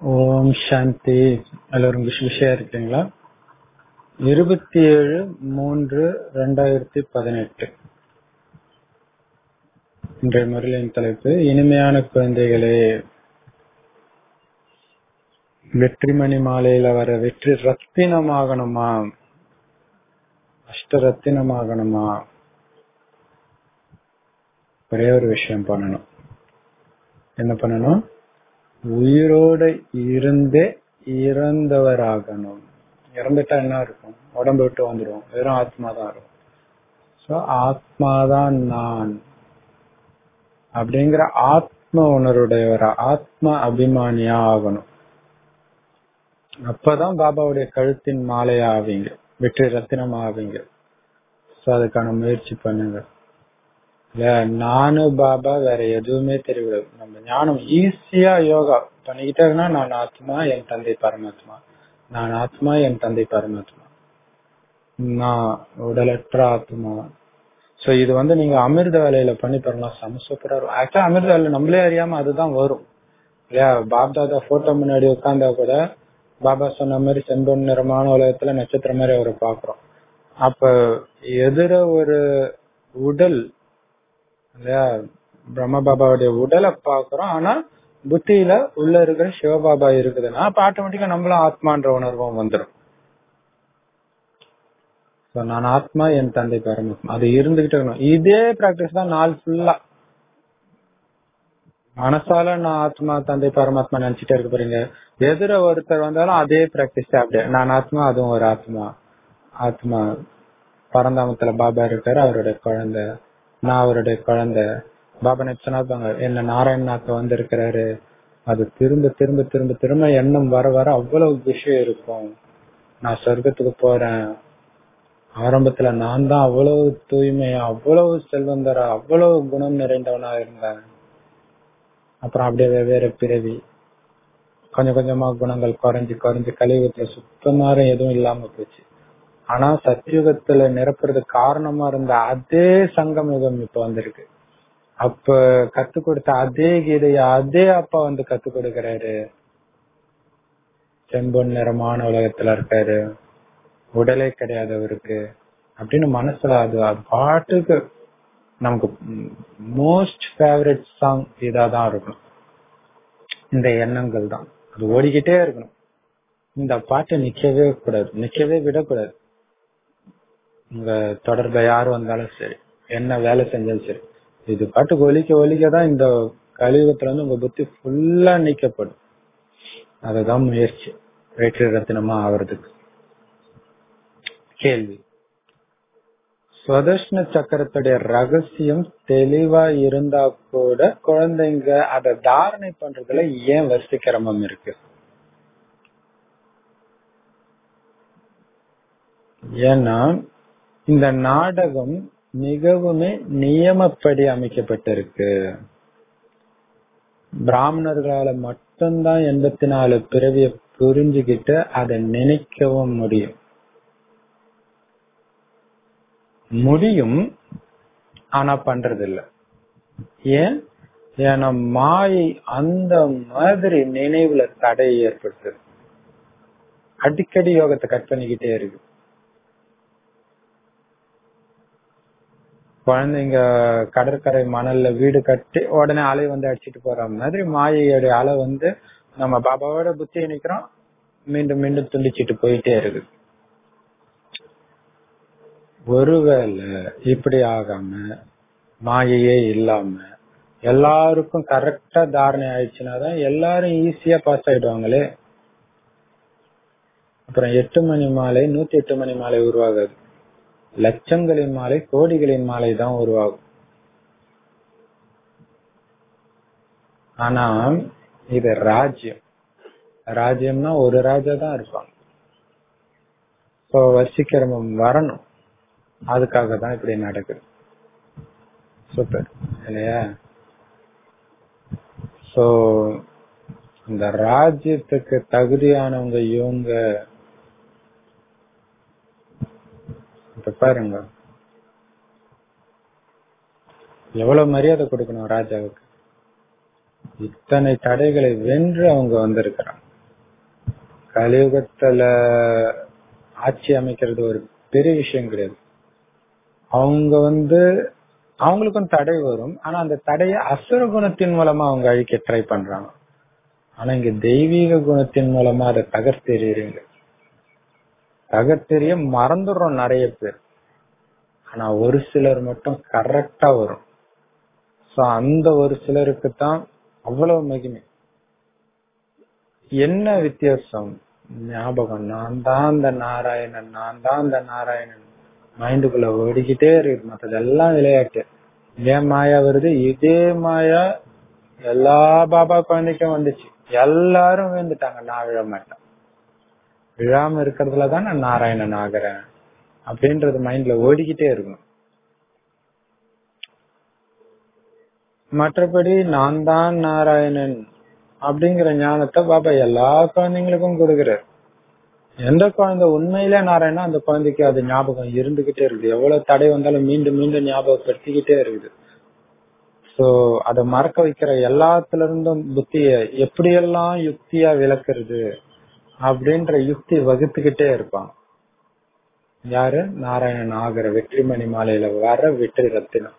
ஓம் சாந்தி எல்லாரும் விஷ விஷயம் இருக்கீங்களா இருபத்தி ஏழு மூன்று ரெண்டாயிரத்தி பதினெட்டு இன்றைய முறையின் தலைப்பு இனிமையான குழந்தைகளே வெற்றிமணி மாலையில வர வெற்றி ரத்தினமாகணுமா அஷ்ட ரத்தினமாகணுமா ஒரே ஒரு விஷயம் பண்ணணும் என்ன பண்ணணும் உயிரோட இருந்தே இறந்தவராகணும் இறந்துட்டா என்ன இருக்கும் உடம்பு விட்டு வந்துடும் வெறும் ஆத்மா தான் இருக்கும் சோ ஆத்மாதான் நான் அப்படிங்கிற ஆத்ம உணர்வுடையவரா ஆத்ம அபிமானியா ஆகணும் அப்பதான் பாபாவுடைய கழுத்தின் மாலையா ஆவீங்க வெற்றி ரத்தினம் ஆவீங்க சோ அதுக்கான முயற்சி பண்ணுங்க இல்ல நானு பாபா வேற எதுவுமே தெரியக்கூடாது நம்ம ஞானம் ஈஸியா யோகா பண்ணிக்கிட்டே இருந்தா நான் ஆத்மா என் தந்தை பரமாத்மா நான் ஆத்மா என் தந்தை பரமாத்மா நான் உடலற்ற ஆத்மா சோ இது வந்து நீங்க அமிர்த வேலையில பண்ணி தரலாம் செம சூப்பரா இருக்கும் ஆக்சுவலா அமிர்த வேலை நம்மளே அறியாம அதுதான் வரும் இல்லையா பாப்தாதா போட்டோ முன்னாடி உட்கார்ந்தா கூட பாபா சொன்ன மாதிரி செம்பொன் நிறமான உலகத்துல நட்சத்திரம் மாதிரி அவரை பாக்குறோம் அப்ப எதிர ஒரு உடல் இல்லையா பிரம்ம பாபாவுடைய உடலை பாக்குறோம் ஆனா புத்தியில உள்ள இருக்கிற சிவபாபா இருக்குதுன்னா அப்ப ஆட்டோமேட்டிக்கா நம்மளும் ஆத்மான்ற உணர்வும் வந்துடும் நான் ஆத்மா என் தந்தை பரமாத்மா அது இருந்துகிட்டே இருக்கணும் இதே பிராக்டிஸ் தான் நாள் ஃபுல்லா மனசால நான் ஆத்மா தந்தை பரமாத்மா நினைச்சிட்டே இருக்க போறீங்க எதிர ஒருத்தர் வந்தாலும் அதே பிராக்டிஸ் அப்படியே நான் ஆத்மா அதுவும் ஒரு ஆத்மா ஆத்மா பரந்தாமத்துல பாபா இருக்காரு அவருடைய குழந்தை நான் அவருடைய குழந்தை பாபா நிச்சனாப்பாங்க என்ன நாராயணநாக்க வந்திருக்கிறாரு அது திரும்ப திரும்ப திரும்ப திரும்ப எண்ணம் வர வர அவ்வளவு விஷயம் இருக்கும் நான் சொர்க்கத்துக்கு போறேன் ஆரம்பத்துல நான் தான் அவ்வளவு தூய்மையா அவ்வளவு செல்வந்தரா அவ்வளவு குணம் நிறைந்தவனா இருந்தேன் அப்புறம் அப்படியே வெவ்வேறு பிறவி கொஞ்சம் கொஞ்சமா குணங்கள் குறைஞ்சு குறைஞ்சு கலியுகத்துல சுத்தமாக எதுவும் இல்லாம போச்சு ஆனா சத்தியுகத்துல நிரப்புறதுக்கு காரணமா இருந்த அதே சங்கம் யுகம் இப்ப வந்திருக்கு அப்ப கத்து கொடுத்த அதே கீதைய அதே அப்பா வந்து கத்து கொடுக்கிறாரு செம்பொன் நிறமான உலகத்துல இருக்காரு உடலே கிடையாது அவருக்கு அப்படின்னு மனசுல அது அது பாட்டுக்கு நமக்கு மோஸ்ட் ஃபேவரட் சாங் இதாதான் இருக்கணும் இந்த எண்ணங்கள் தான் அது ஓடிக்கிட்டே இருக்கணும் இந்த பாட்டை நிக்கவே கூடாது நிக்கவே விடக்கூடாது உங்க தொடர்பு யார் வந்தாலும் சரி என்ன வேலை செஞ்சாலும் சரி இது பாட்டுக்கு ஒலிக்க ஒலிக்க தான் இந்த கலியுகத்துல வந்து உங்க புத்தி ஃபுல்லா நீக்கப்படும் அதுதான் முயற்சி வெற்றி ரத்தினமா ஆவறதுக்கு கேள்வி சுவதர்ஷ்ண சக்கரத்துடைய ரகசியம் தெளிவா இருந்தா கூட குழந்தைங்க அதை தாரணை பண்றதுல ஏன் வரிசைக்கிரமம் இருக்கு ஏன்னா இந்த நாடகம் மிகவுமே நியமப்படி அமைக்கப்பட்டிருக்கு பிராமணர்களால மட்டும்தான் எண்பத்தி நாலு பிறவிய புரிஞ்சுக்கிட்டு அதை நினைக்கவும் முடியும் முடியும் ஆனா பண்றது இல்ல ஏன் ஏன்னா மாயை அந்த மாதிரி நினைவுல தடை ஏற்படுத்துது அடிக்கடி யோகத்தை கட் பண்ணிக்கிட்டே இருக்கு குழந்தைங்க கடற்கரை மணல்ல வீடு கட்டி உடனே அலை வந்து அடிச்சிட்டு போற மாதிரி மாயையோடைய அலை வந்து நம்ம பாபாவோட புத்தி நிக்கிறோம் மீண்டும் மீண்டும் துண்டிச்சிட்டு போயிட்டே இருக்கு ஒருவேளை இப்படி ஆகாம மாயையே இல்லாம எல்லாருக்கும் கரெக்டா தாரணை ஆயிடுச்சுனாதான் எல்லாரும் ஈஸியா பாஸ் ஆயிடுவாங்களே அப்புறம் எட்டு மணி மாலை நூத்தி எட்டு மணி மாலை உருவாகாது லட்சங்களின் மாலை கோடிகளின் மாலை தான் உருவாகும் ஆனா இது ராஜ்யம் ராஜ்யம்னா ஒரு ராஜா தான் இருப்பாங்க இப்போ வசிக்கிரமம் வரணும் அதுக்காக தான் இப்படி நடக்குது சூப்பர் இல்லையா சோ இந்த ராஜ்யத்துக்கு தகுதியானவங்க இவங்க இப்ப பாருங்க எவ்வளவு மரியாதை கொடுக்கணும் ராஜாவுக்கு இத்தனை தடைகளை வென்று அவங்க வந்திருக்கிறாங்க கலியுகத்துல ஆட்சி அமைக்கிறது ஒரு பெரிய விஷயம் கிடையாது அவங்க வந்து அவங்களுக்கும் தடை வரும் ஆனா அந்த தடையை அசுர குணத்தின் மூலமா அவங்க அழிக்க ட்ரை பண்றாங்க ஆனா இங்க தெய்வீக குணத்தின் மூலமா அதை தகர்த்தெறியறீங்க தகர்த்தெறிய மறந்துடுறோம் நிறைய பேர் ஆனா ஒரு சிலர் மட்டும் கரெக்டா வரும் சோ அந்த ஒரு சிலருக்கு தான் அவ்வளவு மகிமை என்ன வித்தியாசம் ஞாபகம் நான் தான் அந்த நாராயணன் நான் தான் அந்த நாராயணன் மைண்டுக்குள்ள ஓடிக்கிட்டே இருக்கு மத்ததெல்லாம் விளையாட்டு ஏன் மாயா வருது இதே மாயா எல்லா பாபா குழந்தைக்கும் வந்துச்சு எல்லாரும் விழுந்துட்டாங்க நான் விழ மாட்டேன் விழாம இருக்கிறதுல தான் நான் நாராயணன் ஆகிறேன் அப்படின்றது மைண்ட்ல ஓடிக்கிட்டே இருக்கும் மற்றபடி நான் தான் நாராயணன் அப்படிங்கிற ஞானத்தை பாபா எல்லா குழந்தைங்களுக்கும் கொடுக்கிறார் எந்த குழந்தை உண்மையிலே நாராயணா அந்த குழந்தைக்கு அது ஞாபகம் இருந்துகிட்டே இருக்குது எவ்வளவு தடை வந்தாலும் மீண்டும் மீண்டும் ஞாபகப்படுத்திக்கிட்டே இருக்குது சோ அத மறக்க வைக்கிற எல்லாத்துல இருந்தும் புத்திய எப்படியெல்லாம் யுக்தியா விளக்குறது அப்படின்ற யுக்தி வகுத்துக்கிட்டே இருப்பான் யாரு நாராயணன் ஆகிற வெற்றிமணி மாலையில வர வெற்றி ரத்தினம்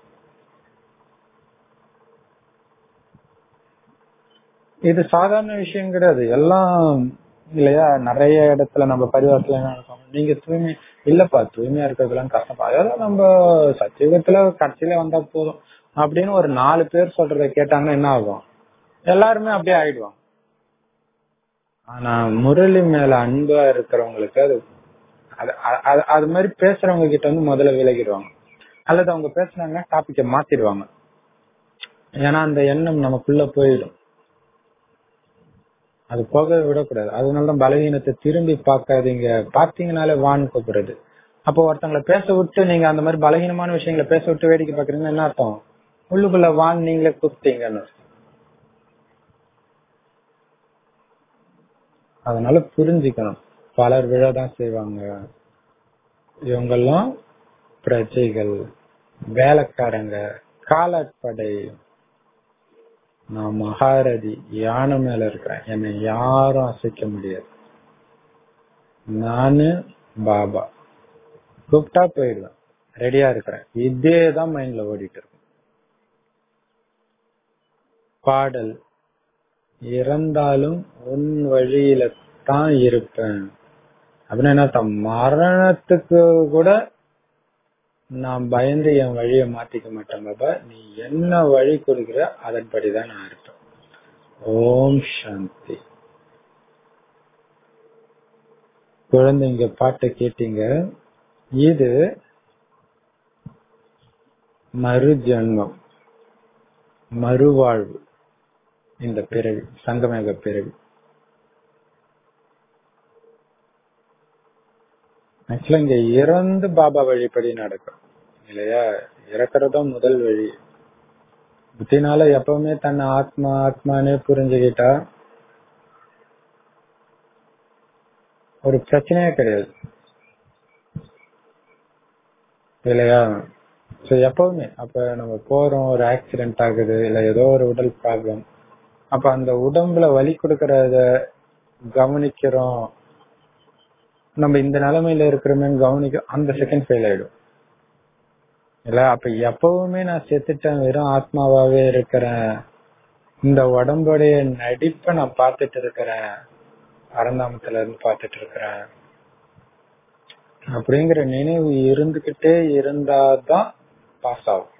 இது சாதாரண விஷயம் கிடையாது எல்லாம் இல்லையா நிறைய இடத்துல நம்ம பரிவாரத்துல என்ன நடக்கும் நீங்க தூய்மை இல்லப்பா தூய்மையா இருக்கிறதுலாம் கஷ்டப்பா அதெல்லாம் நம்ம சத்தியுகத்துல கடைசியில வந்தா போதும் அப்படின்னு ஒரு நாலு பேர் சொல்றத கேட்டாங்கன்னா என்ன ஆகும் எல்லாருமே அப்படியே ஆயிடுவாங்க ஆனா முரளி மேல அன்பா இருக்கிறவங்களுக்கு அது அது அது- அது மாதிரி பேசுறவங்க கிட்ட வந்து முதல்ல விலகிடுவாங்க அல்லது அவங்க பேசுனாங்கன்னா டாபிக்க மாத்திடுவாங்க ஏன்னா அந்த எண்ணம் நமக்குள்ள போயிடும் அது போக விடக்கூடாது அதனாலதான் பலவீனத்தை திரும்பி பார்க்காதீங்க பார்த்தீங்கனாலே வான் கூப்பிடுறது அப்போ ஒருத்தங்களை பேச விட்டு நீங்க அந்த மாதிரி பலகீனமான விஷயங்களை பேச விட்டு வேடிக்கை பாக்குறீங்கன்னா என்ன அர்த்தம் உள்ளுக்குள்ள வான் நீங்களே கூப்பிட்டீங்கன்னு அர்த்தம். அதனால புரிஞ்சுக்கணும் பலர் விழதான் செய்வாங்க இவங்கெல்லாம் பிரஜைகள் வேலைக்காரங்க காலாட்படை நான் மகாரதி யானை மேல இருக்கிறேன் என்னை யாரும் அசைக்க முடியாது நானு பாபா கூப்பிட்டா போயிடுவேன் ரெடியா இருக்கிறேன் இதே தான் மைண்ட்ல ஓடிட்டு இருக்கும் பாடல் இறந்தாலும் உன் வழியில தான் இருப்பேன் அப்படின்னு என்ன அர்த்தம்? மரணத்துக்கு கூட நான் பயந்து என் வழியை மாத்திக்க மாட்டேன் பாபா நீ என்ன வழி கொடுக்கிற அதன்படிதான் நான் இருப்பேன் ஓம் சாந்தி குழந்தைங்க பாட்டை கேட்டீங்க இது மறு ஜென்மம் மறுவாழ்வு இந்த பிறவி சங்கமேக பிறவி ஆக்சுவலா இங்க இறந்து பாபா வழிப்படி நடக்கும் இல்லையா இறக்குறதும் முதல் வழி புத்தினால எப்பவுமே தன்னை ஆத்மா ஆத்மானே புரிஞ்சுக்கிட்டா ஒரு பிரச்சனையே கிடையாது இல்லையா சோ எப்பவுமே அப்ப நம்ம போறோம் ஒரு ஆக்சிடென்ட் ஆகுது இல்ல ஏதோ ஒரு உடல் ப்ராப்ளம் அப்ப அந்த உடம்புல வலி கொடுக்கறத கவனிக்கிறோம் நம்ம இந்த நிலைமையில இருக்கிறோமே கவனிக்க அந்த செகண்ட் ஃபெயில் ஆயிடும் இல்ல அப்ப எப்பவுமே நான் செத்துட்டேன் வெறும் ஆத்மாவாவே இருக்கிறேன் இந்த உடம்புடைய நடிப்பை நான் பார்த்துட்டு இருக்கிறேன் பரந்தாமத்துல இருந்து பார்த்துட்டு இருக்கிறேன் அப்படிங்கிற நினைவு இருந்துகிட்டே இருந்தாதான் பாஸ் ஆகும்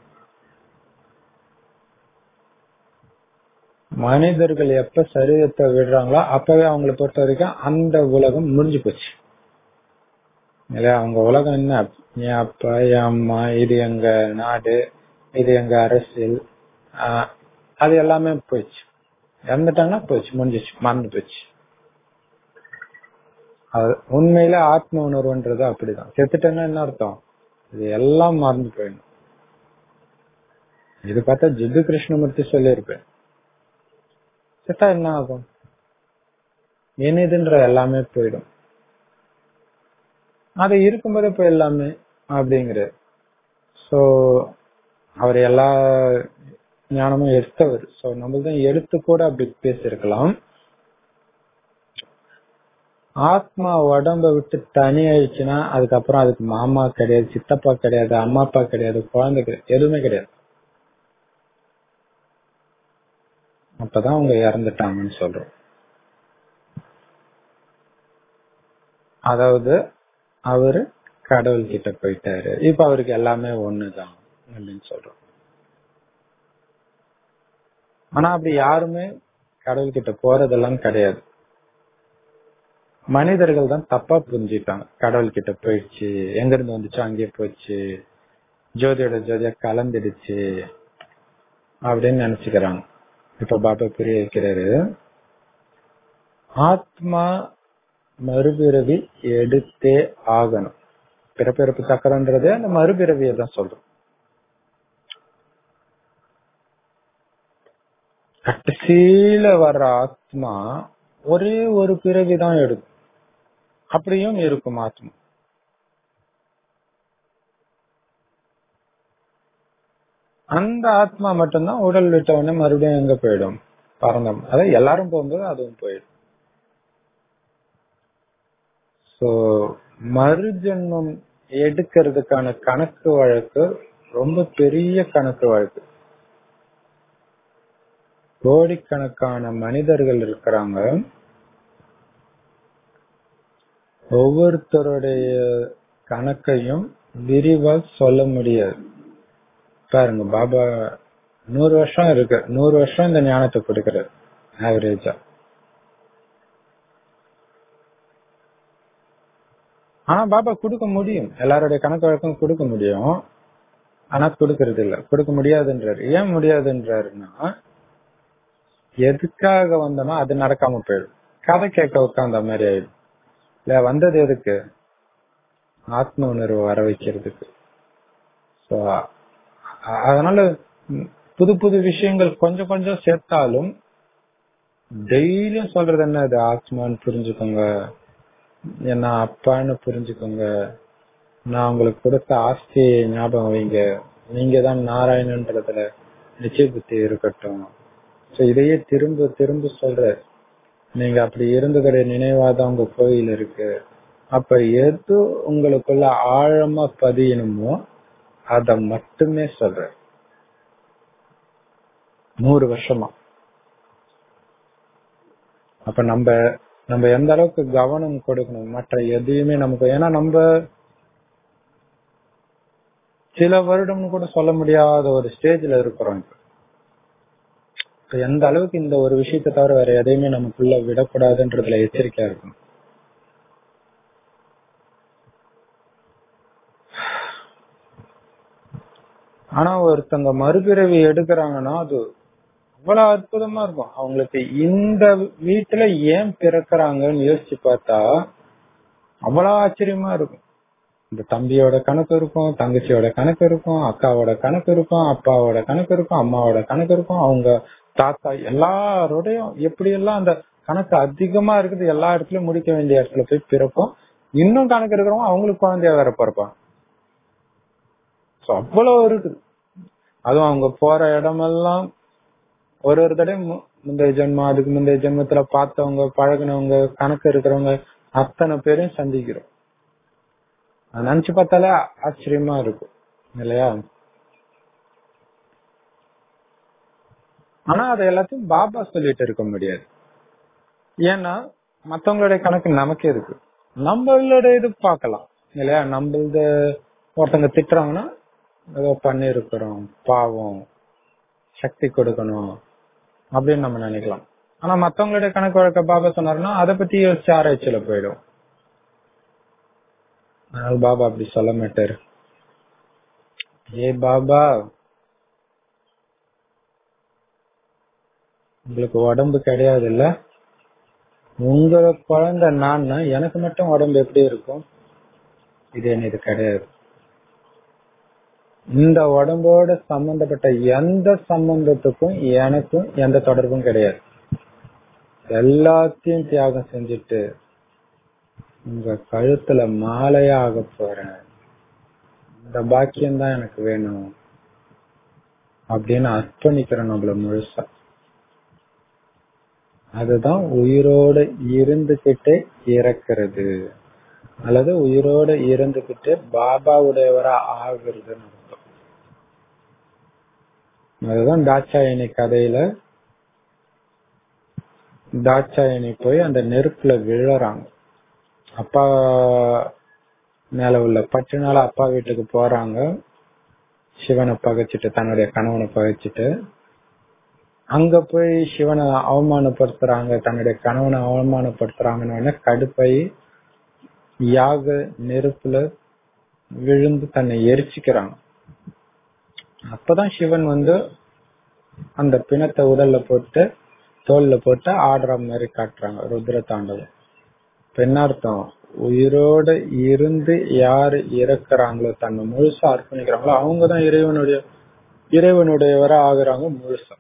மனிதர்கள் எப்ப சரீரத்தை விடுறாங்களோ அப்பவே அவங்களை பொறுத்த வரைக்கும் அந்த உலகம் முடிஞ்சு போச்சு இல்லையா அவங்க உலகம் என்ன என் அப்பா என் அம்மா இது எங்க நாடு இது எங்க அரசியல் ஆஹ் அது எல்லாமே போயிடுச்சு இறந்துட்டாங்கன்னா போயிடுச்சு முடிஞ்சிச்சு மறந்து போயிடுச்சு அது உண்மையில ஆத்ம உணர்வுன்றது அப்படிதான் செத்துட்டேன்னா என்ன அர்த்தம் இது எல்லாம் மறந்து போயிடும் இது பார்த்தா ஜித்து கிருஷ்ணமூர்த்தி சொல்லியிருப்பேன் செத்தா என்ன ஆகும் என்னதுன்ற எல்லாமே போயிடும் அது இருக்கும்போதே போய் எல்லாமே அப்படிங்கிற சோ அவர் எல்லா ஞானமும் எடுத்தவர் சோ நம்மள்தான் எடுத்து கூட அப்படி பேசியிருக்கலாம் ஆத்மா உடம்ப விட்டு தனி ஆயிடுச்சுன்னா அதுக்கப்புறம் அதுக்கு மாமா கிடையாது சித்தப்பா கிடையாது அம்மா அப்பா கிடையாது குழந்தை கிடையாது எதுவுமே கிடையாது அப்பதான் அவங்க இறந்துட்டாங்கன்னு சொல்றோம் அதாவது அவரு கடவுள் கிட்ட போயிட்டாரு இப்ப அவருக்கு எல்லாமே ஒண்ணுதான் அப்படின்னு சொல்றோம் ஆனா அப்படி யாருமே கடவுள் கிட்ட போறதெல்லாம் கிடையாது மனிதர்கள் தான் தப்பா புரிஞ்சுட்டாங்க கடவுள் கிட்ட போயிடுச்சு எங்க இருந்து வந்துச்சோ அங்கேயே போச்சு ஜோதியோட ஜோதியா கலந்துடுச்சு அப்படின்னு நினைச்சுக்கிறாங்க இப்ப பாபா புரிய வைக்கிறாரு ஆத்மா மறுபிறவி எடுத்தே ஆகணும் பிறப்பிறப்பு சக்கரன்றது அந்த மறுபிறவியை தான் சொல்றோம் கடைசியில வர்ற ஆத்மா ஒரே ஒரு பிறவி தான் எடுக்கும் அப்படியும் இருக்கும் ஆத்மா அந்த ஆத்மா மட்டும்தான் உடல் விட்ட உடனே மறுபடியும் எங்க போயிடும் பறந்தம் அதாவது எல்லாரும் போகும்போது அதுவும் போயிடும் சோ மறுஜென்மம் எடுக்கிறதுக்கான கணக்கு வழக்கு ரொம்ப பெரிய கணக்கு வழக்கு கோடிக்கணக்கான மனிதர்கள் இருக்கிறாங்க ஒவ்வொருத்தருடைய கணக்கையும் விரிவா சொல்ல முடியாது பாருங்க பாபா நூறு வருஷம் இருக்கு நூறு வருஷம் இந்த ஞானத்தை கொடுக்கிறார் ஆவரேஜா ஆனா பாபா கொடுக்க முடியும் எல்லாருடைய கணக்கு வழக்கம் கொடுக்க முடியும் ஆனா கொடுக்கறது இல்ல கொடுக்க முடியாதுன்றாரு ஏன் முடியாதுன்றாருன்னா எதுக்காக வந்தனோ அது நடக்காம போயிடும் கதை கேட்க உட்காந்த மாதிரி ஆயிடும் இல்ல வந்தது எதுக்கு ஆத்ம உணர்வு வர வைக்கிறதுக்கு So, அ- அதனால ம், புது புது விஷயங்கள் கொஞ்சம் கொஞ்சம் சேர்த்தாலும் டெய்லியும் சொல்றது என்ன இது ஆத்மான்னு புரிஞ்சுக்கோங்க என்ன அப்பான்னு புரிஞ்சுக்கோங்க நான் உங்களுக்கு கொடுத்த ஆஸ்தியை ஞாபகம் வைங்க நீங்க தான் நாராயணன்றதுல நிச்சய புத்தி இருக்கட்டும் So, இதையே திரும்ப திரும்ப சொல்ற நீங்க அப்படி இருந்ததுடைய நினைவாதான் உங்க கோயில் இருக்கு அப்ப எது உங்களுக்குள்ள ஆழமா பதியணுமோ அத மட்டுமே சொல்ற நூறு வருஷமா அப்ப நம்ம நம்ம எந்த அளவுக்கு கவனம் கொடுக்கணும் மற்ற எதையுமே நமக்கு ஏன்னா நம்ம சில வருடம்னு கூட சொல்ல முடியாத ஒரு ஸ்டேஜ்ல இருக்கிறோம் இப்ப இப்ப எந்த அளவுக்கு இந்த ஒரு விஷயத்தை தவிர வேற எதையுமே நமக்குள்ள விடக்கூடாதுன்றதுல எச்சரிக்கையா இருக்கணும் ஆனா ஒருத்தங்க மறுபிறவி எடுக்கிறாங்கன்னா அது அவ்வளவு அற்புதமா இருக்கும் அவங்களுக்கு இந்த வீட்டுல ஏன் பிறக்கிறாங்கன்னு யோசிச்சு பார்த்தா அவ்வளவு ஆச்சரியமா இருக்கும் இந்த தம்பியோட கணக்கு இருக்கும் தங்கச்சியோட கணக்கு இருக்கும் அக்காவோட கணக்கு இருக்கும் அப்பாவோட கணக்கு இருக்கும் அம்மாவோட கணக்கு இருக்கும் அவங்க தாத்தா எல்லாரோடையும் எப்படி எல்லாம் அந்த கணக்கு அதிகமா இருக்குது எல்லா இடத்துலயும் முடிக்க வேண்டிய இடத்துல போய் பிறப்போம் இன்னும் கணக்கு இருக்கிறவங்க அவங்களுக்கு குழந்தையா வேற பிறப்பாங்க So, அவ்வளவு இருக்குது அதுவும் அவங்க போற இடமெல்லாம் ஒரு ஒரு தடவை மு- முந்தைய ஜென்மம் அதுக்கு முந்தைய ஜென்மத்துல பார்த்தவங்க பழகுனவங்க கணக்கு இருக்கிறவங்க அத்தனை பேரையும் சந்திக்கிறோம் அதை நினைச்சு பார்த்தாலே ஆச்சரியமா இருக்கும் இல்லையா ஆனா அதை எல்லாத்தையும் பாபா சொல்லிட்டு இருக்க முடியாது ஏன்னா மத்தவங்களுடைய கணக்கு நமக்கே இருக்கு நம்மளோட இது பார்க்கலாம் இல்லையா நம்மளது ஒருத்தங்க திட்டுறாங்கன்னா ஏதோ பண்ணிருக்கிறோம் பாவம் சக்தி கொடுக்கணும் அப்படின்னு நம்ம நினைக்கலாம் ஆனா மத்தவங்களுடைய கணக்கு வழக்க பாபா சொன்னாருன்னா அதை பத்தி யோசிச்சு ஆராய்ச்சியில போயிடும் அதனால பாபா அப்படி சொல்ல மாட்டாரு ஏ பாபா உங்களுக்கு உடம்பு கிடையாது இல்ல உங்க குழந்தை நான் எனக்கு மட்டும் உடம்பு எப்படி இருக்கும் இது என்ன இது கிடையாது இந்த உடம்போட சம்பந்தப்பட்ட எந்த சம்பந்தத்துக்கும் எனக்கும் எந்த தொடர்பும் கிடையாது எல்லாத்தையும் தியாகம் செஞ்சுட்டு உங்க கழுத்துல மாலையா ஆக போறேன் இந்த பாக்கியம் தான் எனக்கு வேணும் அப்படின்னு அர்ப்பணிக்கிறோம் நம்மள முழுசா அதுதான் உயிரோடு இருந்துகிட்டே இறக்கிறது அல்லது உயிரோடு இருந்துகிட்டு பாபாவுடையவரா ஆகுறதுன்னு அர்த்தம் அதுதான் தாட்சாயணி கதையில தாட்சாயணி போய் அந்த நெருப்புல விழறாங்க அப்பா மேல உள்ள பற்றுனால அப்பா வீட்டுக்கு போறாங்க சிவனை பகைச்சிட்டு தன்னுடைய கணவனை பகைச்சிட்டு அங்க போய் சிவனை அவமானப்படுத்துறாங்க தன்னுடைய கணவனை அவமானப்படுத்துறாங்கன்னு கடுப்பை யாக நெருப்புல விழுந்து தன்னை எரிச்சுக்கிறாங்க அப்பதான் சிவன் வந்து அந்த பிணத்தை உடல்ல போட்டு தோல்ல போட்டு ஆடுற மாதிரி காட்டுறாங்க ருத்ர தாண்டவம் பெண்ணார்த்தம் உயிரோட இருந்து யாரு இறக்குறாங்களோ தன்னை முழுசா அர்ப்பணிக்கிறாங்களோ அவங்கதான் இறைவனுடைய இறைவனுடையவரா ஆகுறாங்க முழுசா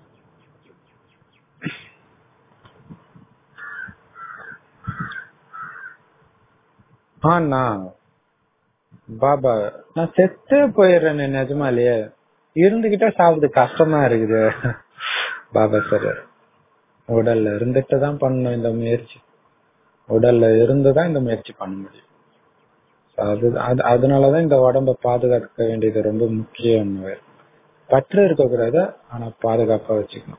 ஆனா பாபா நான் செத்தே போயிடுறேன் நிஜமாலேயே இருந்துகிட்டே சாப்பிடுறது கஷ்டமா இருக்குது பாபா சார் உடல்ல இருந்துட்டு தான் பண்ணணும் இந்த முயற்சி உடல்ல இருந்துதான் இந்த முயற்சி பண்ண முடியும் அது அது- அதனாலதான் இந்த உடம்ப பாதுகாக்க வேண்டியது ரொம்ப முக்கியம் பற்று இருக்கக்கூடாது ஆனா பாதுகாப்பா வச்சுக்கணும்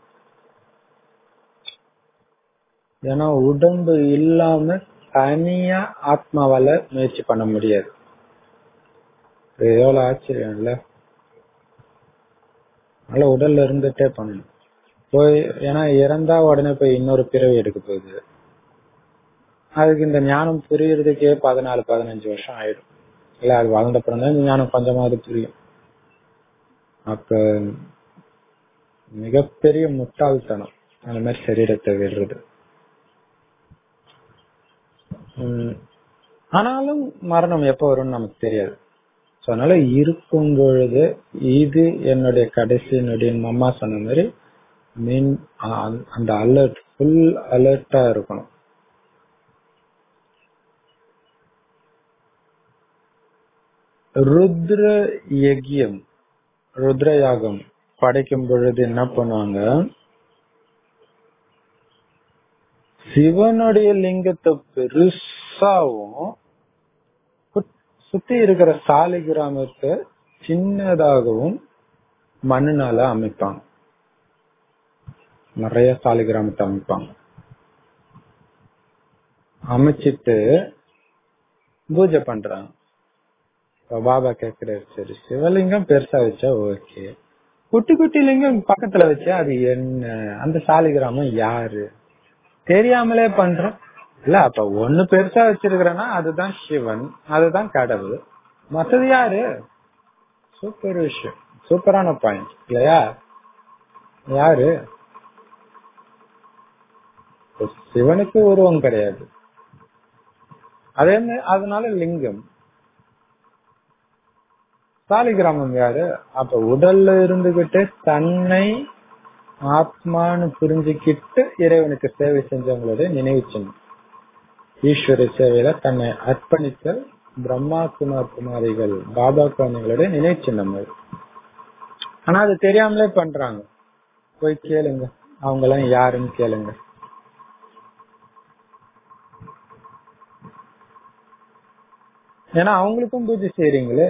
ஏன்னா உடம்பு இல்லாம தனியா ஆத்மாவால முயற்சி பண்ண முடியாது இது எவ்வளவு ஆச்சரியம் இல்ல அதனால உடல்ல இருந்துட்டே பண்ணணும் போய் ஏன்னா இறந்தா உடனே போய் இன்னொரு பிறவி எடுக்க போகுது அதுக்கு இந்த ஞானம் புரியறதுக்கே பதினாலு பதினஞ்சு வருஷம் ஆயிடும் இல்ல அது வளர்ந்த அப்புறம் தான் இந்த ஞானம் கொஞ்சமாவது புரியும் அப்ப மிகப்பெரிய முட்டாள்தனம் அந்த மாதிரி சரீரத்தை விடுறது உம் ஆனாலும் மரணம் எப்ப வரும்னு நமக்கு தெரியாது So, அதனால இருக்கும் பொழுது இது என்னுடைய கடைசி நொடின்னு அம்மா சொன்ன மாதிரி மீன் அ- அந்த அலர்ட் ஃபுல் அலர்ட்டா இருக்கணும் ருத்ர யஜ்யம் ருத்ர யாகம் படைக்கும் பொழுது என்ன பண்ணுவாங்க சிவனுடைய லிங்கத்தை பெருசாவும் சுத்- சுத்தி இருக்கிற சாலை கிராமத்தை சின்னதாகவும் மண்ணுனால அமைப்பாங்க நிறைய சாலை கிராமத்தை அமைப்பாங்க அமைச்சிட்டு பூஜை பண்றாங்க இப்ப பாபா கேக்குறாரு சரி சிவலிங்கம் பெருசா வச்சா ஓகே குட்டி குட்டி லிங்கம் பக்கத்துல வச்சா அது என்ன அந்த சாலை கிராமம் யாரு தெரியாமலே பண்றோம் இல்ல அப்ப ஒண்ணு பெருசா வச்சிருக்கிறேன்னா அதுதான் சிவன் அதுதான் கடவுள் மத்தது யாரு சூப்பர் விஷயம் சூப்பரான பாயிண்ட் இல்லையா யாரு இப்ப சிவனுக்கு உருவம் கிடையாது அதே மாதிரி அதனால லிங்கம் சாலிகிராமம் யாரு அப்ப உடல்ல இருந்துகிட்டு தன்னை ஆத்மான்னு புரிஞ்சுக்கிட்டு இறைவனுக்கு சேவை செஞ்சவங்களுடைய நினைவு சின்னம் ஈஸ்வர சேவையில தன்னை அர்ப்பணித்த பிரம்மா குமார் குமாரிகள் பாபா குழந்தைங்களுடைய நினைவு சின்னம் அது ஆனா அது தெரியாமலே பண்றாங்க போய் கேளுங்க அவங்க எல்லாம் யாருன்னு கேளுங்க ஏன்னா அவங்களுக்கும் பூஜை செய்றீங்களே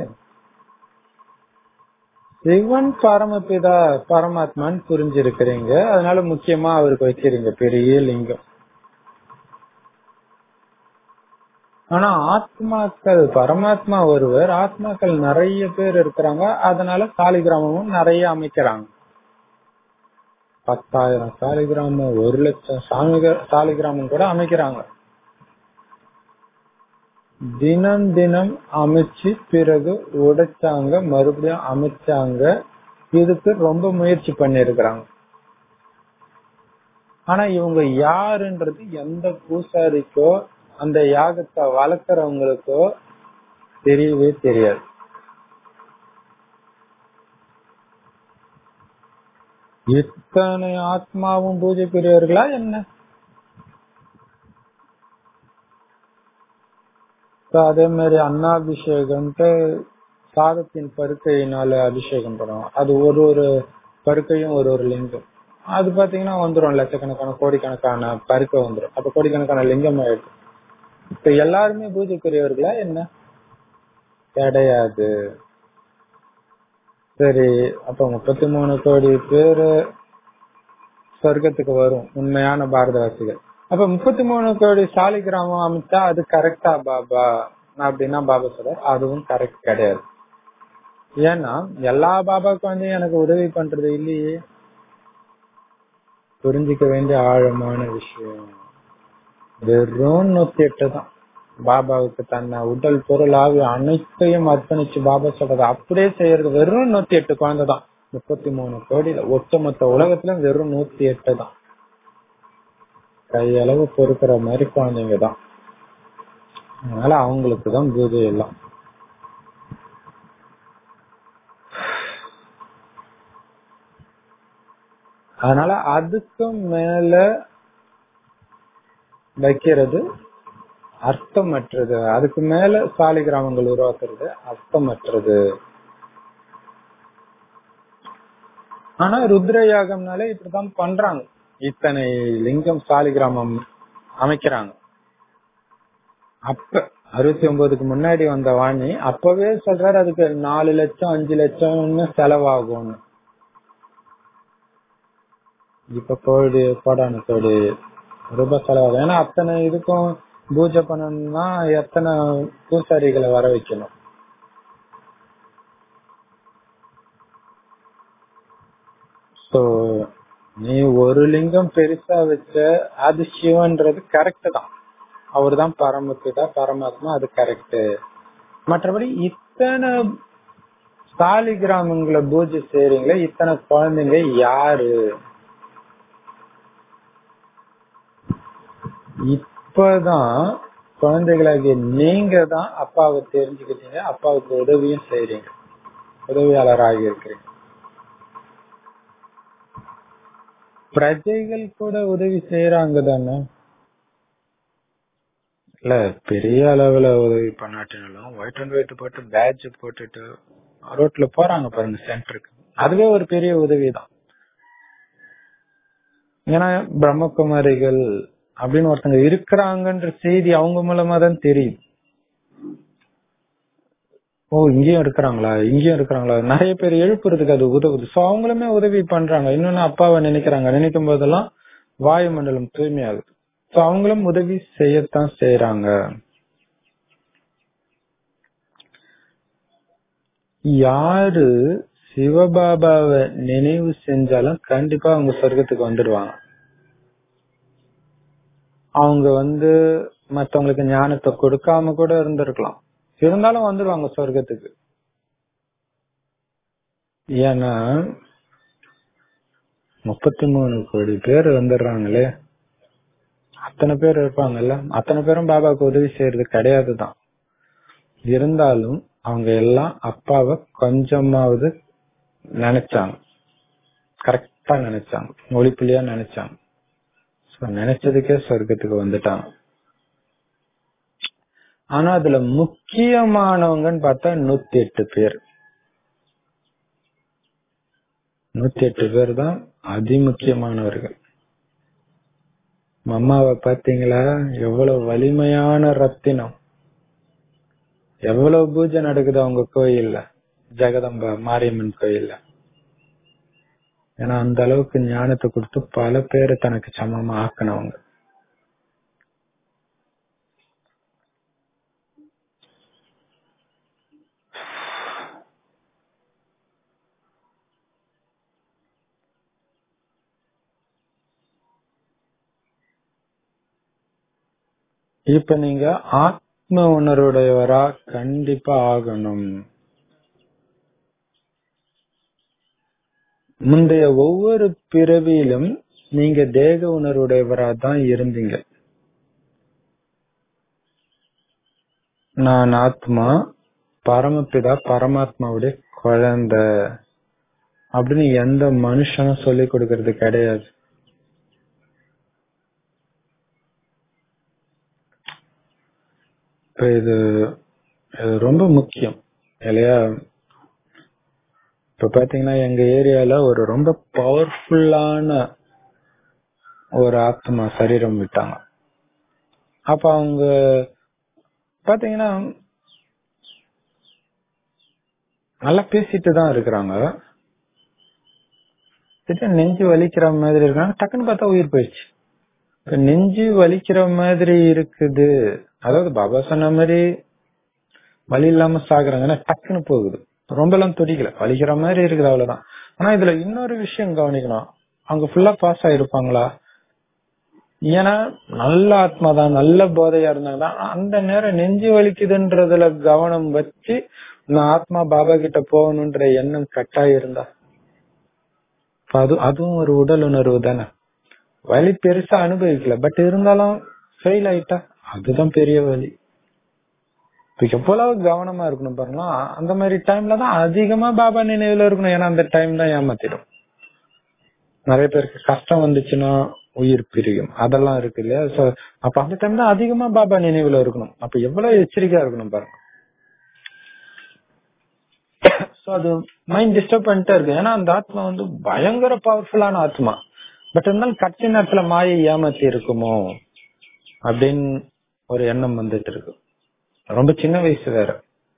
சிவன் பரமபிதா பரமாத்மான்னு புரிஞ்சிருக்கிறீங்க அதனால முக்கியமா அவருக்கு வைக்கிறீங்க பெரிய லிங்கம் ஆனா ஆத்மாக்கள் பரமாத்மா ஒருவர் ஆத்மாக்கள் நிறைய பேர் இருக்கிறாங்க அதனால சாலிகிராமமும் நிறைய அமைக்கிறாங்க பத்தாயிரம் சாலிகிராமம் ஒரு லட்சம் சாமிக- சாலிகிராமம் கூட அமைக்கிறாங்க தினம் தினம் அமைச்சு பிறகு உடைச்சாங்க மறுபடியும் அமைச்சாங்க இதுக்கு ரொம்ப முயற்சி பண்ணிருக்கிறாங்க ஆனா இவங்க யாருன்றது எந்த பூசாரிக்கோ அந்த யாகத்தை வளர்க்கறவங்களுக்கோ தெரியவே தெரியாது இத்தனை ஆத்மாவும் பூஜை பெரியவர்களா என்ன So, அதே மாதிரி அன்னாபிஷேகம்ட்டு சாதத்தின் பருக்கையினால அபிஷேகம் பண்ணுவோம் அது ஒரு ஒரு பருக்கையும் ஒரு ஒரு லிங்கம் அது பாத்தீங்கன்னா வந்துரும் லட்சக்கணக்கான கோடிக்கணக்கான பருக்க வந்துரும் அப்ப கோடிக்கணக்கான லிங்கம் ஆயிடுது இப்ப எல்லாருமே பூஜைக்குரியவர்களா என்ன கிடையாது சரி அப்ப முப்பத்தி மூணு கோடி பேரு சொர்க்கத்துக்கு வரும் உண்மையான பாரதவாசிகள் அப்ப முப்பத்தி மூணு கோடி சாலி கிராமம் அமைச்சா அது கரெக்டா பாபா அப்படின்னா பாபா சொல்ற அதுவும் கரெக்ட் கிடையாது ஏன்னா எல்லா பாபாக்கும் வந்து எனக்கு உதவி பண்றது இல்லையே புரிஞ்சுக்க வேண்டிய ஆழமான விஷயம் வெறும் நூத்தி எட்டு தான் பாபாவுக்கு தன்னை உடல் பொருள் ஆவி அனைத்தையும் அர்ப்பணிச்சு பாபா சொல்றது அப்படியே செய்யறது வெறும் நூத்தி எட்டு குழந்தை தான் முப்பத்தி மூணு கோடியில ஒட்டுமொத்த உலகத்துல வெறும் நூத்தி எட்டு தான் கையளவு பொறுக்கிற மாதிரி குழந்தைங்க தான் அதனால அவங்களுக்கு தான் பூஜை எல்லாம் அதனால அதுக்கும் மேல வைக்கிறது அர்த்தமற்றது அதுக்கு மேல சாலை கிராமங்கள் உருவாக்குறது அர்த்தமற்றது ஆனா ருத்ர யாகம்னாலே இப்படிதான் பண்றாங்க இத்தனை லிங்கம் சாலி கிராமம் அமைக்கிறாங்க அப்ப அறுபத்தி ஒன்பதுக்கு முன்னாடி வந்த வாணி அப்பவே சொல்றாரு அதுக்கு நாலு லட்சம் அஞ்சு லட்சம்னு செலவாகும்னு இப்ப கோடி கோடான கோடி ரூபாய் செலவாகும் ஏன்னா அத்தனை இதுக்கும் பூஜை பண்ணணும்னா எத்தனை பூசாரிகளை வர வைக்கணும் சோ நீ ஒரு லிங்கம் பெருசா வச்ச அது சிவன்றது கரெக்ட் தான் அவர் தான் பரமபிதா பரமாத்மா அது கரெக்ட் மற்றபடி இத்தனை சாலி கிராமங்களை பூஜை செய்றீங்களே இத்தனை குழந்தைங்க யாரு இப்பதான் குழந்தைகளாகிய நீங்க தான் அப்பாவை தெரிஞ்சுக்கிட்டீங்க அப்பாவுக்கு உதவியும் செய்றீங்க உதவியாளராக இருக்கிறீங்க பிரஜைகள் கூட உதவி செய்யறாங்க தானே இல்ல பெரிய அளவுல உதவி பண்ணாட்டினாலும் ஒயிட் அண்ட் ஒயிட் போட்டு பேட்ச் போட்டுட்டு ரோட்ல போறாங்க பாருங்க சென்டருக்கு அதுவே ஒரு பெரிய உதவி தான் ஏன்னா பிரம்மகுமாரிகள் அப்படின்னு ஒருத்தங்க இருக்கிறாங்கன்ற செய்தி அவங்க மூலமா தான் தெரியுது ஓ இங்கேயும் இருக்கிறாங்களா இங்கேயும் இருக்கிறாங்களா நிறைய பேர் எழுப்புறதுக்கு அது உதவுது சோ அவங்களுமே உதவி பண்றாங்க இன்னொன்னு அப்பாவை நினைக்கிறாங்க நினைக்கும் போதெல்லாம் வாயுமண்டலம் தூய்மையாகுது சோ அவங்களும் உதவி செய்யத்தான் செய்யறாங்க யாரு சிவபாபாவை நினைவு செஞ்சாலும் கண்டிப்பா அவங்க சொர்க்கத்துக்கு வந்துடுவாங்க அவங்க வந்து மத்தவங்களுக்கு ஞானத்தை கொடுக்காம கூட இருந்திருக்கலாம் இருந்தாலும் வந்துடுவாங்க சொர்க்கத்துக்கு ஏன்னா முப்பத்தி மூணு கோடி பேர் வந்துடுறாங்களே அத்தனை பேர் இருப்பாங்கல்ல அத்தனை பேரும் பாபாவுக்கு உதவி செய்யறது கிடையாது தான் இருந்தாலும் அவங்க எல்லாம் அப்பாவை கொஞ்சமாவது நினைச்சாங்க கரெக்டா நினைச்சாங்க ஒளிப்புலியா நினைச்சாங்க நினைச்சதுக்கே சொர்க்கத்துக்கு வந்துட்டாங்க ஆனா அதுல முக்கியமானவங்கன்னு பார்த்தா நூத்தி எட்டு பேர் நூத்தி எட்டு பேர் தான் அதிமுக்கியமானவர்கள் அம்மாவை பாத்தீங்களா எவ்வளவு வலிமையான ரத்தினம் எவ்வளவு பூஜை நடக்குது அவங்க கோயில்ல ஜெகதம்பா மாரியம்மன் கோயில்ல ஏன்னா அந்த அளவுக்கு ஞானத்தை கொடுத்து பல பேரை தனக்கு சமமா ஆக்கினவங்க இப்ப நீங்க ஆத்ம உணர்வுடையவரா கண்டிப்பா ஆகணும் முந்தைய ஒவ்வொரு பிறவியிலும் நீங்க தேக உணர்வுடையவரா தான் இருந்தீங்க நான் ஆத்மா பரமபிதா பரமாத்மாவுடைய குழந்தை அப்படின்னு எந்த மனுஷனும் சொல்லி கொடுக்கறது கிடையாது இப்ப இது இது ரொம்ப முக்கியம் இல்லையா இப்ப பாத்தீங்கன்னா எங்க ஏரியால ஒரு ரொம்ப பவர்ஃபுல்லான ஒரு ஆத்மா சரீரம் விட்டாங்க அப்ப அவங்க பாத்தீங்கன்னா நல்லா பேசிட்டு தான் இருக்கிறாங்க திடீர்னு நெஞ்சு வலிக்கிற மாதிரி இருக்காங்க டக்குன்னு பார்த்தா உயிர் போயிடுச்சு இப்ப நெஞ்சு வலிக்கிற மாதிரி இருக்குது அதாவது பாபா சொன்ன மாதிரி வலி இல்லாம சாகுறாங்கன்னா டக்குன்னு போகுது ரொம்ப எல்லாம் துடிக்கல வலிக்கிற மாதிரி இருக்குது அவ்வளவுதான் ஆனா இதுல இன்னொரு விஷயம் கவனிக்கணும் அவங்க ஃபுல்லா பாஸ் ஆயிருப்பாங்களா ஏன்னா நல்ல ஆத்மா தான் நல்ல போதையா இருந்தாங்க அந்த நேரம் நெஞ்சு வலிக்குதுன்றதுல கவனம் வச்சு நான் ஆத்மா பாபா கிட்ட போகணுன்ற எண்ணம் கட்டாயம் இருந்தா அப்ப அது அதுவும் ஒரு உடல் உணர்வு தானே வலி பெருசா அனுபவிக்கல பட் இருந்தாலும் ஃபெயில் ஆயிட்டா அதுதான் பெரிய வலி இப்ப எவ்வளவு கவனமா இருக்கணும் பாருங்களா அந்த மாதிரி டைம்ல தான் அதிகமா பாபா நினைவுல இருக்கணும் ஏன்னா அந்த டைம் தான் ஏமாத்திடும் நிறைய பேருக்கு கஷ்டம் வந்துச்சுன்னா உயிர் பிரியும் அதெல்லாம் இருக்கு இல்லையா சோ அப்ப அந்த டைம் தான் அதிகமா பாபா நினைவுல இருக்கணும் அப்ப எவ்வளவு எச்சரிக்கையா இருக்கணும் பாருங்க சோ அது மைண்ட் டிஸ்டர்ப் பண்ணிட்டே இருக்கு ஏன்னா அந்த ஆத்மா வந்து பயங்கர பவர்ஃபுல்லான ஆத்மா பட் இருந்தாலும் கட்சி நேரத்துல மாயை ஏமாத்தி இருக்குமோ அப்படின்னு ஒரு எண்ணம் வந்துட்டு இருக்கு ரொம்ப சின்ன வயசு வேற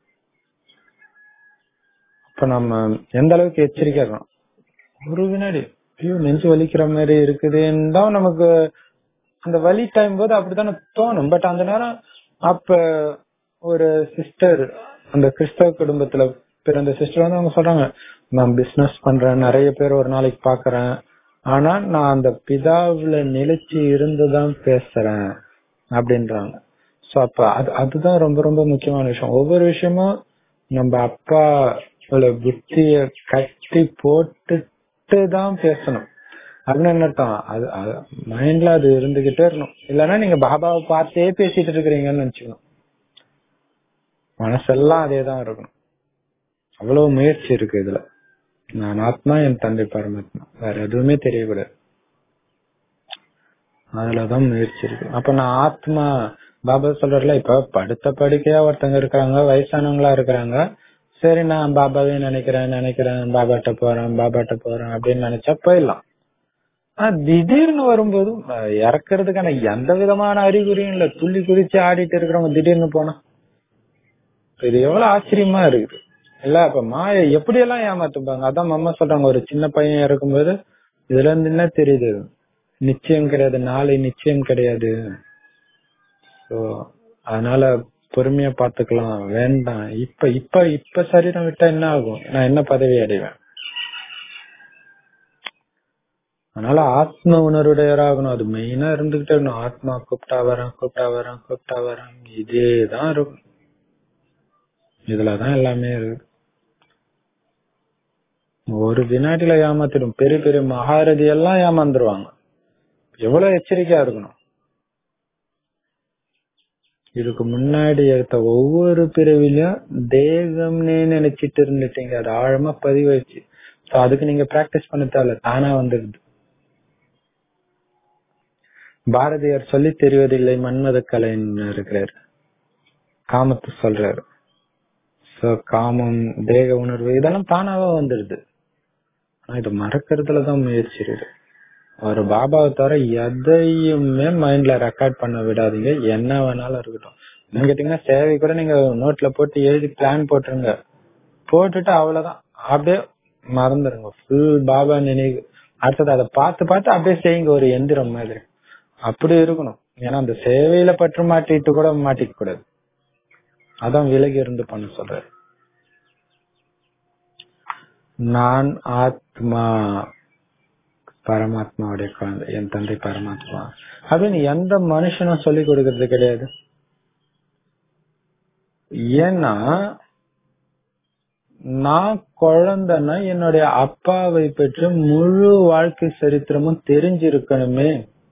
அப்ப நம்ம எந்த அளவுக்கு எச்சரிக்கையா இருக்கணும் ஒரு வினாடி ஐயோ நெஞ்சு வலிக்கிற மாதிரி இருக்குதுன்னு தான் நமக்கு அந்த வலி டைம் போது அப்படித்தானே தோணும் பட் அந்த நேரம் அப்ப ஒரு சிஸ்டர் அந்த கிறிஸ்தவ குடும்பத்துல பிறந்த சிஸ்டர் வந்து அவங்க சொல்றாங்க நான் பிசினஸ் பண்றேன் நிறைய பேர் ஒரு நாளைக்கு பாக்குறேன் ஆனா நான் அந்த பிதாவுல நிலைச்சு இருந்துதான் பேசுறேன் அப்படின்றாங்க சோ அப்ப அது அதுதான் ரொம்ப ரொம்ப முக்கியமான விஷயம் ஒவ்வொரு விஷயமும் நம்ம அப்பா புத்திய கட்டி போட்டுட்டு தான் பேசணும் அப்படின்னு என்ன அர்த்தம் அது மைண்ட்ல அது இருந்துகிட்டே இருக்கணும் இல்லைன்னா நீங்க பாபாவை பார்த்தே பேசிட்டு இருக்கிறீங்கன்னு நினைச்சுக்கணும் மனசெல்லாம் அதே தான் இருக்கணும் அவ்வளவு முயற்சி இருக்கு இதுல நான் ஆத்மா என் தந்தை பரமாத்மா வேற எதுவுமே தெரியக்கூடாது அதுலதான் முயற்சி இருக்கு அப்ப நான் ஆத்மா பாபா சொல்றல இப்ப படுத்த படுக்கையா ஒருத்தங்க இருக்கிறாங்க வயசானவங்களா இருக்கிறாங்க சரி நான் பாபாவே நினைக்கிறேன் நினைக்கிறேன் பாபாட்ட போறேன் பாபாட்ட போறேன் அப்படின்னு நினைச்சா போயிடலாம் ஆனா திடீர்னு வரும்போது இறக்குறதுக்கான எந்த விதமான அறிகுறியும் இல்ல துள்ளி குதிச்சு ஆடிட்டு இருக்கிறவங்க திடீர்னு போனா இது எவ்வளவு ஆச்சரியமா இருக்குது இல்ல அப்ப மாய எப்படி எல்லாம் ஏமாத்துப்பாங்க அதான் அம்மா சொல்றாங்க ஒரு சின்ன பையன் இருக்கும்போது இதுல இருந்து என்ன தெரியுது நிச்சயம் கிடையாது நாளை நிச்சயம் கிடையாது சோ அதனால பொறுமையா பாத்துக்கலாம் வேண்டாம் இப்ப இப்ப இப்ப சரீரம் விட்டா என்ன ஆகும் நான் என்ன பதவி அடைவேன் அதனால ஆத்ம உணர்வுடையராகணும் அது மெயினா இருந்துகிட்டே இருக்கணும் ஆத்மா கூப்பிட்டா வரேன் கூப்பிட்டா வரேன் கூப்பிட்டா வரேன் இதேதான் இருக்கும் இதுலதான் எல்லாமே இருக்கு ஒரு வினாடியில ஏமாத்திடும் பெரிய பெரிய மகாரதி எல்லாம் ஏமாந்துருவாங்க எவ்வளவு எச்சரிக்கையா இருக்கணும் இதுக்கு முன்னாடி எடுத்த ஒவ்வொரு பிறவிலையும் தேகம்னே நினைச்சிட்டு இருந்துட்டீங்க அது ஆழமா பதிவாயிடுச்சு அதுக்கு நீங்க பிராக்டிஸ் பண்ண தேவையில்ல தானா வந்துடுது பாரதியார் சொல்லி தெரிவதில்லை மன்மத கலைன்னு இருக்கிறாரு காமத்தை சொல்றாரு சோ காமம் தேக உணர்வு இதெல்லாம் தானாவே வந்துடுது ஆனா இது மறக்கிறதுலதான் முயற்சி இருக்கு ஒரு பாபாவை தவிர எதையுமே மைண்ட்ல ரெக்கார்ட் பண்ண விடாதீங்க என்ன வேணாலும் இருக்கட்டும் என்ன கேட்டீங்கன்னா சேவை கூட நீங்க நோட்ல போட்டு எழுதி பிளான் போட்டுருங்க போட்டுட்டு அவ்வளவுதான் அப்படியே மறந்துருங்க ஃபுல் பாபா நினைவு அடுத்தது அதை பார்த்து பார்த்து அப்படியே செய்யுங்க ஒரு எந்திரம் மாதிரி அப்படி இருக்கணும் ஏன்னா அந்த சேவையில பற்று மாட்டிட்டு கூட மாட்டிக்க கூடாது அதான் விலகி இருந்து பண்ண சொல்றாரு நான் ஆத்மா பரமாத்மாவுடைய குழந்தை என் தந்தை பரமாத்மா அப்படின்னு எந்த மனுஷனும் சொல்லி கொடுக்கறது கிடையாது ஏன்னா நான் குழந்தைன்னா என்னுடைய அப்பாவை பற்றி முழு வாழ்க்கை சரித்திரமும் தெரிஞ்சிருக்கணுமே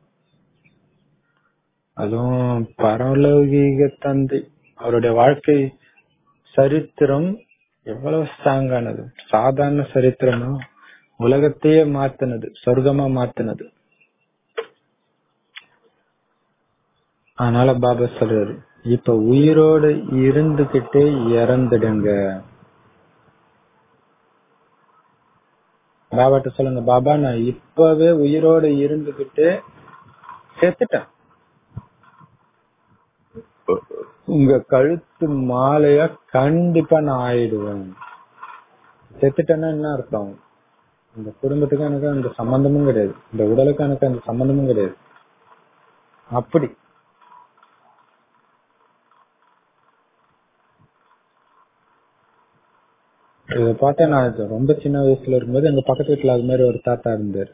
அதுவும் பரலௌகீக தந்தை அவருடைய வாழ்க்கை சரித்திரம் எவ்வளவு ஸ்ட்ராங்கானது சாதாரண சரித்திரமா உலகத்தையே மாத்தினது சொர்க்கமா மாத்தினது அதனால பாபா சொல்றாரு இப்ப உயிரோடு இருந்துகிட்டே இறந்துடுங்க பாபாட்ட சொல்லுங்க பாபா நான் இப்பவே உயிரோட இருந்துகிட்டு செத்துட்டேன் உங்க கழுத்து மாலைய கண்டிப்பா நான் ஆயிடுவேன் செத்துட்டேன்னா என்ன அர்த்தம் இந்த குடும்பத்துக்கு எனக்கு அந்த சம்பந்தமும் கிடையாது இந்த உடலுக்கு எனக்கு அந்த சம்பந்தமும் கிடையாது அப்படி இத பார்த்தா நான் இது ரொம்ப சின்ன வயசுல இருக்கும்போது எங்க பக்கத்து வீட்டுல அது மாதிரி ஒரு தாத்தா இருந்தார்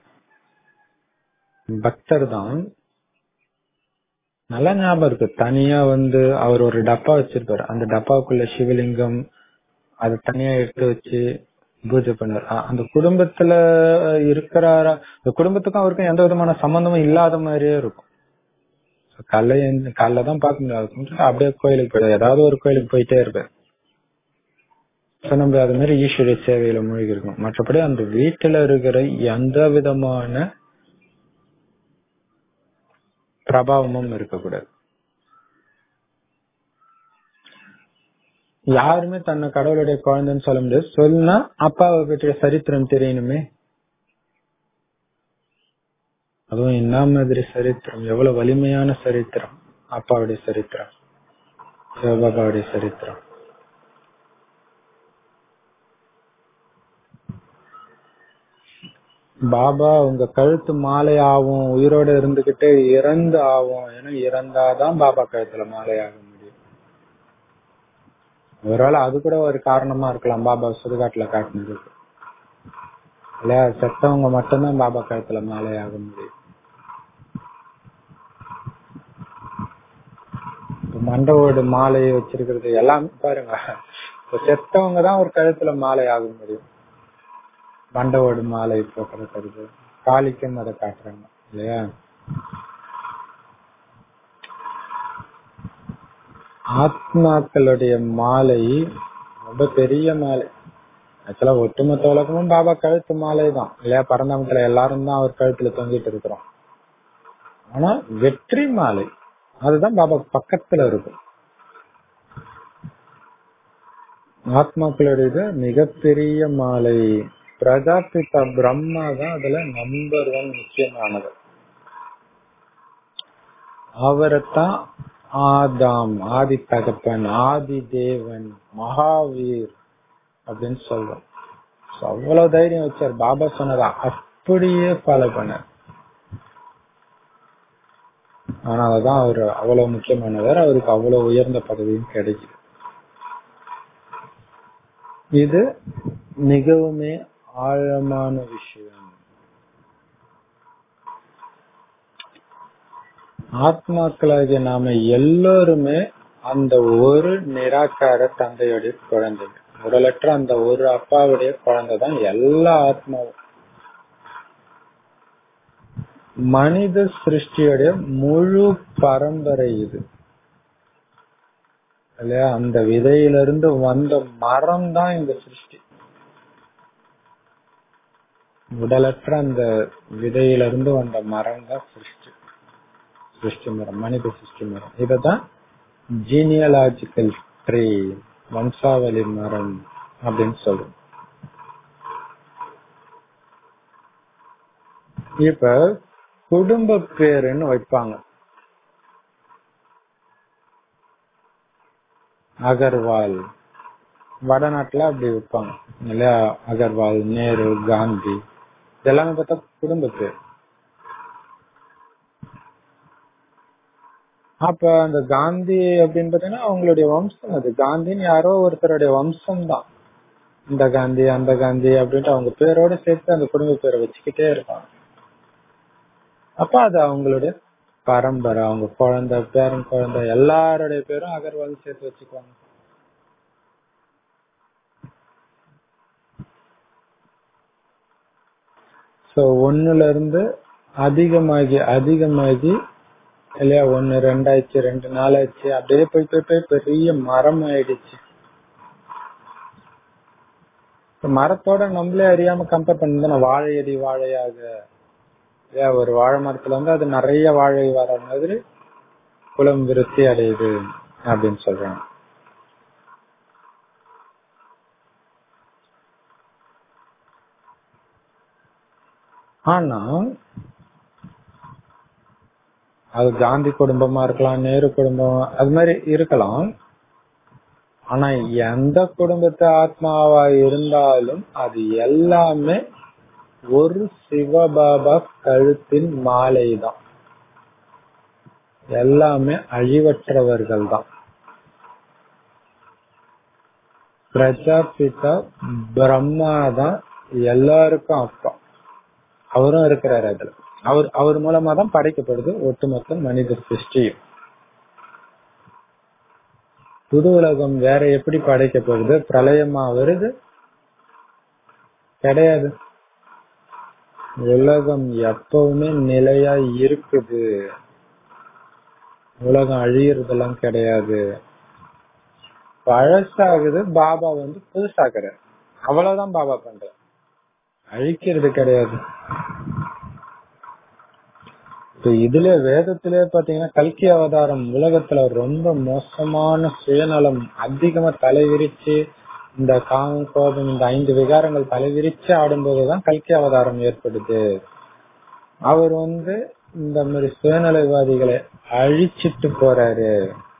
பக்தர் தான் நல்ல ஞாபகம் இருக்கு தனியா வந்து அவர் ஒரு டப்பா வச்சிருப்பாரு அந்த டப்பாவுக்குள்ள சிவலிங்கம் அது தனியா எடுத்து வச்சு பூஜை பண்ணார் அ- அந்த குடும்பத்துல இருக்கிறாரா அந்த குடும்பத்துக்கும் அவருக்கும் எந்த விதமான சம்பந்தமும் இல்லாத மாதிரியே இருக்கும் காலைல எழுந்து- காலைல தான் பார்க்க முடியாது அப்படியே கோயிலுக்கு போயிடு ஏதாவது ஒரு கோயிலுக்கு போயிட்டே இருப்பார் So, நம்ம அது மாதிரி ஈஸ்வரிய சேவையில மூழ்கி இருக்கணும் மற்றபடி அந்த வீட்டுல இருக்கிற எந்த விதமான பிரபாவமும் இருக்கக்கூடாது யாருமே தன்னை கடவுளுடைய குழந்தைன்னு சொல்ல முடியாது சொன்னா அப்பாவை பற்றிய சரித்திரம் தெரியணுமே அதுவும் என்ன மாதிரி சரித்திரம் எவ்வளவு வலிமையான சரித்திரம் அப்பாவுடைய சரித்திரம் சிவபாபாவுடைய சரித்திரம் பாபா உங்க கழுத்து மாலை ஆகும் உயிரோட இருந்துகிட்டே இறந்து ஆகும் ஏன்னா இறந்தாதான் பாபா கழுத்துல மாலை ஆக முடியும் ஒருவேளை அது கூட ஒரு காரணமா இருக்கலாம் பாபா சுடுகாட்டுல காட்டினதுக்கு இல்லையா செத்தவங்க மட்டும்தான் பாபா கழுத்துல மாலை ஆக முடியும் இப்ப மண்டவோடு மாலையை வச்சிருக்கிறது எல்லாமே பாருங்க இப்ப செத்தவங்க தான் ஒரு கழுத்துல மாலை ஆக முடியும் மண்டவோடு மாலை போட்டுறது காளிக்கும் அதை காட்டுறாங்க இல்லையா ஆத்மாக்களுடைய மாலை ரொம்ப பெரிய மாலை ஆக்சுவலா ஒட்டுமொத்த உலகமும் பாபா கழுத்து மாலை தான் இல்லையா பரந்தாமத்துல எல்லாரும் தான் அவர் கழுத்துல தொங்கிட்டு இருக்கிறோம் ஆனா வெற்றி மாலை அதுதான் பாபா பக்கத்துல இருக்கும் ஆத்மாக்களுடைய மிகப்பெரிய மாலை பிரஜாபிதா பிரம்மா தான் அதுல நம்பர் ஒன் முக்கியமானது அவரைத்தான் ஆதாம் ஆதி தகப்பன் ஆதி தேவன் மகாவீர் அப்படின்னு சொல்றோம் So, அவ்வளவு தைரியம் வச்சார் பாபா சொன்னதா அப்படியே ஃபாலோ பண்ணார் அதனாலதான் அவர் அவ்வளவு முக்கியமானவர் அவருக்கு அவ்வளவு உயர்ந்த பதவியும் கிடைக்குது இது மிகவுமே ஆழமான விஷயம் ஆத்மாக்களாகிய நாம எல்லோருமே அந்த ஒரு நிராகார தந்தையுடைய குழந்தைங்க உடலற்ற அந்த ஒரு அப்பாவுடைய குழந்தை தான் எல்லா ஆத்மாவும் மனித சிருஷ்டியுடைய முழு பரம்பரை இது இல்லையா அந்த விதையிலிருந்து வந்த மரம் தான் இந்த சிருஷ்டி உடலற்ற அந்த விதையிலிருந்து வந்த மரம் தான் சிருஷ்டி சிருஷ்டி மரம் மனித சிருஷ்டி மரம் இததான் ஜீனியலாஜிக்கல் ட்ரீ வம்சாவளி மரம் அப்படின்னு சொல்றோம் இப்ப குடும்ப பேருன்னு வைப்பாங்க அகர்வால் வடநாட்டுல அப்படி வைப்பாங்க இல்லையா அகர்வால் நேரு காந்தி இதெல்லாமே பார்த்தா குடும்ப பேர் அப்ப அந்த காந்தி அப்படின்னு பாத்தீங்கன்னா அவங்களுடைய வம்சம் அது காந்தின்னு யாரோ ஒருத்தருடைய வம்சம் தான் இந்த காந்தி அந்த காந்தி அப்படின்ட்டு அவங்க பேரோட சேர்த்து அந்த குடும்ப பேரை வச்சுக்கிட்டே இருப்பாங்க அப்ப அது அவங்களுடைய பரம்பரை அவங்க குழந்தை பேரன் குழந்தை எல்லாருடைய பேரும் அகர்வால் சேர்த்து வச்சுக்குவாங்க சோ ஒண்ணுல இருந்து அதிகமாகி அதிகமாகி இல்லையா ஒண்ணு ரெண்டாயிடுச்சு ரெண்டு நாளாச்சு அப்படியே போய் போய் போய் பெரிய மரம் ஆயிடுச்சு இப்ப மரத்தோட நம்மளே அறியாம கம்பேர் பண்ணி வாழையடி வாழையாக இல்லையா ஒரு வாழை மரத்துல வந்து அது நிறைய வாழை வர மாதிரி குளம் விருத்தி அடையுது அப்படின்னு சொல்றாங்க ஆனா அது காந்தி குடும்பமா இருக்கலாம் நேரு குடும்பம் அது மாதிரி இருக்கலாம் ஆனா எந்த குடும்பத்து ஆத்மாவா இருந்தாலும் அது எல்லாமே ஒரு சிவபாபா கழுத்தின் மாலை தான் எல்லாமே அழிவற்றவர்கள் தான் பிரஜாபிதா பிரம்மா தான் எல்லாருக்கும் அப்பா அவரும் இருக்கிறாரு அதுல அவர் அவர் மூலமா தான் படைக்கப்படுது ஒட்டுமொத்த மனித சிருஷ்டியும் புது உலகம் வேற எப்படி படைக்கப்படுது பிரளயமா வருது கிடையாது உலகம் எப்பவுமே நிலையா இருக்குது உலகம் அழியறதெல்லாம் கிடையாது பழசாகுது பாபா வந்து புதுசாக்குறாரு அவ்வளவுதான் பாபா பண்ற அழிக்கிறது கிடையாது இப்ப இதுல வேதத்திலே பாத்தீங்கன்னா கல்கி அவதாரம் உலகத்துல ரொம்ப மோசமான சுயநலம் அதிகமா தலைவிரிச்சு இந்த காமம் கோபம் இந்த ஐந்து விகாரங்கள் தலைவிரிச்சு ஆடும்போதுதான் கல்கி அவதாரம் ஏற்படுது அவர் வந்து இந்த மாதிரி சுயநலவாதிகளை அழிச்சிட்டு போறாரு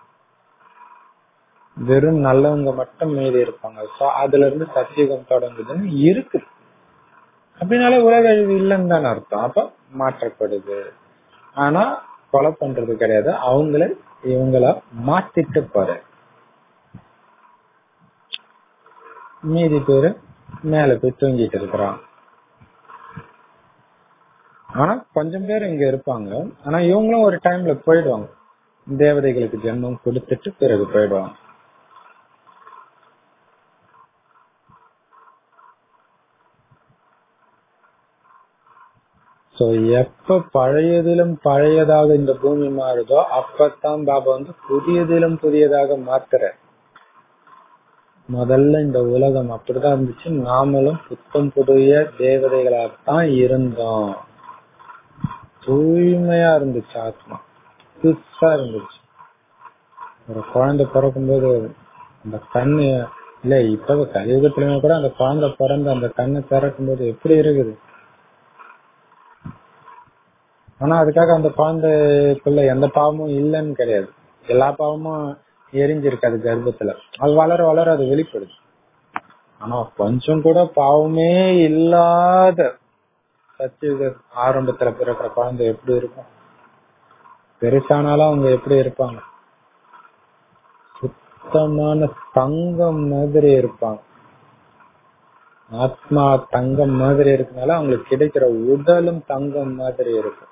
வெறும் நல்லவங்க மட்டும் மீதி இருப்பாங்க சோ அதுல இருந்து சத்தியுகம் தொடங்குதுன்னு இருக்கு அப்படின்னாலே உலக அழிவு இல்லைன்னு தானே அர்த்தம் அப்ப மாற்றப்படுது ஆனா கொலை பண்றது கிடையாது அவங்கள இவங்கள மாத்திட்டு போற மீதி பேரு மேல போய் தூங்கிட்டு இருக்கிறான் ஆனா கொஞ்சம் பேர் இங்க இருப்பாங்க ஆனா இவங்களும் ஒரு டைம்ல போயிடுவாங்க தேவதைகளுக்கு ஜென்மம் கொடுத்துட்டு பிறகு போயிடுவாங்க சோ எப்ப பழையதிலும் பழையதாக இந்த பூமி மாறுதோ அப்பத்தான் பாபா வந்து புதியதிலும் புதியதாக மாத்துற முதல்ல இந்த உலகம் அப்படிதான் இருந்துச்சு நாமளும் புத்தம் புதிய தேவதைகளாகத்தான் இருந்தோம் தூய்மையா இருந்துச்சு ஆத்மா புதுசா இருந்துச்சு ஒரு குழந்தை பிறக்கும்போது அந்த கண்ணு இல்ல இப்ப கலியுகத்திலுமே கூட அந்த குழந்தை பிறந்து அந்த கண்ணை திறக்கும் போது எப்படி இருக்குது ஆனா அதுக்காக அந்த குழந்தைக்குள்ள எந்த பாவமும் இல்லைன்னு கிடையாது எல்லா பாவமும் எரிஞ்சிருக்காது கர்ப்பத்துல அது வளர வளர அது வெளிப்படுது ஆனா கொஞ்சம் கூட பாவமே இல்லாத சத்தியுக ஆரம்பத்துல பிறக்கிற குழந்தை எப்படி இருக்கும் பெருசானாலும் அவங்க எப்படி இருப்பாங்க சுத்தமான தங்கம் மாதிரி இருப்பாங்க ஆத்மா தங்கம் மாதிரி இருக்கனால அவங்களுக்கு கிடைக்கிற உடலும் தங்கம் மாதிரி இருக்கும்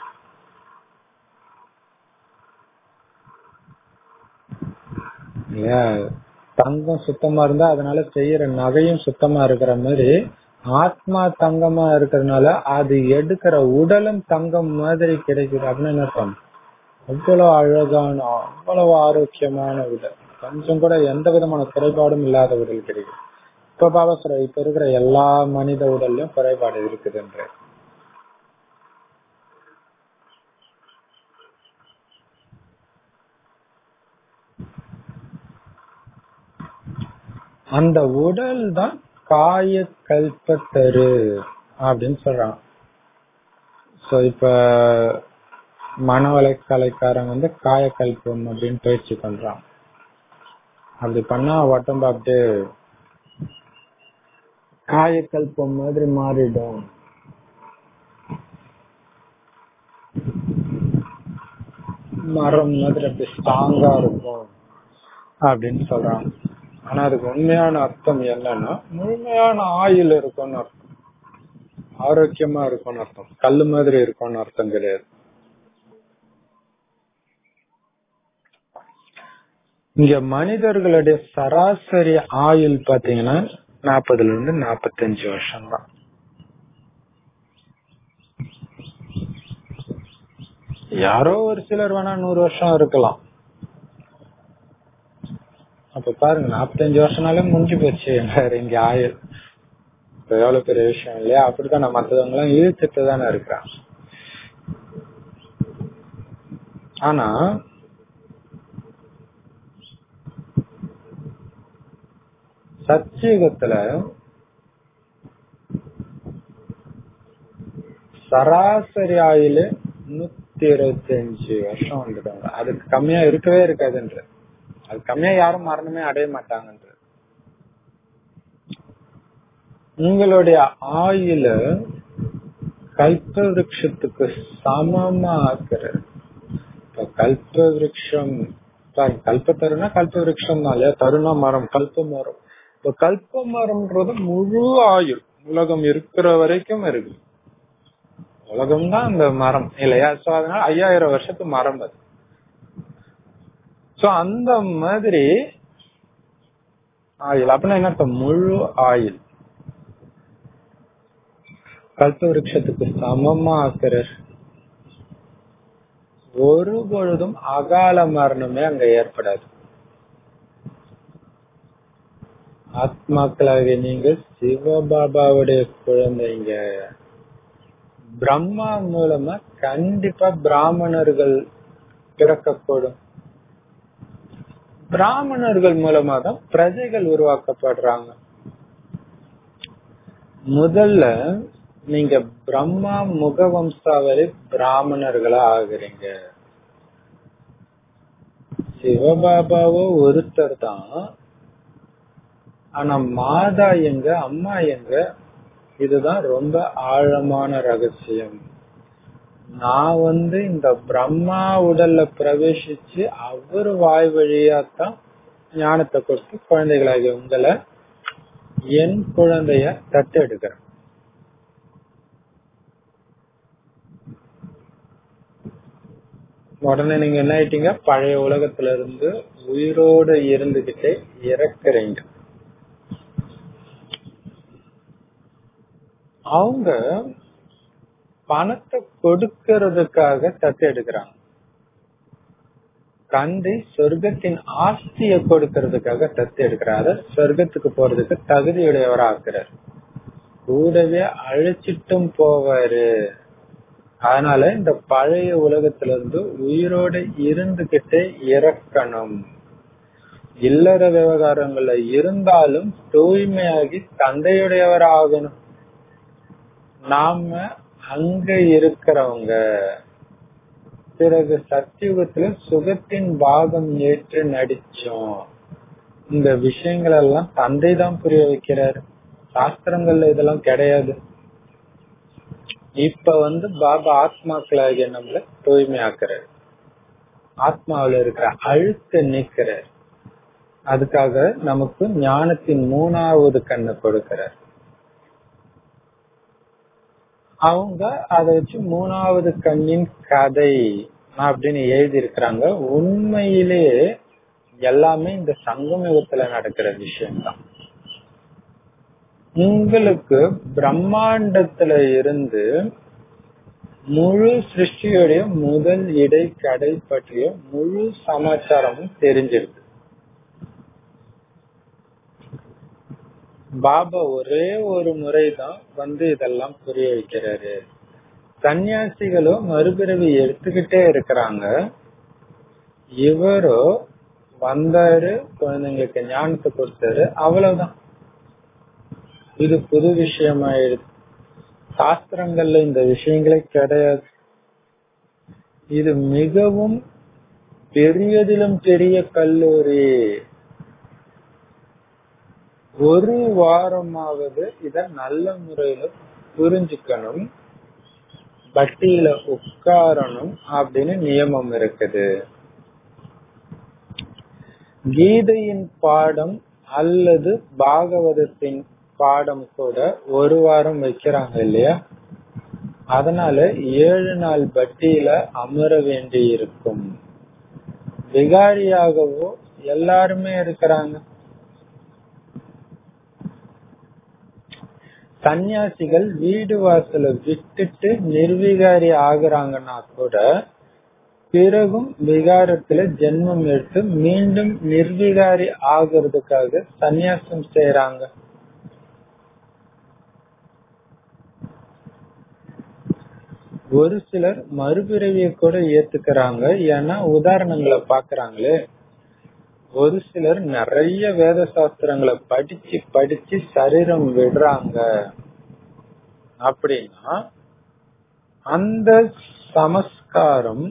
இல்லையா தங்கம் சுத்தமா இருந்தா அதனால செய்யற நகையும் சுத்தமா இருக்கிற மாதிரி ஆத்மா தங்கமா இருக்கிறதுனால அது எடுக்கிற உடலும் தங்கம் மாதிரி கிடைக்குது அப்படின்னு என்ன அர்த்தம் அவ்வளவு அழகான அவ்வளவு ஆரோக்கியமான உடல் கொஞ்சம் கூட எந்த விதமான குறைபாடும் இல்லாத உடல் கிடைக்கும் இப்ப பாபா சொல்ற இப்ப இருக்கிற எல்லா மனித உடல்லையும் குறைபாடு இருக்குதுன்ற அந்த உடல் தான் காய கல்பத்தரு அப்படின்னு சொல்றான் சோ இப்ப மனவளக்கலைக்காரன் வந்து காயக்கல்பம் அப்படின்னு பயிற்சி பண்றான் அப்படி பண்ணா உடம்பு அப்படியே காயக்கல்பம் மாதிரி மாறிடும் மரம் மாதிரி அப்படி ஸ்ட்ராங்கா இருக்கும் அப்படின்னு சொல்றான் ஆனா அதுக்கு உண்மையான அர்த்தம் என்னன்னா முழுமையான ஆயுள் இருக்கும்னு அர்த்தம் ஆரோக்கியமா இருக்கும்னு அர்த்தம் கல்லு மாதிரி இருக்கும்னு அர்த்தம் கிடையாது இங்க மனிதர்களுடைய சராசரி ஆயுள் பாத்தீங்கன்னா நாற்பதுல இருந்து நாற்பத்தஞ்சு வருஷம் தான் யாரோ ஒரு சிலர் வேணா நூறு வருஷம் இருக்கலாம் அப்ப பாருங்க நாற்பத்தஞ்சு வருஷம்னாலே முடிஞ்சு போச்சு வேற இங்க ஆயுள் இப்ப எவ்வளவு பெரிய விஷயம் இல்லையா அப்படித்தான் நம்ம மத்தவங்க எல்லாம் இழுத்துட்டு தானே இருக்கிறான் ஆனா சத்தியுகத்துல சராசரி ஆயுள் நூத்தி இருபத்தி அஞ்சு வருஷம் வந்துட்டாங்க அதுக்கு கம்மியா இருக்கவே இருக்காதுன்ற அது கம்மியா யாரும் மரணமே அடைய மாட்டாங்கன்ற உங்களுடைய ஆயுள கல்ப விருட்சத்துக்கு சமமா ஆக்குறது இப்ப கல்ப விருட்சம் கல்ப தருணா கல்ப விருட்சம் தான் இல்லையா தருணா மரம் கல்ப மரம் இப்ப கல்ப மரம்ன்றது முழு ஆயுள் உலகம் இருக்கிற வரைக்கும் இருக்கு உலகம் தான் அந்த மரம் இல்லையா சோ அதனால ஐயாயிரம் வருஷத்து மரம் அது சோ அந்த மாதிரி ஆயுள் அப்படின்னா என்ன அர்த்தம்? முழு ஆயுள் கல்ப விருட்சத்துக்கு சமமா ஆக்குறார் ஒரு பொழுதும் அகால மரணமே அங்க ஏற்படாது ஆத்மாக்களாக நீங்கள் சிவபாபாவுடைய குழந்தைங்க பிரம்மா மூலமா கண்டிப்பா பிராமணர்கள் பிறக்கக்கூடும் பிராமணர்கள் மூலமா தான் பிரஜைகள் உருவாக்கப்படுறாங்க முதல்ல நீங்க பிரம்மா முகவம்சாவளி பிராமணர்களா ஆகுறீங்க சிவபாபாவோ ஒருத்தர் தான் ஆனா மாதா எங்க அம்மா எங்க இதுதான் ரொம்ப ஆழமான ரகசியம் நான் வந்து இந்த பிரம்மா உடல்ல பிரவேசிச்சு அவர் வாய் வழியாத்தான் ஞானத்தை கொடுத்து குழந்தைகளாகிய உங்களை என் குழந்தைய தத்தெடுக்கிறேன் உடனே நீங்க என்ன ஆயிட்டீங்க பழைய உலகத்துல இருந்து உயிரோட இருந்துகிட்டே இறக்குறீங்க அவங்க பணத்தை கொடுக்கறதுக்காக தத்து எடுக்கிறாங்க தந்தை சொர்க்கத்தின் ஆஸ்திய கொடுக்கறதுக்காக தத்து எடுக்கிறாரு சொர்க்கத்துக்கு போறதுக்கு தகுதியுடையவரா ஆக்குறாரு கூடவே அழைச்சிட்டும் போவாரு அதனால இந்த பழைய உலகத்துல இருந்து உயிரோட இருந்துகிட்டே இறக்கணும் இல்லற விவகாரங்கள்ல இருந்தாலும் தூய்மையாகி தந்தையுடையவர் ஆகணும் நாம அங்க இருக்கிறவங்க பிறகு சத்தியுகத்துல சுகத்தின் பாகம் ஏற்று நடிச்சோம் இந்த விஷயங்கள் எல்லாம் தந்தை தான் புரிய வைக்கிறாரு சாஸ்திரங்கள்ல இதெல்லாம் கிடையாது இப்ப வந்து பாபா ஆத்மாக்களாகிய நம்மள தூய்மையாக்குறாரு ஆத்மாவில இருக்கிற அழுத்த நீக்கிறார் அதுக்காக நமக்கு ஞானத்தின் மூணாவது கண்ணை கொடுக்கிறார் அவங்க அதை வச்சு மூணாவது கண்ணின் கதை அப்படின்னு எழுதி இருக்கிறாங்க உண்மையிலேயே எல்லாமே இந்த சங்கமயுகத்துல நடக்கிற விஷயம்தான் உங்களுக்கு பிரம்மாண்டத்துல இருந்து முழு சிருஷ்டியுடைய முதல் இடை கடை பற்றிய முழு சமாச்சாரமும் தெரிஞ்சிருக்கு பாபா ஒரே ஒரு முறைதான் வந்து இதெல்லாம் புரிய வைக்கிறாரு சன்னியாசிகளும் மறுபிறவி எடுத்துக்கிட்டே இருக்கிறாங்க இவரோ வந்தாரு குழந்தைங்களுக்கு ஞானத்தை கொடுத்தாரு அவ்வளவுதான் இது புது விஷயமாயிடுது சாஸ்திரங்கள்ல இந்த விஷயங்களே கிடையாது இது மிகவும் பெரியதிலும் பெரிய கல்லூரி ஒரு வாரமாவது இத நல்ல முறையில புரிஞ்சுக்கணும் பட்டியல உட்காரணும் அப்படின்னு நியமம் இருக்குது கீதையின் பாடம் அல்லது பாகவதத்தின் பாடம் கூட ஒரு வாரம் வைக்கிறாங்க இல்லையா அதனால ஏழு நாள் பட்டியல அமர வேண்டி இருக்கும் விகாரியாகவோ எல்லாருமே இருக்கிறாங்க சன்னியாசிகள் வீடு வாசல விட்டுட்டு நிர்விகாரி ஆகுறாங்கன்னா கூட பிறகும் விகாரத்துல ஜென்மம் எடுத்து மீண்டும் நிர்விகாரி ஆகுறதுக்காக சந்நியாசம் செய்யறாங்க ஒரு சிலர் மறுபிறவிய கூட ஏத்துக்கிறாங்க ஏன்னா உதாரணங்களை பாக்குறாங்களே ஒரு சிலர் நிறைய வேத சாஸ்திரங்களை படிச்சு படிச்சு சரீரம் விடுறாங்க அப்படின்னா அந்த சமஸ்காரம்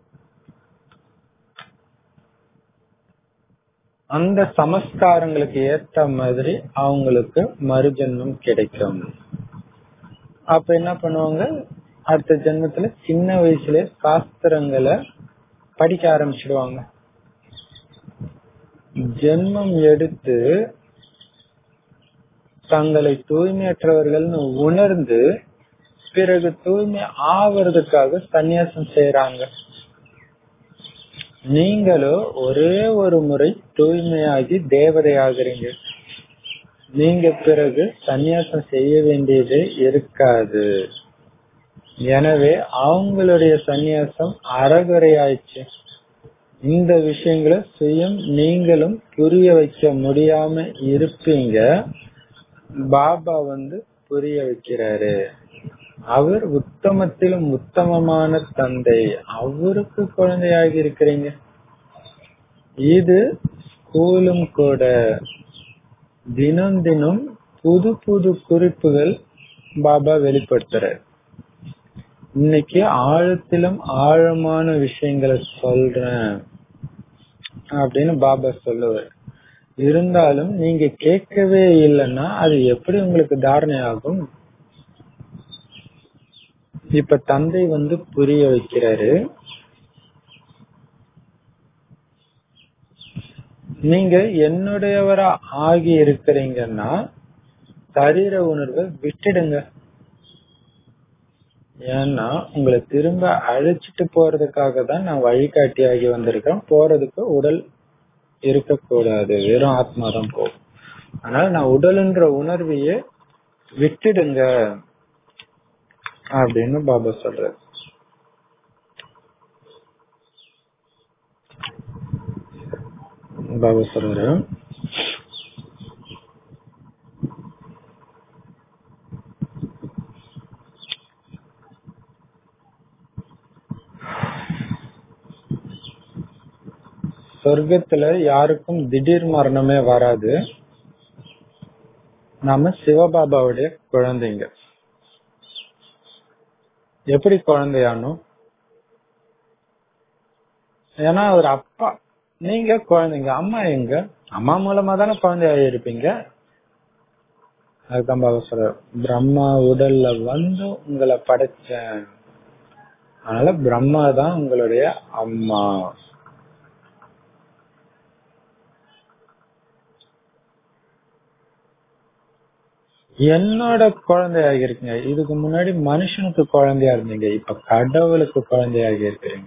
அந்த சமஸ்காரங்களுக்கு ஏத்த மாதிரி அவங்களுக்கு மறுஜென்மம் கிடைக்கும் அப்ப என்ன பண்ணுவாங்க அடுத்த ஜென்மத்துல சின்ன வயசுல சாஸ்திரங்களை படிக்க ஆரம்பிச்சிடுவாங்க ஜென்மம் எடுத்து தங்களை தூய்மையற்றவர்கள்னு உணர்ந்து பிறகு தூய்மை ஆவறதுக்காக சந்நியாசம் செய்யறாங்க நீங்களோ ஒரே ஒரு முறை தூய்மையாகி தேவதை ஆகுறீங்க நீங்க பிறகு சந்நியாசம் செய்ய வேண்டியது இருக்காது எனவே அவங்களுடைய சந்நியாசம் அறகுறை ஆயிடுச்சு இந்த விஷயங்களை சுயம் நீங்களும் புரிய வைக்க முடியாம இருப்பீங்க பாபா வந்து புரிய வைக்கிறாரு அவர் உத்தமத்திலும் உத்தமமான தந்தை அவருக்கு குழந்தையாகி இருக்கிறீங்க இது ஸ்கூலும் கூட தினம் தினம் புது புது குறிப்புகள் பாபா வெளிப்படுத்துறார் இன்னைக்கு ஆழத்திலும் ஆழமான விஷயங்களை சொல்றேன் அப்படின்னு பாபா சொல்லுவார் இருந்தாலும் நீங்க கேட்கவே இல்லைன்னா அது எப்படி உங்களுக்கு தாரணை ஆகும் இப்ப தந்தை வந்து புரிய வைக்கிறாரு நீங்க என்னுடையவரா ஆகி இருக்கிறீங்கன்னா சரீர உணர்வை விட்டுடுங்க ஏன்னா உங்களை திரும்ப அழைச்சிட்டு போறதுக்காக தான் நான் வழிகாட்டி ஆகி வந்திருக்கேன் போறதுக்கு உடல் இருக்கக்கூடாது வெறும் ஆத்மா தான் போகும் அதனால நான் உடல்ன்ற உணர்வையே விட்டுடுங்க அப்படின்னு பாபா சொல்றாரு பாபா சொல்றாரு சொர்க்கத்துல யாருக்கும் திடீர் மரணமே வராது நாம சிவபாபாவுடைய குழந்தைங்க எப்படி குழந்தையானோம் ஏன்னா அவர் அப்பா நீங்க குழந்தைங்க அம்மா எங்க அம்மா மூலமா தானே குழந்தையா இருப்பீங்க அதுதான் பாபா சொல்ற பிரம்மா உடல்ல வந்து உங்களை படைச்சேன் அதனால பிரம்மா தான் உங்களுடைய அம்மா என்னோட குழந்தையாக இருக்கீங்க இதுக்கு முன்னாடி மனுஷனுக்கு குழந்தையா இருந்தீங்க இப்ப கடவுளுக்கு குழந்தையாக இருக்கிறீங்க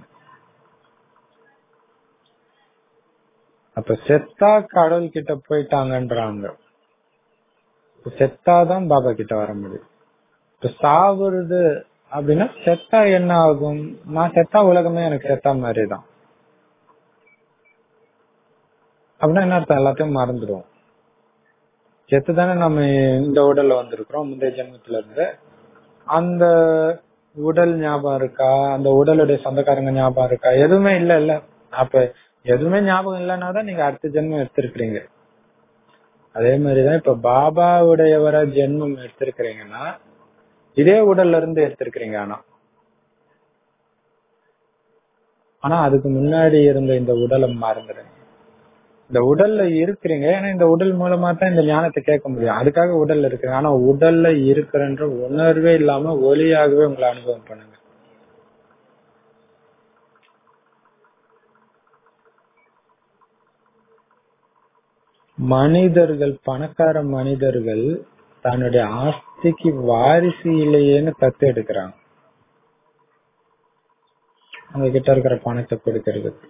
அப்ப செத்தா கடவுள் கிட்ட போயிட்டாங்கன்றாங்க செத்தாதான் பாபா கிட்ட வர முடியும் இப்ப சாவுறது அப்படின்னா செத்தா என்ன ஆகும் நான் செத்தா உலகமே எனக்கு செத்தா மாதிரிதான் அப்படின்னா என்ன அர்த்தம் எல்லாத்தையும் மறந்துடுவோம் செத்து தானே நம்ம இந்த உடல்ல வந்திருக்கிறோம் முந்தைய ஜென்மத்துல இருந்து அந்த உடல் ஞாபகம் இருக்கா அந்த உடலுடைய சொந்தக்காரங்க ஞாபகம் இருக்கா எதுவுமே இல்ல இல்ல அப்ப எதுவுமே ஞாபகம் இல்லைன்னா தான் நீங்க அடுத்த ஜென்மம் எடுத்திருக்கிறீங்க அதே மாதிரிதான் இப்ப பாபாவுடையவர ஜென்மம் எடுத்திருக்கிறீங்கன்னா இதே உடல்ல இருந்து எடுத்திருக்கிறீங்க ஆனா ஆனா அதுக்கு முன்னாடி இருந்த இந்த உடலை மறந்துடுங்க இந்த உடல்ல இருக்கிறீங்க ஏன்னா இந்த உடல் மூலமா தான் இந்த ஞானத்தை கேட்க முடியும் அதுக்காக உடல்ல இருக்கிறீங்க ஆனா உடல்ல இருக்கிறன்ற உணர்வே இல்லாம ஒளியாகவே உங்களை அனுபவம் பண்ணுங்க மனிதர்கள் பணக்கார மனிதர்கள் தன்னுடைய ஆஸ்திக்கு வாரிசு இல்லையேன்னு தத்து எடுக்கிறாங்க அவங்க கிட்ட இருக்கிற பணத்தை கொடுக்கறதுக்கு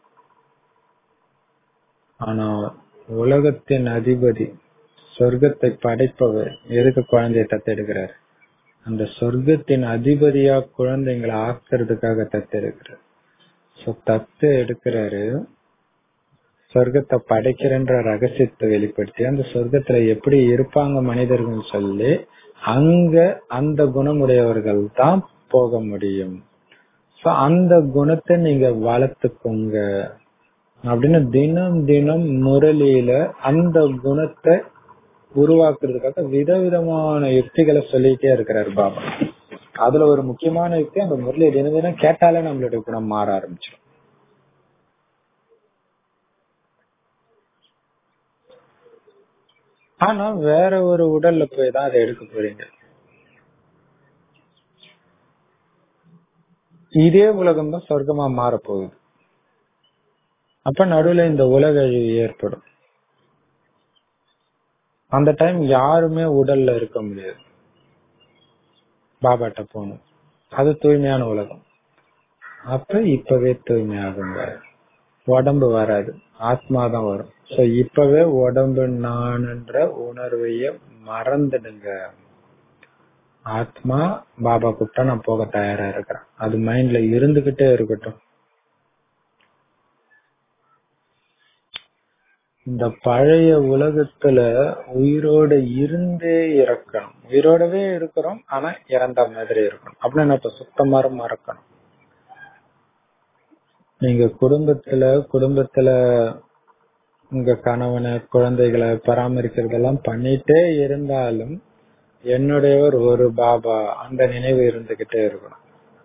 ஆனா உலகத்தின் அதிபதி சொர்க்கத்தை படைப்பவர் எதுக்கு குழந்தைய தத்தெடுக்கிறார் அந்த சொர்க்கத்தின் அதிபதியா குழந்தைங்களை ஆக்குறதுக்காக தத்தெடுக்கிறார் சோ தத்து எடுக்கிறாரு சொர்க்கத்தை படைக்கிறன்ற ரகசியத்தை வெளிப்படுத்தி அந்த சொர்க்கத்துல எப்படி இருப்பாங்க மனிதர்கள் சொல்லி அங்க அந்த குணமுடையவர்கள் தான் போக முடியும் சோ அந்த குணத்தை நீங்க வளர்த்துக்கோங்க அப்படின்னு தினம் தினம் முரளியில அந்த குணத்தை உருவாக்குறதுக்காக விதவிதமான யுக்திகளை சொல்லிட்டே இருக்கிறார் பாபா அதுல ஒரு முக்கியமான யுக்தி அந்த முரளி தினம் தினம் கேட்டாலே நம்மளுடைய குணம் மாற ஆரம்பிச்சிடும் ஆனா வேற ஒரு உடல்ல போய் தான் அதை எடுக்க போறீங்க இதே உலகம் தான் சொர்க்கமா மாற போகுது அப்ப நடுவுல இந்த உலக அழிவு ஏற்படும் அந்த டைம் யாருமே உடல்ல இருக்க முடியாது பாபாட்ட போகணும் அது தூய்மையான உலகம் அப்ப இப்பவே தூய்மையாகுங்க உடம்பு வராது ஆத்மா தான் வரும் சோ இப்பவே உடம்பு நான்ன்ற உணர்வைய மறந்துடுங்க ஆத்மா பாபா கூப்பிட்டா நான் போக தயாரா இருக்கிறேன் அது மைண்ட்ல இருந்துகிட்டே இருக்கட்டும் இந்த பழைய உலகத்துல உயிரோட இருந்தே இறக்கணும் உயிரோடவே இருக்கிறோம் ஆனா இறந்த மாதிரி இருக்கணும் அப்படின்னு இப்ப சுத்தமா மறக்கணும் நீங்க குடும்பத்துல குடும்பத்துல உங்க கணவனை குழந்தைகளை பராமரிக்கிறதெல்லாம் பண்ணிட்டே இருந்தாலும் என்னுடையவர் ஒரு பாபா அந்த நினைவு இருந்துகிட்டே இருக்கணும்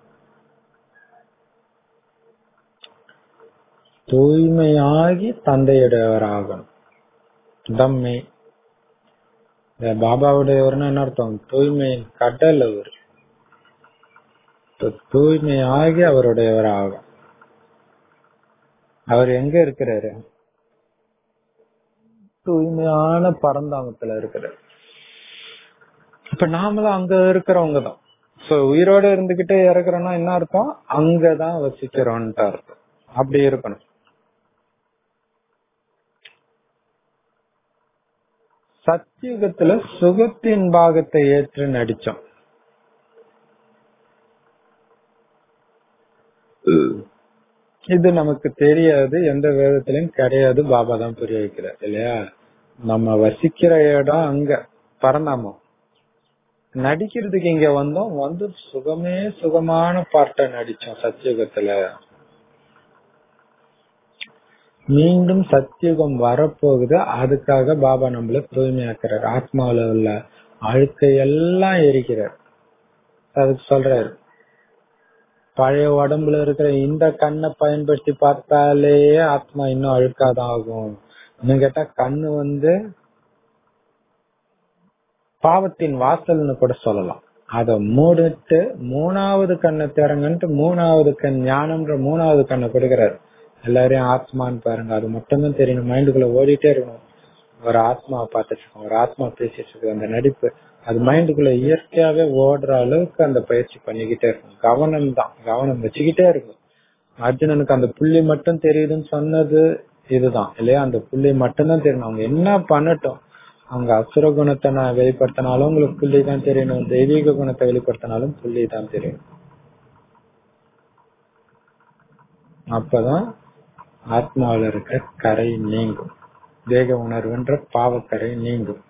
தூய்மையாகி தந்தையுடையவர் ஆகணும் தம்மை இந்த பாபாவுடையவர்னு என்ன அர்த்தம் தூய்மையின் கடல் அவர் தூய்மையாகி அவருடையவர் ஆகும் அவர் எங்க இருக்கிறாரு தூய்மையான பரந்தாமத்துல இருக்கிறார் இப்ப நாமளும் அங்க இருக்கிறவங்க தான் சோ உயிரோட இருந்துகிட்டே இறக்குறோம்னா என்ன அர்த்தம் அங்கதான் வசிக்கிறோம்ட்டு அர்த்தம் அப்படி இருக்கணும் சத்தியுகத்துல சுகத்தின் பாகத்தை ஏற்று நடிச்சோம் இது நமக்கு தெரியாது எந்த வேதத்திலும் கிடையாது பாபா தான் புரிய வைக்கிறார் இல்லையா நம்ம வசிக்கிற இடம் அங்க பரந்தாமம் நடிக்கிறதுக்கு இங்க வந்தோம் வந்து சுகமே சுகமான பாட்டை நடிச்சோம் சத்தியுகத்துல மீண்டும் சத்தியுகம் வரப்போகுது அதுக்காக பாபா நம்மள தூய்மையாக்குறாரு ஆத்மாவில உள்ள அழுக்கை எல்லாம் எரிக்கிறார் அதுக்கு சொல்றாரு பழைய உடம்புல இருக்கிற இந்த கண்ணை பயன்படுத்தி பார்த்தாலே ஆத்மா இன்னும் அழுக்காதான் ஆகும் இன்னும் கேட்டா கண்ணு வந்து பாவத்தின் வாசல்னு கூட சொல்லலாம் அத மூடிட்டு மூணாவது கண்ணை திறங்கன்ட்டு மூணாவது கண் ஞானம்ன்ற மூணாவது கண்ணை கொடுக்கிறாரு எல்லாரையும் ஆத்மான்னு பாருங்க அது மட்டும்தான் தெரியணும் மைண்டுக்குள்ள ஓடிட்டே இருக்கணும் ஒரு ஆத்மாவை பார்த்துட்டு இருக்கோம் ஒரு ஆத்மா பேசிட்டு இருக்கு அந்த நடிப்பு அது மைண்டுக்குள்ள இயற்கையாவே ஓடுற அளவுக்கு அந்த பயிற்சி பண்ணிக்கிட்டே இருக்கும் கவனம் தான் கவனம் வச்சுக்கிட்டே இருக்கும் அர்ஜுனனுக்கு அந்த புள்ளி மட்டும் தெரியுதுன்னு சொன்னது இதுதான் இல்லையா அந்த புள்ளி மட்டும்தான் தெரியணும் அவங்க என்ன பண்ணட்டும் அவங்க அசுர குணத்தை நான் வெளிப்படுத்தினாலும் உங்களுக்கு புள்ளி தான் தெரியணும் தெய்வீக குணத்தை வெளிப்படுத்தினாலும் புள்ளி தான் தெரியும் அப்பதான் ஆத்மாவில இருக்க கரை நீங்கும் தேக உணர்வுன்ற பாவக்கரை நீங்கும்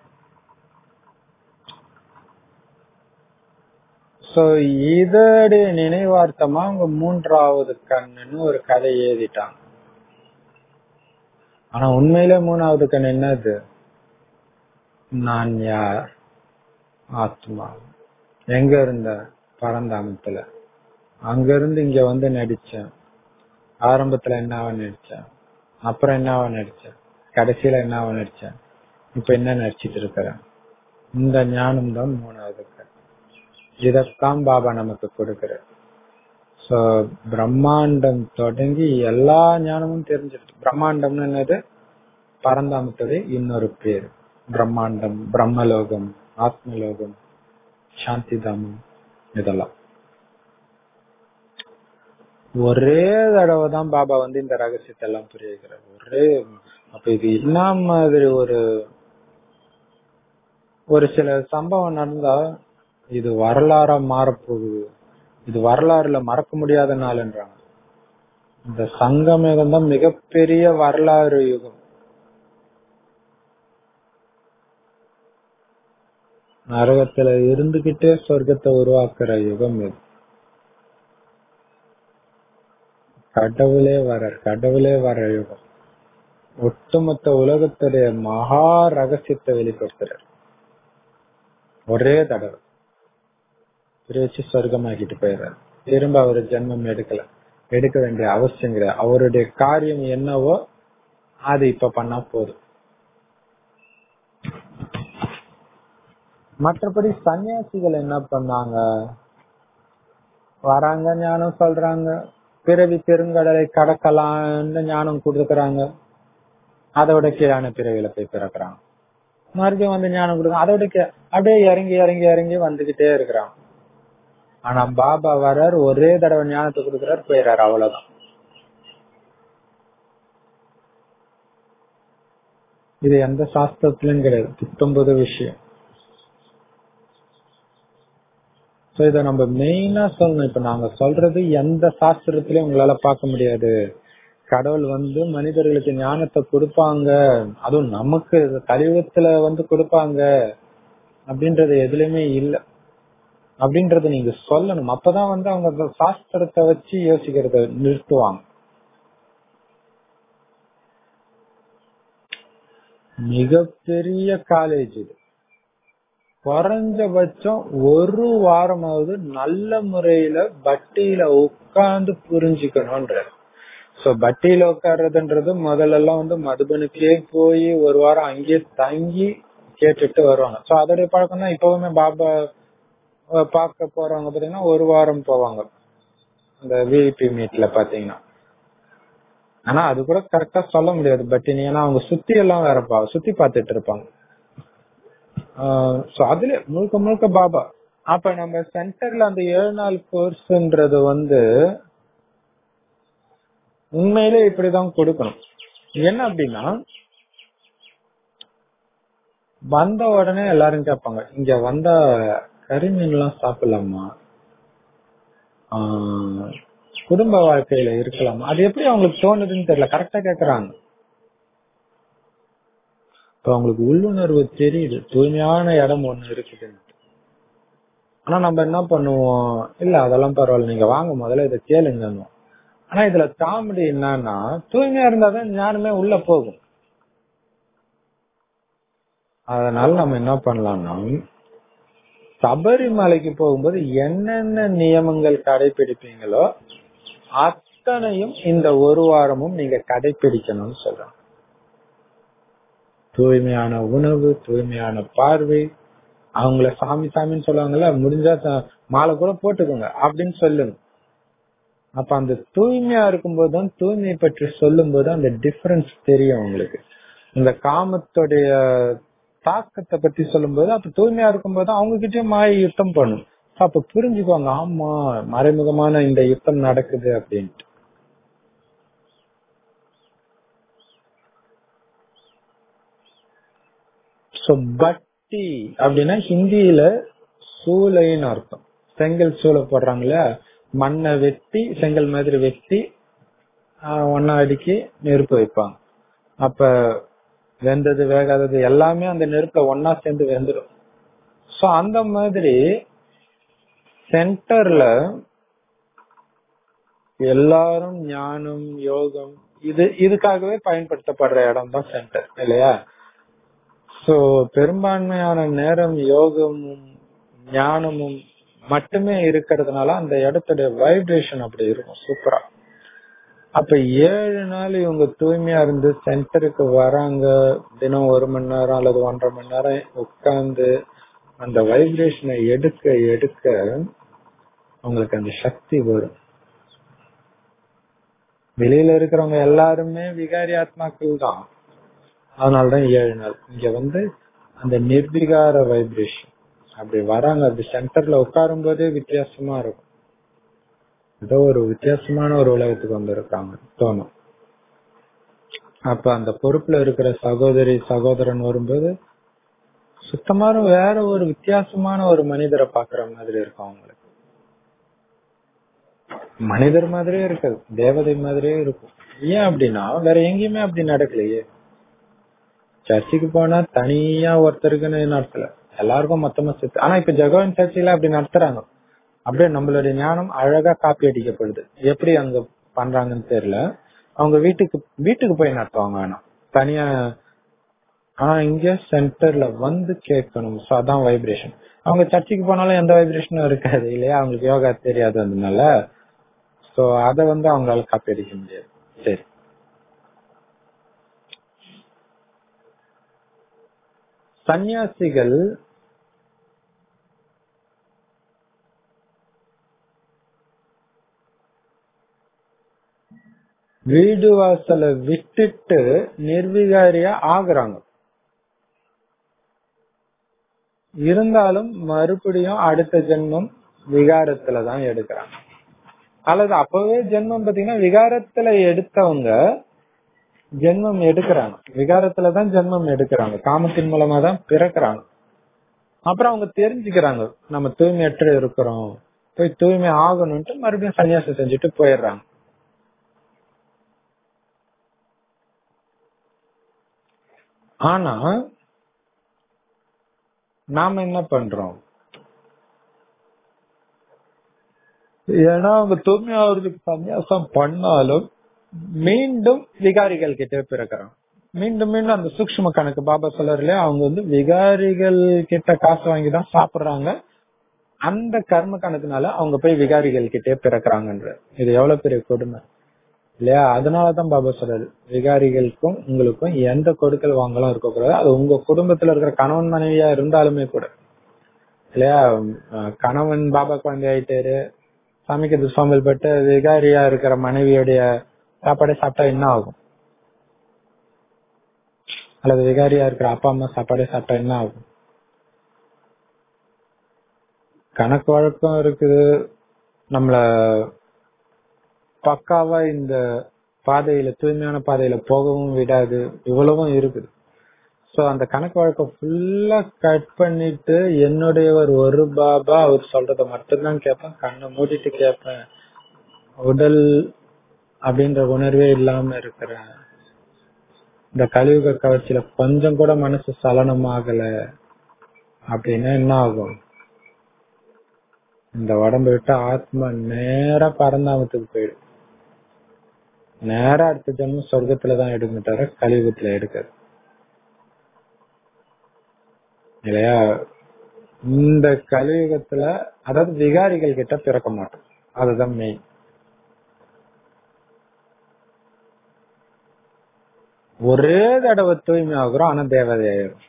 சோ இதோடைய நினைவார்த்தமா அவங்க மூன்றாவது கண்ணுன்னு ஒரு கதை எழுதிட்டாங்க ஆனா உண்மையில மூணாவது கண் என்னது நான் யார் ஆத்மா எங்க இருந்த பரந்தாமத்துல அங்க இருந்து இங்க வந்து நடிச்சேன் ஆரம்பத்துல என்னவா நடிச்சேன் அப்புறம் என்னவா நடிச்சேன் கடைசியில என்னவா நடிச்சேன் இப்ப என்ன நடிச்சிட்டு இருக்கிறேன் இந்த ஞானம் தான் மூணாவது கண் இதத்தான் பாபா நமக்கு கொடுக்கிறார் சோ பிரம்மாண்டம் தொடங்கி எல்லா ஞானமும் தெரிஞ்சிருக்கு பிரம்மாண்டம்னு என்னது பரந்தாமத்துடைய இன்னொரு பேர் பிரம்மாண்டம் பிரம்மலோகம் ஆத்மலோகம் சாந்தி தாமம் இதெல்லாம் ஒரே தடவை தான் பாபா வந்து இந்த ரகசியத்தை எல்லாம் புரிய வைக்கிறார் ஒரே அப்ப இது என்ன மாதிரி ஒரு ஒரு சில சம்பவம் நடந்தா இது வரலாறா மாறப்போகுது இது வரலாறுல மறக்க முடியாத நாள்ன்றாங்க இந்த சங்கமேகம் தான் மிகப்பெரிய வரலாறு யுகம் நரகத்துல இருந்துகிட்டே சொர்க்கத்தை உருவாக்குற யுகம் இது கடவுளே வர கடவுளே வர யுகம் ஒட்டுமொத்த உலகத்துடைய மகா ரகசியத்தை வெளிப்படுத்துறார் ஒரே தடவை பிரிச்சு சொர்க்கமாக்கிட்டு போயிடுறாரு திரும்ப அவர் ஜென்மம் எடுக்கல எடுக்க வேண்டிய அவசியம் கிடையாது அவருடைய காரியம் என்னவோ அது இப்ப பண்ணா போதும் மற்றபடி சன்னியாசிகள் என்ன பண்ணாங்க வராங்க ஞானம் சொல்றாங்க பிறவி பெருங்கடலை கடக்கலாம்னு ஞானம் கொடுக்குறாங்க அதோட கீழான பிறவியில போய் பிறக்குறாங்க மறுபடியும் வந்து ஞானம் கொடுக்க அதோட கீழே அப்படியே இறங்கி இறங்கி இறங்கி வந்துகிட்டே இருக்கிறான் ஆனா பாபா வர்றார் ஒரே தடவை ஞானத்தை கொடுக்குறாரு போயிடுறாரு அவ்வளவுதான் இது எந்த சாஸ்திரத்திலும் கிடையாது புத்தம்பது விஷயம் சோ இத நம்ம மெயினா சொல்லணும் இப்ப நாங்க சொல்றது எந்த சாஸ்திரத்திலயும் உங்களால பார்க்க முடியாது கடவுள் வந்து மனிதர்களுக்கு ஞானத்தை கொடுப்பாங்க அதுவும் நமக்கு கலியுகத்துல வந்து கொடுப்பாங்க அப்படின்றது எதுலயுமே இல்ல அப்படின்றத நீங்க சொல்லணும் அப்பதான் வந்து அவங்க அந்த சாஸ்திரத்தை வச்சு யோசிக்கிறத நிறுத்துவாங்க மிகப்பெரிய காலேஜ் இது குறைஞ்சபட்சம் ஒரு வாரமாவது நல்ல முறையில பட்டியில உட்கார்ந்து புரிஞ்சுக்கணும்ன்றது சோ பட்டியில உட்கார்றதுன்றது முதல்ல எல்லாம் வந்து மதுபனுக்கே போய் ஒரு வாரம் அங்கேயே தங்கி கேட்டுட்டு வருவாங்க சோ அதோடைய பழக்கம் தான் இப்பவுமே பாபா அஹ், பார்க்க போறவங்க பாத்தீங்கன்னா ஒரு வாரம் போவாங்க இந்த விஐபி மீட்ல பாத்தீங்கன்னா ஆனா அது கூட கரெக்டா சொல்ல முடியாது பட் ஏன்னா அவங்க சுத்தி எல்லாம் வேற பா சுத்தி பார்த்துட்டு இருப்பாங்க சோ அதுல முழுக்க முழுக்க பாபா அப்ப நம்ம சென்டர்ல அந்த ஏழு நாள் கோர்ஸ்ன்றது வந்து உண்மையிலே இப்படிதான் கொடுக்கணும் என்ன அப்படின்னா வந்த உடனே எல்லாரும் கேட்பாங்க இங்க வந்தா கறிமீன் எல்லாம் சாப்பிடலாமா ஆஹ் குடும்ப வாழ்க்கையில இருக்கலாமா அது எப்படி அவங்களுக்கு தோணுதுன்னு தெரியல கரெக்டா கேக்குறாங்க இப்ப அவங்களுக்கு உள்ளுணர்வு தெரியுது தூய்மையான இடம் ஒண்ணு இருக்குதுன்னு ஆனா நம்ம என்ன பண்ணுவோம் இல்ல அதெல்லாம் பரவாயில்ல நீங்க வாங்க முதல்ல இதை கேளுங்க ஆனா இதுல காமெடி என்னன்னா தூய்மையா இருந்தாதான் ஞானமே உள்ள போகும் அதனால நம்ம என்ன பண்ணலாம்னா சபரிமலைக்கு போகும்போது என்னென்ன நியமங்கள் கடைபிடிப்பீங்களோ அத்தனையும் இந்த ஒரு வாரமும் நீங்க கடைபிடிக்கணும்னு சொல்றேன் தூய்மையான உணவு தூய்மையான பார்வை அவங்கள சாமி சாமின்னு சொல்லுவாங்கல்ல முடிஞ்சா த- மாலை கூட போட்டுக்கோங்க அப்படின்னு சொல்லுங்க அப்ப அந்த தூய்மையா இருக்கும்போது தான் தூய்மையை பற்றி சொல்லும் போது அந்த டிஃபரன்ஸ் தெரியும் உங்களுக்கு இந்த காமத்துடைய தாக்கத்தை பத்தி சொல்லும்போது அப்ப தூய்மையா இருக்கும்போது அவங்க கிட்டயும் மாய யுத்தம் பண்ணும் So அப்ப புரிஞ்சுக்குவாங்க ஆமா மறைமுகமான இந்த யுத்தம் நடக்குது அப்படின்ட்டு சோ பட்டி அப்படின்னா ஹிந்தியில சூளைன்னு அர்த்தம் செங்கல் சூளை போடுறாங்கல்ல மண்ணை வெட்டி செங்கல் மாதிரி வெட்டி ஆஹ் ஒண்ணா அடுக்கி நெருப்பு வைப்பாங்க அப்ப வெந்தது வேகாதது எல்லாமே அந்த நெருப்புல ஒன்னா சேர்ந்து வெந்துடும் சோ அந்த மாதிரி சென்டர்ல எல்லாரும் ஞானம் யோகம் இது இதுக்காகவே பயன்படுத்தப்படுற இடம் தான் சென்டர் இல்லையா சோ பெரும்பான்மையான நேரம் யோகமும் ஞானமும் மட்டுமே இருக்கிறதுனால அந்த இடத்துடைய வைப்ரேஷன் அப்படி இருக்கும் சூப்பரா அப்ப ஏழு நாள் இவங்க தூய்மையா இருந்து சென்டருக்கு வராங்க தினம் ஒரு மணி நேரம் அல்லது ஒன்றரை மணி நேரம் உட்கார்ந்து அந்த வைப்ரேஷனை எடுக்க எடுக்க அவங்களுக்கு அந்த சக்தி வரும் வெளியில இருக்கிறவங்க எல்லாருமே விகாரி ஆத்மாக்கள் தான் அதனாலதான் ஏழு நாள் இங்க வந்து அந்த நிர்விகார வைப்ரேஷன் அப்படி வராங்க அப்படி சென்டர்ல உட்காரும் போதே வித்தியாசமா இருக்கும் ஏதோ ஒரு வித்தியாசமான ஒரு உலகத்துக்கு வந்திருக்காங்க தோணும் அப்ப அந்த பொறுப்புல இருக்கிற சகோதரி சகோதரன் வரும்போது சுத்தமான வேற ஒரு வித்தியாசமான ஒரு மனிதரை பாக்குற மாதிரி இருக்கும் அவங்களுக்கு மனிதர் மாதிரியே இருக்காது தேவதை மாதிரியே இருக்கும் ஏன் அப்படின்னா வேற எங்கேயுமே அப்படி நடக்கலையே சர்ச்சுக்கு போனா தனியா ஒருத்தருக்குன்னு நடத்தல எல்லாருக்கும் மொத்தமா சேர்த்து ஆனா இப்ப ஜெகவன் சர்ச்சில அப்படி நடத்துறாங்க அப்படியே நம்மளுடைய ஞானம் அழகா காப்பி அடிக்கப்படுது எப்படி அங்க பண்றாங்கன்னு தெரியல அவங்க வீட்டுக்கு வீட்டுக்கு போய் நடத்துவாங்க ஆனா தனியா ஆனா இங்க சென்டர்ல வந்து கேட்கணும் சோ அதான் வைப்ரேஷன் அவங்க சர்ச்சுக்கு போனாலும் எந்த வைப்ரேஷனும் இருக்காது இல்லையா அவங்களுக்கு யோகா தெரியாததுனால சோ அத வந்து அவங்களால காப்பி அடிக்க முடியாது சரி சன்னியாசிகள் வீடு வாசலை விட்டுட்டு நிர்விகாரியா ஆகுறாங்க இருந்தாலும் மறுபடியும் அடுத்த ஜென்மம் விகாரத்துல தான் எடுக்கிறாங்க அல்லது அப்பவே ஜென்மம் பாத்தீங்கன்னா விகாரத்துல எடுத்தவங்க ஜென்மம் எடுக்கிறாங்க விகாரத்துல தான் ஜென்மம் எடுக்கிறாங்க காமத்தின் மூலமா தான் பிறக்கிறாங்க அப்புறம் அவங்க தெரிஞ்சுக்கிறாங்க நம்ம தூய்மையற்ற இருக்கிறோம் போய் தூய்மை ஆகணும்ட்டு மறுபடியும் சன்னியாசம் செஞ்சுட்டு போயிடுறாங்க ஆனா நாம என்ன பண்றோம் ஏன்னா அவங்க தூய்மை ஆகுறதுக்கு சன்னியாசம் பண்ணாலும் மீண்டும் விகாரிகள் கிட்ட பிறக்கிறாங்க மீண்டும் மீண்டும் அந்த சூக்ஷ்ம கணக்கு பாபா சொல்றாரு அவங்க வந்து விகாரிகள் கிட்ட காசு வாங்கி தான் சாப்பிடுறாங்க அந்த கர்ம கணக்குனால அவங்க போய் விகாரிகள் கிட்டே பிறக்கிறாங்கன்ற இது எவ்வளவு பெரிய கொடுமை இல்லையா அதனாலதான் பாபா சொல்றாரு விகாரிகளுக்கும் உங்களுக்கும் எந்த கொடுக்கல் வாங்கலாம் இருக்கக்கூடாது அது உங்க குடும்பத்துல இருக்கிற கணவன் மனைவியா இருந்தாலுமே கூட இல்லையா அஹ் கணவன் பாபா குழந்தை ஆயிட்டாரு சமைக்கிறது சோம்பல் பட்டு விகாரியா இருக்கிற மனைவியுடைய சாப்பாடை சாப்பிட்டா என்ன ஆகும் அல்லது விகாரியா இருக்கிற அப்பா அம்மா சாப்பாடே சாப்பிட்டா என்ன ஆகும் கணக்கு வழக்கம் இருக்குது நம்மள பக்காவா இந்த பாதையில தூய்மையான பாதையில போகவும் விடாது இவ்வளவும் இருக்குது சோ அந்த கணக்கு வழக்கம் ஃபுல்லா கட் பண்ணிட்டு என்னுடையவர் ஒரு பாபா அவர் சொல்றத மட்டும்தான் கேட்பேன் கண்ணை மூடிட்டு கேட்பேன் உடல் அப்படின்ற உணர்வே இல்லாம இருக்கிறேன் இந்த கலியுக கவர்ச்சியில கொஞ்சம் கூட மனசு சலனம் ஆகல அப்படின்னா என்ன ஆகும் இந்த உடம்ப விட்டு ஆத்மா நேரா பரந்தாமத்துக்கு போயிடும் நேரா அடுத்த ஜென்மம் சொர்க்கத்துலதான் எடுக்குமே தவிர கலியுகத்துல எடுக்காது இல்லையா இந்த கலியுகத்துல அதாவது விகாரிகள் கிட்ட பிறக்க மாட்டோம் அதுதான் மெயின் ஒரே தடவை தூய்மை ஆகுறோம் ஆனா தேவதை ஆயிரும்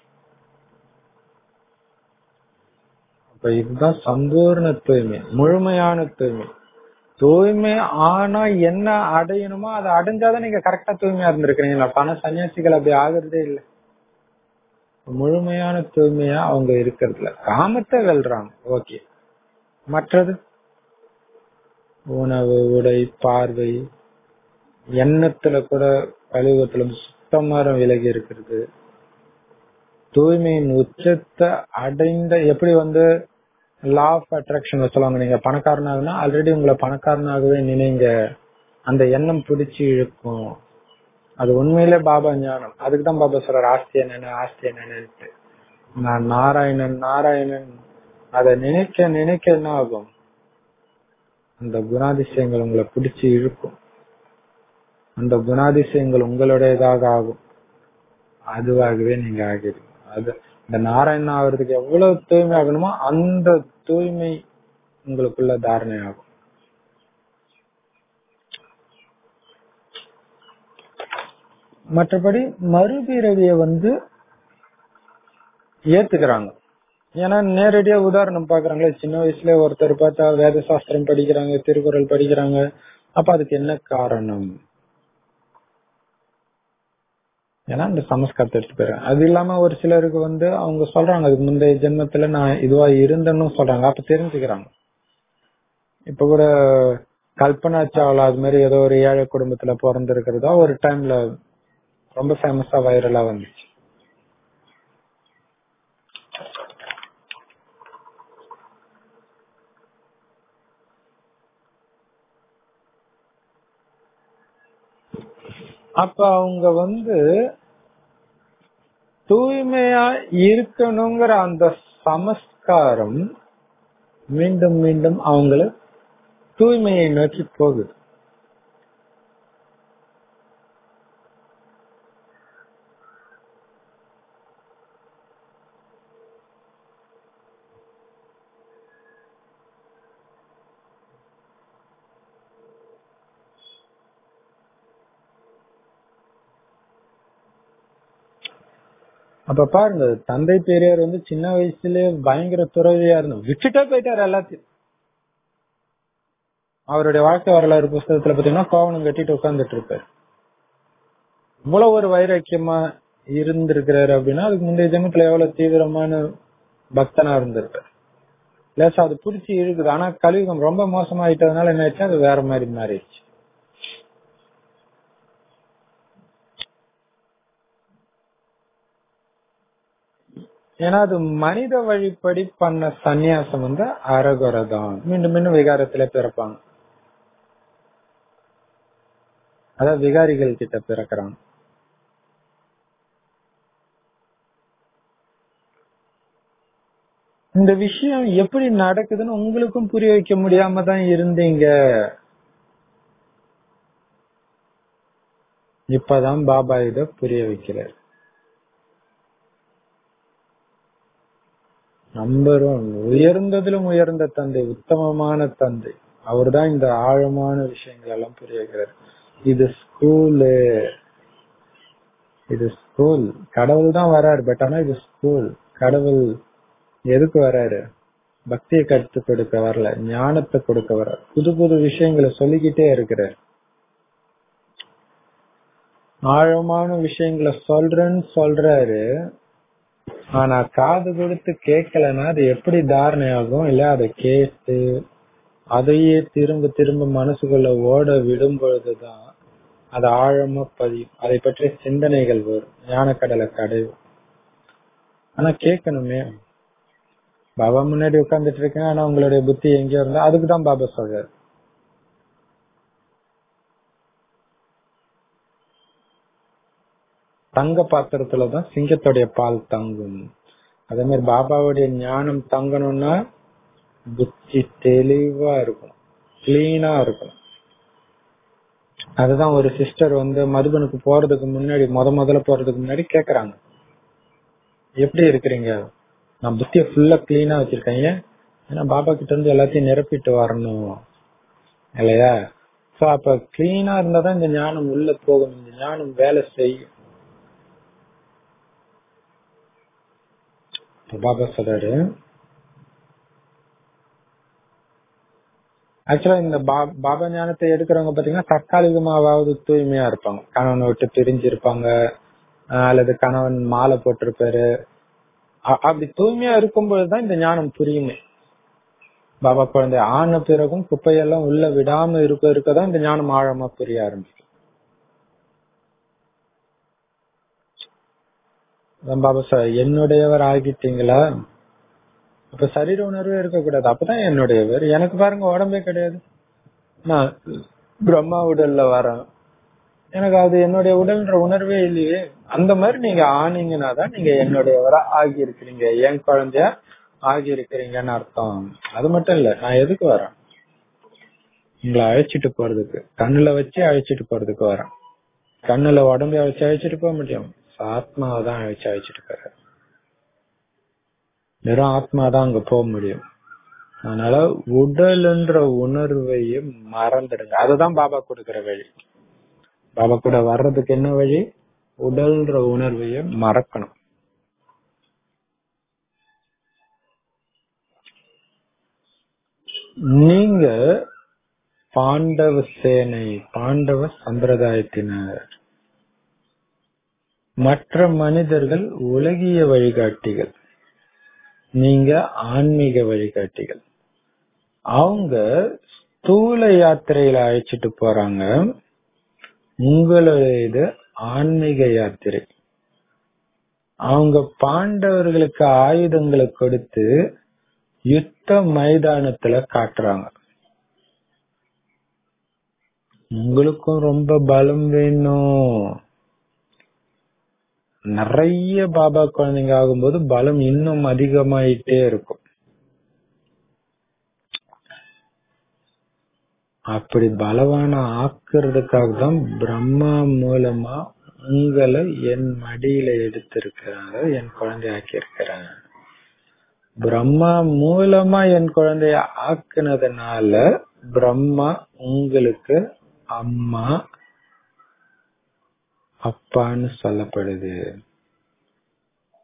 அப்ப இதுதான் சம்பூர்ண தூய்மை முழுமையான தூய்மை தூய்மை ஆனா என்ன அடையணுமோ அதை அடைஞ்சாதான் நீங்க கரெக்டா தூய்மையா இருந்திருக்கிறீங்களா பண சன்னியாசிகள் அப்படி ஆகுறதே இல்லை முழுமையான தூய்மையா அவங்க இருக்கிறதுல காமத்தை வெல்றாங்க ஓகே மற்றது உணவு உடை பார்வை எண்ணத்துல கூட கழிவுகத்துல சுத்தமாக விலகி இருக்கிறது தூய்மையின் உச்சத்தை அடைந்த எப்படி வந்து லா ஆஃப் அட்ராக்ஷன் சொல்லுவாங்க நீங்க பணக்காரனாகனா ஆல்ரெடி உங்களை பணக்காரனாகவே நினைங்க அந்த எண்ணம் பிடிச்சு இழுக்கும் அது உண்மையிலே பாபா ஞானம் அதுக்குதான் பாபா சொல்றாரு ஆஸ்தி என்னன்னு ஆஸ்தி என்னன்னு நான் நாராயணன் நாராயணன் அதை நினைக்க நினைக்க என்ன ஆகும் அந்த குணாதிசயங்கள் உங்களை பிடிச்சு இழுக்கும் அந்த குணாதிசயங்கள் உங்களுடையதாக ஆகும் அதுவாகவே நீங்க ஆகிடுங்க அது இந்த நாராயணன் ஆகிறதுக்கு எவ்வளவு தூய்மை ஆகணுமோ அந்த தூய்மை உங்களுக்குள்ள தாரணை ஆகும் மற்றபடி மறுபிறவிய வந்து ஏத்துக்கிறாங்க ஏன்னா நேரடியா உதாரணம் பாக்குறாங்களே சின்ன வயசுல ஒருத்தர் பார்த்தா வேத சாஸ்திரம் படிக்கிறாங்க திருக்குறள் படிக்கிறாங்க அப்ப அதுக்கு என்ன காரணம் ஏன்னா இந்த சமஸ்காரத்தை எடுத்து போயிடுறேன் அது இல்லாம ஒரு சிலருக்கு வந்து அவங்க சொல்றாங்க அதுக்கு முந்தைய ஜென்மத்துல நான் இதுவா இருந்தேன்னு சொல்றாங்க அப்ப தெரிஞ்சுக்கிறாங்க இப்ப கூட கல்பனா சாவ்லா அது மாதிரி ஏதோ ஒரு ஏழை குடும்பத்துல பிறந்திருக்கிறதா ஒரு டைம்ல ரொம்ப ஃபேமஸா வைரலா வந்துச்சு அப்ப அவங்க வந்து தூய்மையா இருக்கணுங்கிற அந்த சமஸ்காரம் மீண்டும் மீண்டும் அவங்கள தூய்மையை நோக்கி போகுது அப்ப பாருங்க தந்தை பெரியார் வந்து சின்ன வயசுலயே பயங்கர துறவியா இருந்தோம் விட்டுட்டே போயிட்டாரு எல்லாத்தையும் அவருடைய வாழ்க்கை வரலாறு புஸ்தகத்துல பாத்தீங்கன்னா கோவணம் கட்டிட்டு உட்கார்ந்துட்டு இருப்பாரு இவ்வளவு ஒரு வைராக்கியமா இருந்திருக்கிறாரு அப்படின்னா அதுக்கு முந்தைய ஜென்மத்துல எவ்வளவு தீவிரமான பக்தனா இருந்திருப்பாரு லேசா அது பிடிச்சி இழுக்குது ஆனா கலியுகம் ரொம்ப மோசமாயிட்டதுனால என்ன ஆச்சு அது வேற மாதிரி மாறிடுச்சு ஏன்னா அது மனித வழிப்படி பண்ண சந்நியாசம் வந்து அறகுறை தான் மீண்டும் மீண்டும் விகாரத்துல பிறப்பாங்க அதாவது விகாரிகள் கிட்ட பிறக்கிறாங்க இந்த விஷயம் எப்படி நடக்குதுன்னு உங்களுக்கும் புரிய வைக்க முடியாம தான் இருந்தீங்க இப்பதான் பாபா இத புரிய வைக்கிறார் நம்பர் ஒன் உயர்ந்ததிலும் உயர்ந்த தந்தை உத்தமமான தந்தை அவர்தான் இந்த ஆழமான விஷயங்கள் எல்லாம் புரிய வைக்கிறார் இது ஸ்கூலு இது ஸ்கூல் கடவுள் தான் வராரு பட் ஆனா இது ஸ்கூல் கடவுள் எதுக்கு வராரு பக்தியை கத்து கொடுக்க வரல ஞானத்தை கொடுக்க வர புது புது விஷயங்களை சொல்லிக்கிட்டே இருக்கிறார் ஆழமான விஷயங்களை சொல்றேன்னு சொல்றாரு ஆனா காது கொடுத்து கேட்கலன்னா அது எப்படி தாரணை ஆகும் இல்ல அதை கேட்டு அதையே திரும்ப திரும்ப மனசுக்குள்ள ஓட விடும் பொழுதுதான் அது ஆழமா பதியும் அதை பற்றிய சிந்தனைகள் வரும் ஞானக்கடலை கடையும் ஆனா கேட்கணுமே பாபா முன்னாடி உட்கார்ந்துட்டு இருக்கேன் ஆனா உங்களுடைய புத்தி எங்கேயோ இருந்தா அதுக்கு தான் பாபா சொல்றாரு தங்க பாத்திரத்துலதான் சிங்கத்துடைய பால் தங்கும் அதே மாதிரி பாபாவுடைய ஞானம் தங்கணும்னா புத்தி தெளிவா இருக்கணும் கிளீனா இருக்கணும் அதுதான் ஒரு சிஸ்டர் வந்து மதுபனுக்கு போறதுக்கு முன்னாடி முத முதல்ல போறதுக்கு முன்னாடி கேக்குறாங்க எப்படி இருக்கிறீங்க நான் புத்திய ஃபுல்லா கிளீனா வச்சிருக்கேன் ஏன் ஏன்னா பாபா கிட்ட இருந்து எல்லாத்தையும் நிரப்பிட்டு வரணும் இல்லையா சோ அப்ப கிளீனா இருந்தாதான் இந்த ஞானம் உள்ள போகும் இந்த ஞானம் வேலை செய்யும் பாபா சொல்றாரு ஆக்சுவலா இந்த பாபா ஞானத்தை எடுக்கிறவங்க பாத்தீங்கன்னா தற்காலிகமாவது தூய்மையா இருப்பாங்க கணவனை விட்டு பிரிஞ்சு இருப்பாங்க அல்லது கணவன் மாலை போட்டிருப்பாரு அப்படி தூய்மையா இருக்கும்பொழுதுதான் இந்த ஞானம் புரியுமே பாபா குழந்தை ஆன பிறகும் குப்பையெல்லாம் உள்ள விடாம இருக்க இருக்கதான் இந்த ஞானம் ஆழமா புரிய ஆரம்பிக்கும் பாபா சார் என்னுடையவர் ஆகிட்டீங்களா அப்ப சரீர உணர்வே இருக்கக்கூடாது அப்பதான் என்னுடையவர் எனக்கு பாருங்க உடம்பே கிடையாது நான் பிரம்மா உடல்ல வரேன் எனக்கு அது என்னுடைய உடல்ன்ற உணர்வே இல்லையே அந்த மாதிரி நீங்க ஆனீங்கன்னா தான் நீங்க என்னுடையவரா ஆகி இருக்கிறீங்க என் குழந்தைய ஆகி இருக்கிறீங்கன்னு அர்த்தம் அது மட்டும் இல்ல நான் எதுக்கு வரேன் உங்களை அழைச்சிட்டு போறதுக்கு கண்ணுல வச்சு அழைச்சிட்டு போறதுக்கு வரேன் கண்ணுல உடம்பைய வச்சு அழைச்சிட்டு போக முடியும் ஆத்மாவை தான் அழைச்சு அழைச்சிட்டு போற வெறும் ஆத்மா தான் அங்க போக முடியும் அதனால உடல்ன்ற உணர்வையும் மறந்துடுங்க அதுதான் பாபா கொடுக்கிற வழி பாபா கூட வர்றதுக்கு என்ன வழி உடல்ன்ற உணர்வையும் மறக்கணும் நீங்க பாண்டவ சேனை பாண்டவ சம்பிரதாயத்தினர் மற்ற மனிதர்கள் உலகிய வழிகாட்டிகள் நீங்க ஆன்மீக வழிகாட்டிகள் அவங்க ஸ்தூல யாத்திரையில அழைச்சிட்டு போறாங்க உங்களுடைய இது ஆன்மீக யாத்திரை அவங்க பாண்டவர்களுக்கு ஆயுதங்களை கொடுத்து யுத்த மைதானத்துல காட்டுறாங்க உங்களுக்கும் ரொம்ப பலம் வேணும் நிறைய பாபா குழந்தைங்க ஆகும்போது பலம் இன்னும் அதிகமாயிட்டே இருக்கும் அப்படி பலவான ஆக்குறதுக்காக தான் பிரம்மா மூலமா உங்களை என் மடியில எடுத்திருக்கிறாங்க என் குழந்தைய ஆக்கி இருக்கிறாங்க பிரம்மா மூலமா என் குழந்தைய ஆக்குனதுனால பிரம்மா உங்களுக்கு அம்மா அப்பான்னு சொல்லப்படுது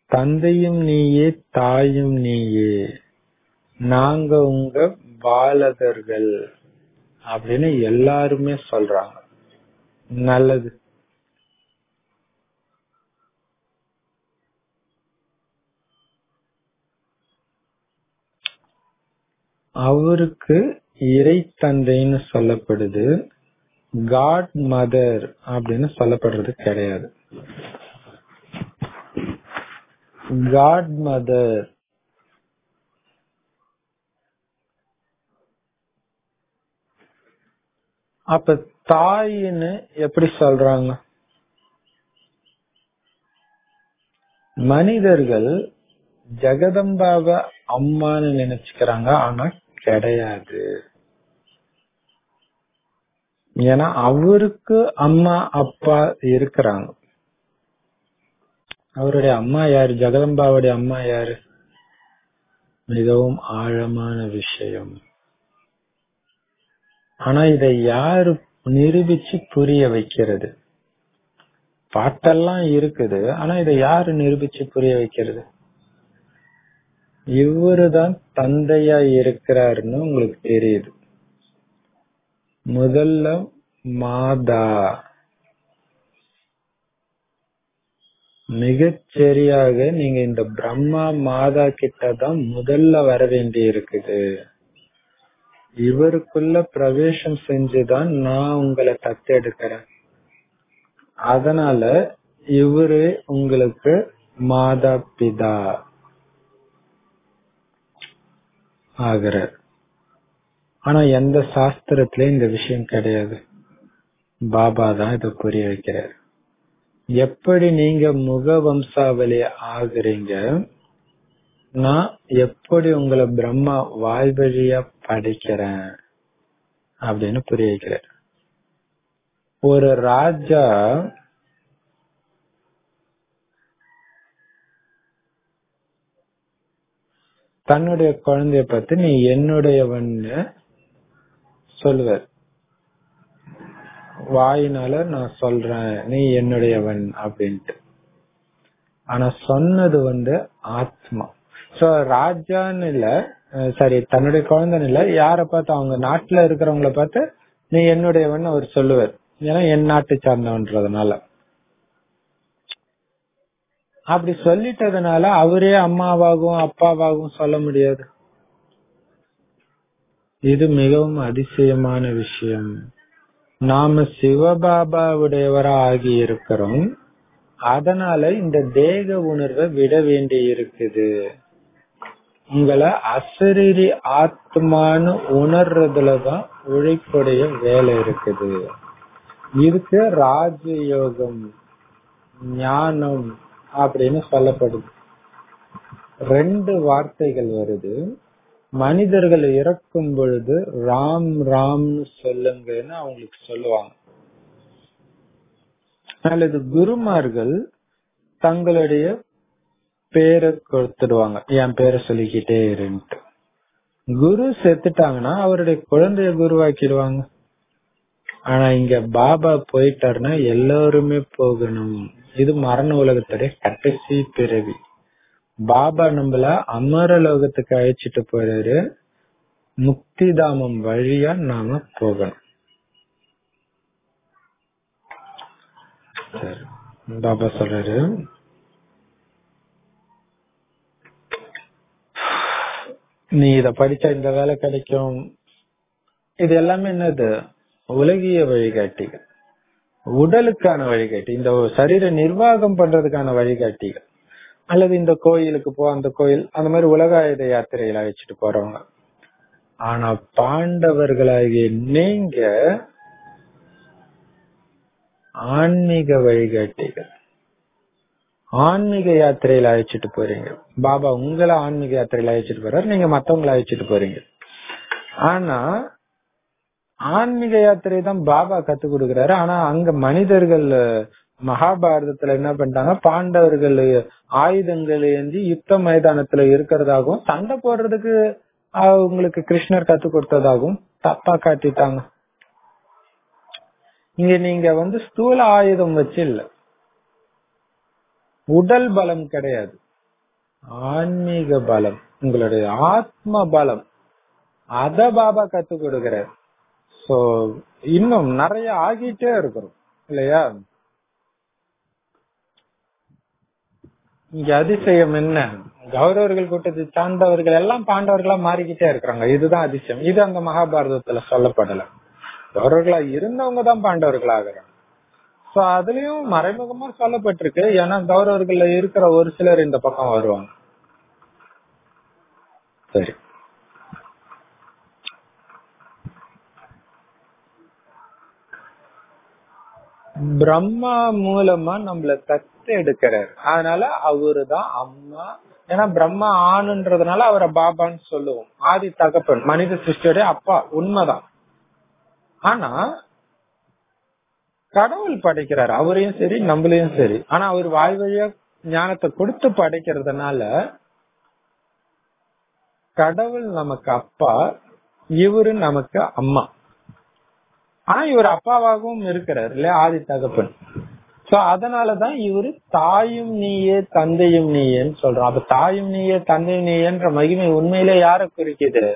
தந்தையும் நீயே தாயும் நீயே நாங்க உங்க பாலகர்கள் அப்படின்னு எல்லாருமே சொல்றாங்க நல்லது அவருக்கு இறை தந்தைன்னு சொல்லப்படுது காட் மதர் அப்படின்னு சொல்லப்படுறது கிடையாது காட் மதர் அப்ப தாயின்னு எப்படி சொல்றாங்க மனிதர்கள் ஜெகதம்பாவ அம்மான்னு நினைச்சுக்கிறாங்க ஆனா கிடையாது ஏன்னா அவருக்கு அம்மா அப்பா இருக்கிறாங்க அவருடைய அம்மா யாரு ஜெகதம்பாவுடைய அம்மா யாரு மிகவும் ஆழமான விஷயம் ஆனா இதை யாரு நிரூபிச்சு புரிய வைக்கிறது பாட்டெல்லாம் இருக்குது ஆனா இதை யாரு நிரூபிச்சு புரிய வைக்கிறது இவருதான் தந்தையா இருக்கிறாருன்னு உங்களுக்கு தெரியுது முதல்ல மாதா மிகச்சரியாக நீங்க இந்த பிரம்மா மாதா கிட்ட தான் முதல்ல வர வேண்டி இருக்குது இவருக்குள்ள பிரவேசம் செஞ்சுதான் நான் உங்களை தத்தெடுக்கிறேன் அதனால இவரு உங்களுக்கு மாதா பிதா ஆகிறார் ஆனா எந்த சாஸ்திரத்திலயும் இந்த விஷயம் கிடையாது பாபா தான் இதை புரிய வைக்கிறார் எப்படி நீங்க முக வம்சாவளி ஆகுறீங்க நான் எப்படி உங்களை பிரம்மா வாய் வழியா படைக்கிறேன் அப்படின்னு புரிய வைக்கிறார் ஒரு ராஜா தன்னுடைய குழந்தைய பத்தி நீ என்னுடையவன்னு சொல்லுவார் வாயினால நான் சொல்றேன் நீ என்னுடையவன் அப்படின்ட்டு ஆனா சொன்னது வந்து ஆத்மா சோ ராஜான்னு இல்ல சரி தன்னுடைய குழந்தைன்னு இல்ல யார பார்த்து அவங்க நாட்டுல இருக்கிறவங்கள பார்த்து நீ என்னுடையவன் அவர் சொல்லுவார் ஏன்னா என் நாட்டு சார்ந்தவன்றதுனால அப்படி சொல்லிட்டதுனால அவரே அம்மாவாகவும் அப்பாவாகவும் சொல்ல முடியாது இது மிகவும் அதிசயமான விஷயம் நாம சிவபாபாவுடையவரா ஆகி இருக்கிறோம் அதனால இந்த தேக உணர்வை விட வேண்டி இருக்குது உங்களை அசரீரி ஆத்மான்னு உணர்றதுலதான் உழைப்புடைய வேலை இருக்குது இதுக்கு ராஜயோகம் ஞானம் அப்படின்னு சொல்லப்படுது ரெண்டு வார்த்தைகள் வருது மனிதர்கள் இறக்கும் பொழுது ராம் ராம்னு சொல்லுங்கன்னு அவங்களுக்கு சொல்லுவாங்க அல்லது குருமார்கள் தங்களுடைய பேரை கொடுத்துடுவாங்க என் பேரை சொல்லிக்கிட்டே இருன்ட்டு குரு செத்துட்டாங்கன்னா அவருடைய குழந்தைய குருவாக்கிடுவாங்க ஆனா இங்க பாபா போயிட்டாருன்னா எல்லாருமே போகணும் இது மரண உலகத்துடைய கடைசி பிறவி பாபா நம்மள அமர லோகத்துக்கு அழைச்சிட்டு போறாரு முக்திதாமம் வழியா நாம போகணும் சரி பாபா சொல்றாரு நீ இத படிச்சா இந்த வேலை கிடைக்கும் இது எல்லாமே என்னது உலகிய வழிகாட்டிகள் உடலுக்கான வழிகாட்டி இந்த சரீர நிர்வாகம் பண்றதுக்கான வழிகாட்டிகள் அல்லது இந்த கோயிலுக்கு போ அந்த கோயில் அந்த மாதிரி உலகாயுத யாத்திரையில அழைச்சிட்டு போறவங்க ஆனா பாண்டவர்களாகிய நீங்க ஆன்மீக வழிகாட்டிகள் ஆன்மீக யாத்திரையில அழைச்சிட்டு போறீங்க பாபா உங்களை ஆன்மீக யாத்திரையில அழைச்சிட்டு போறாரு நீங்க மத்தவங்களை அழைச்சிட்டு போறீங்க ஆனா ஆன்மீக யாத்திரை தான் பாபா கத்து கொடுக்கறாரு ஆனா அங்க மனிதர்கள் மகாபாரதத்துல என்ன பண்ணிட்டாங்க பாண்டவர்கள் ஆயுதங்கள் ஏந்தி யுத்த மைதானத்துல இருக்கிறதாகவும் சண்டை போடுறதுக்கு அவங்களுக்கு கிருஷ்ணர் கத்து கொடுத்ததாகவும் தப்பா காட்டிட்டாங்க இங்க நீங்க வந்து ஸ்தூல ஆயுதம் வச்சு இல்ல உடல் பலம் கிடையாது ஆன்மீக பலம் உங்களுடைய ஆத்ம பலம் அத பாபா கத்து கொடுக்கிறார் சோ இன்னும் நிறைய ஆகிட்டே இருக்கிறோம் இல்லையா இங்க அதிசயம் என்ன கௌரவர்கள் கூட்டத்தை சார்ந்தவர்கள் எல்லாம் பாண்டவர்களா மாறிக்கிட்டே இருக்கிறாங்க இதுதான் அதிசயம் இது அந்த மகாபாரதத்துல சொல்லப்படல கௌரவர்களா இருந்தவங்க தான் பாண்டவர்கள் ஆகிறாங்க சோ அதுலயும் மறைமுகமா சொல்லப்பட்டிருக்கு ஏன்னா கௌரவர்கள்ல இருக்கிற ஒரு சிலர் இந்த பக்கம் வருவாங்க சரி பிரம்மா மூலமா நம்மள தத்து எடுக்கிறார் அதனால அவரு தான் அம்மா ஏன்னா பிரம்மா ஆணுன்றதுனால அவரை பாபான்னு சொல்லுவோம் ஆதி தகப்பன் மனித சிருஷ்டியோட அப்பா உண்மைதான் ஆனா கடவுள் படைக்கிறார் அவரையும் சரி நம்மளையும் சரி ஆனா அவர் வாய் வழியா ஞானத்தை கொடுத்து படைக்கிறதுனால கடவுள் நமக்கு அப்பா இவரு நமக்கு அம்மா ஆனா இவர் அப்பாவாகவும் இருக்கிறார் இல்லையா ஆதி தகப்பன் சோ அதனாலதான் இவரு தாயும் நீயே தந்தையும் நீயேன்னு சொல்றோம் அப்ப தாயும் நீயே தந்தையும் நீயேன்ற மகிமை உண்மையிலே யார குறிக்குது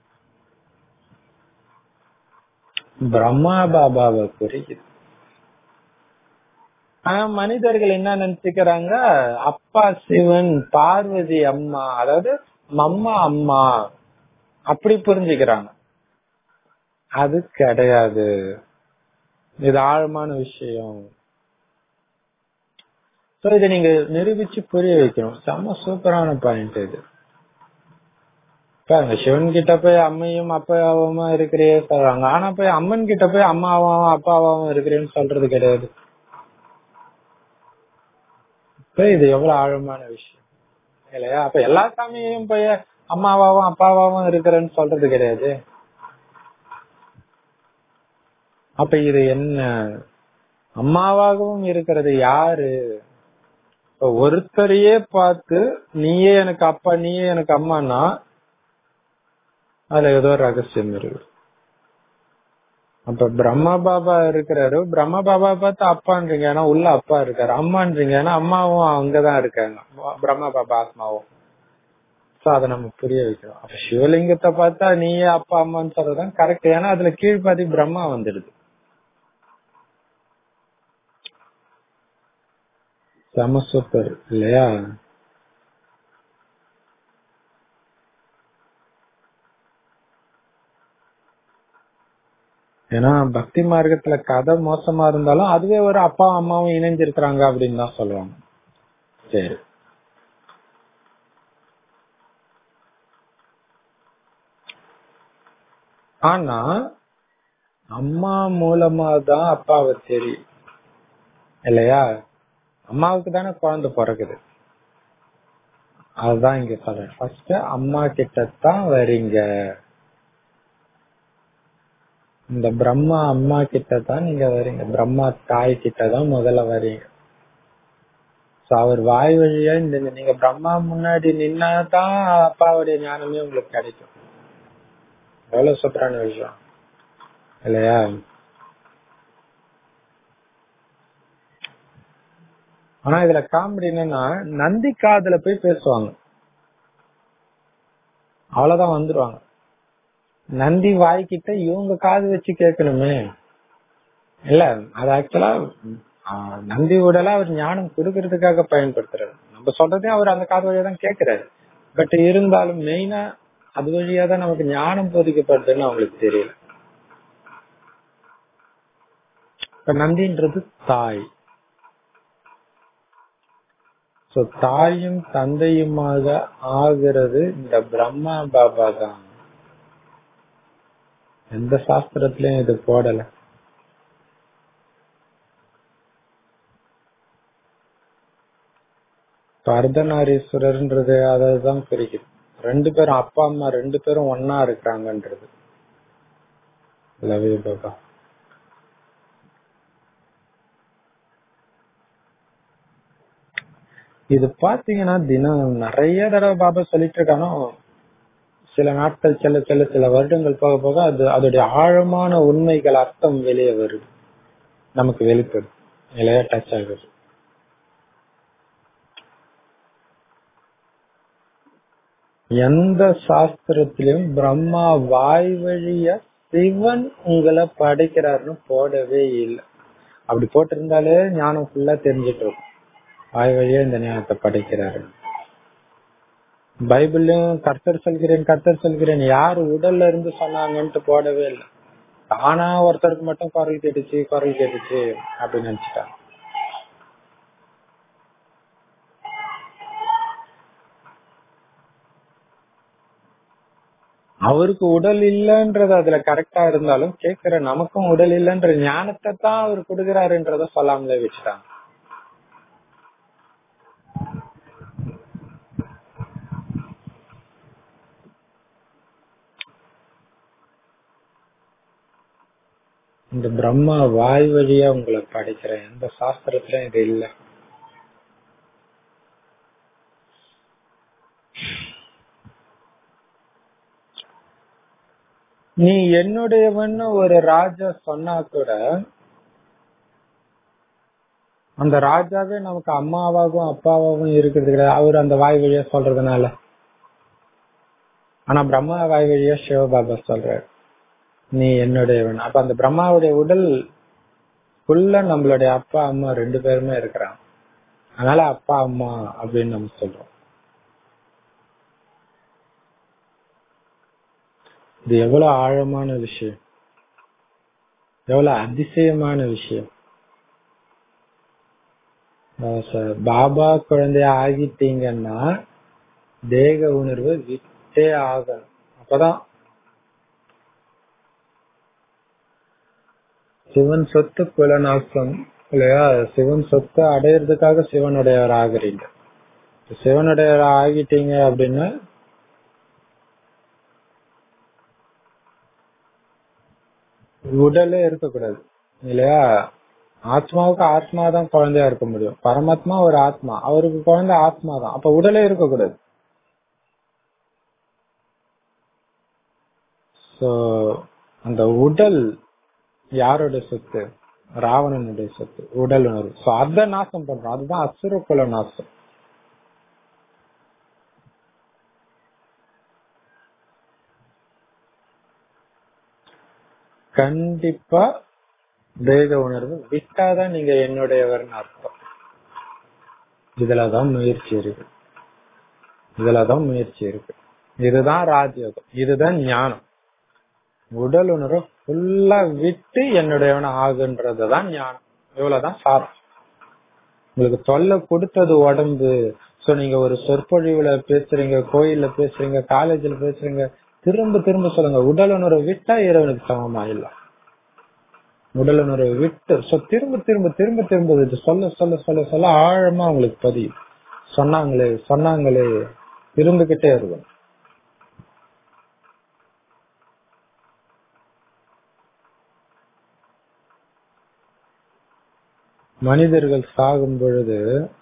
பிரம்மா பாபாவை குறிக்குது ஆனா மனிதர்கள் என்ன நினைச்சுக்கிறாங்க அப்பா சிவன் பார்வதி அம்மா அதாவது மம்மா அம்மா அப்படி புரிஞ்சுக்கிறாங்க அது கிடையாது இது ஆழமான விஷயம் சோ இதை நீங்க நிரூபிச்சு புரிய வைக்கணும் செம்ம சூப்பரான பாயிண்ட் இது பாருங்க சிவன் கிட்ட போய் அம்மையும் அப்பாவும் இருக்கிறே சொல்றாங்க ஆனா போய் அம்மன் கிட்ட போய் அம்மாவும் அப்பாவும் இருக்கிறேன்னு சொல்றது கிடையாது இப்ப இது எவ்வளவு ஆழமான விஷயம் இல்லையா அப்ப எல்லா சாமியையும் போய் அம்மாவாவும் அப்பாவாவும் இருக்கிறேன்னு சொல்றது கிடையாது அப்ப இது என்ன அம்மாவாகவும் இருக்கிறது யாரு ஒருத்தரையே பார்த்து நீயே எனக்கு அப்பா நீயே எனக்கு அம்மானா அதுல ஏதோ ரகசியம் இருக்கு அப்ப பிரம்மா பாபா இருக்கிறாரு பிரம்மா பாபா பார்த்து அப்பான்றீங்க ஏன்னா உள்ள அப்பா இருக்காரு அம்மான்றீங்க ஏன்னா அம்மாவும் அங்கதான் இருக்காங்க பிரம்மா பாபா ஆத்மாவும் சோ அதை நம்ம புரிய வைக்கிறோம் அப்ப சிவலிங்கத்தை பார்த்தா நீயே அப்பா அம்மான்னு சொல்றதுதான் கரெக்ட் ஏன்னா அதுல கீழ்பாதி பிரம்மா வந்துடுது செம சூப்பர் இல்லையா ஏன்னா பக்தி மார்க்கத்துல கதை மோசமா இருந்தாலும் அதுவே ஒரு அப்பா அம்மாவும் இணைஞ்சிருக்கிறாங்க அப்படின்னு தான் சொல்லுவாங்க சரி ஆனா அம்மா மூலமா தான் அப்பாவை தெரியும் இல்லையா அம்மாவுக்கு தானே குழந்தை பிறகுது அதுதான் இங்க சொல்றேன் ஃபர்ஸ்ட் அம்மா கிட்ட தான் வரீங்க இந்த பிரம்மா அம்மா கிட்ட தான் நீங்க வரீங்க பிரம்மா தாய் கிட்ட தான் முதல்ல வரீங்க சோ அவர் வாய் வழியா இந்த நீங்க பிரம்மா முன்னாடி நின்னாதான் அப்பாவுடைய ஞானமே உங்களுக்கு கிடைக்கும் எவ்வளவு சூப்பரான விஷயம் இல்லையா ஆனா இதுல காமெடி என்னன்னா நந்தி காதுல போய் பேசுவாங்க அவ்வளவுதான் வந்துருவாங்க நந்தி வாய்க்கிட்ட இவங்க காது வச்சு கேட்கணுமே இல்ல அது ஆக்சுவலா நந்தி உடல அவர் ஞானம் கொடுக்கறதுக்காக பயன்படுத்துறாரு நம்ம சொல்றதையும் அவர் அந்த காது வழியா தான் கேட்கிறாரு பட் இருந்தாலும் மெயினா அது வழியா தான் நமக்கு ஞானம் போதிக்கப்படுதுன்னு அவங்களுக்கு தெரியல இப்ப நந்தின்றது தாய் சோ தாயும் தந்தையுமாக ஆகிறது இந்த பிரம்மா பாபா தான் எந்த சாஸ்திரத்திலயும் இது போடல அர்த்தநாரீஸ்வரர்ன்றது அதான் குறிக்குது ரெண்டு பேரும் அப்பா அம்மா ரெண்டு பேரும் ஒன்னா இருக்கிறாங்கன்றது லவ்யூ பாபா இது பாத்தீங்கன்னா தினம் நிறைய தடவை பாபா சொல்லிட்டு இருக்கானோ சில நாட்கள் செல்ல செல்ல சில வருடங்கள் போக போக அது அதோடைய ஆழமான உண்மைகள் அர்த்தம் வெளியே வருது நமக்கு வெளிப்படும் இல்லையா டச் ஆகுது எந்த சாஸ்திரத்திலும் பிரம்மா வாய் வழியா சிவன் உங்களை படைக்கிறாருன்னு போடவே இல்லை அப்படி போட்டிருந்தாலே ஞானம் ஃபுல்லா தெரிஞ்சிட்டு இருக்கும் வாய் வழியா இந்த ஞானத்தை படைக்கிறாரு பைபிள்லயும் கர்த்தர் சொல்கிறேன் கர்த்தர் சொல்கிறேன் யாரு உடல்ல இருந்து சொன்னாங்கன்ட்டு போடவே இல்லை தானா ஒருத்தருக்கு மட்டும் குரல் கேட்டுச்சு குரல் கேட்டுச்சு அப்படின்னு நினைச்சிட்டாங்க அவருக்கு உடல் இல்லைன்றது அதுல கரெக்டா இருந்தாலும் கேக்குற நமக்கும் உடல் இல்லைன்ற ஞானத்தை தான் அவர் கொடுக்கிறாருன்றத சொல்லாமலே வச்சுட்டாங்க இந்த பிரம்மா வாய் வழியா உங்களை படைக்கிறேன் எந்த சாஸ்திரத்திலும் இது இல்ல நீ என்னுடையவன்னு ஒரு ராஜா சொன்னா கூட அந்த ராஜாவே நமக்கு அம்மாவாகவும் அப்பாவாகவும் இருக்கிறது கிடையாது அவர் அந்த வாய் வழியா சொல்றதுனால ஆனா பிரம்மா வாய் வழியா சிவபாபா சொல்றாரு நீ என்னுடையவன் அப்ப அந்த பிரம்மாவுடைய உடல் ஃபுல்லா நம்மளுடைய அப்பா அம்மா ரெண்டு பேருமே இருக்கிறாங்க அதனால அப்பா அம்மா அப்படின்னு நம்ம சொல்றோம் இது எவ்வளவு ஆழமான விஷயம் எவ்வளவு அதிசயமான விஷயம் பாபா குழந்தைய ஆகிட்டீங்கன்னா தேக உணர்வு விட்டே ஆகணும் அப்பதான் சிவன் சொத்து குலநாசம் இல்லையா சிவன் சொத்து அடையிறதுக்காக சிவனுடையவர் ஆகுறீங்க சிவனுடையவர் ஆகிட்டீங்க அப்படின்னா உடலே இருக்கக்கூடாது இல்லையா ஆத்மாவுக்கு ஆத்மா தான் குழந்தையா இருக்க முடியும் பரமாத்மா ஒரு ஆத்மா அவருக்கு குழந்தை ஆத்மா தான் அப்ப உடலே இருக்கக்கூடாது சோ அந்த உடல் யாரோட சொத்து ராவணனுடைய சொத்து உடல் உணர்வு சோ அத நாசம் பண்றோம் அதுதான் அசுர குல நாசம் கண்டிப்பா தேக உணர்வு விட்டாதான் நீங்க என்னுடையவர்னு அர்த்தம் இதுலதான் முயற்சி இருக்கு இதுலதான் முயற்சி இருக்கு இதுதான் ராஜயோகம் இதுதான் ஞானம் உடல் உணர்வு ஃபுல்லா விட்டு என்னுடையவன ஆகுன்றதுதான் ஞானம் இவ்வளவுதான் சாரம் உங்களுக்கு தொல்லை கொடுத்தது உடம்பு சோ நீங்க ஒரு சொற்பொழிவுல பேசுறீங்க கோயில்ல பேசுறீங்க காலேஜ்ல பேசுறீங்க திரும்ப திரும்ப சொல்லுங்க உடல் உணர்வு விட்டா இறைவனுக்கு சமமா இல்ல உடல் உணர்வு விட்டு சோ திரும்ப திரும்ப திரும்ப திரும்ப இது சொல்ல சொல்ல சொல்ல சொல்ல ஆழமா உங்களுக்கு பதியும் சொன்னாங்களே சொன்னாங்களே திரும்பிக்கிட்டே இருக்கும் மனிதர்கள் சாகும் பொழுது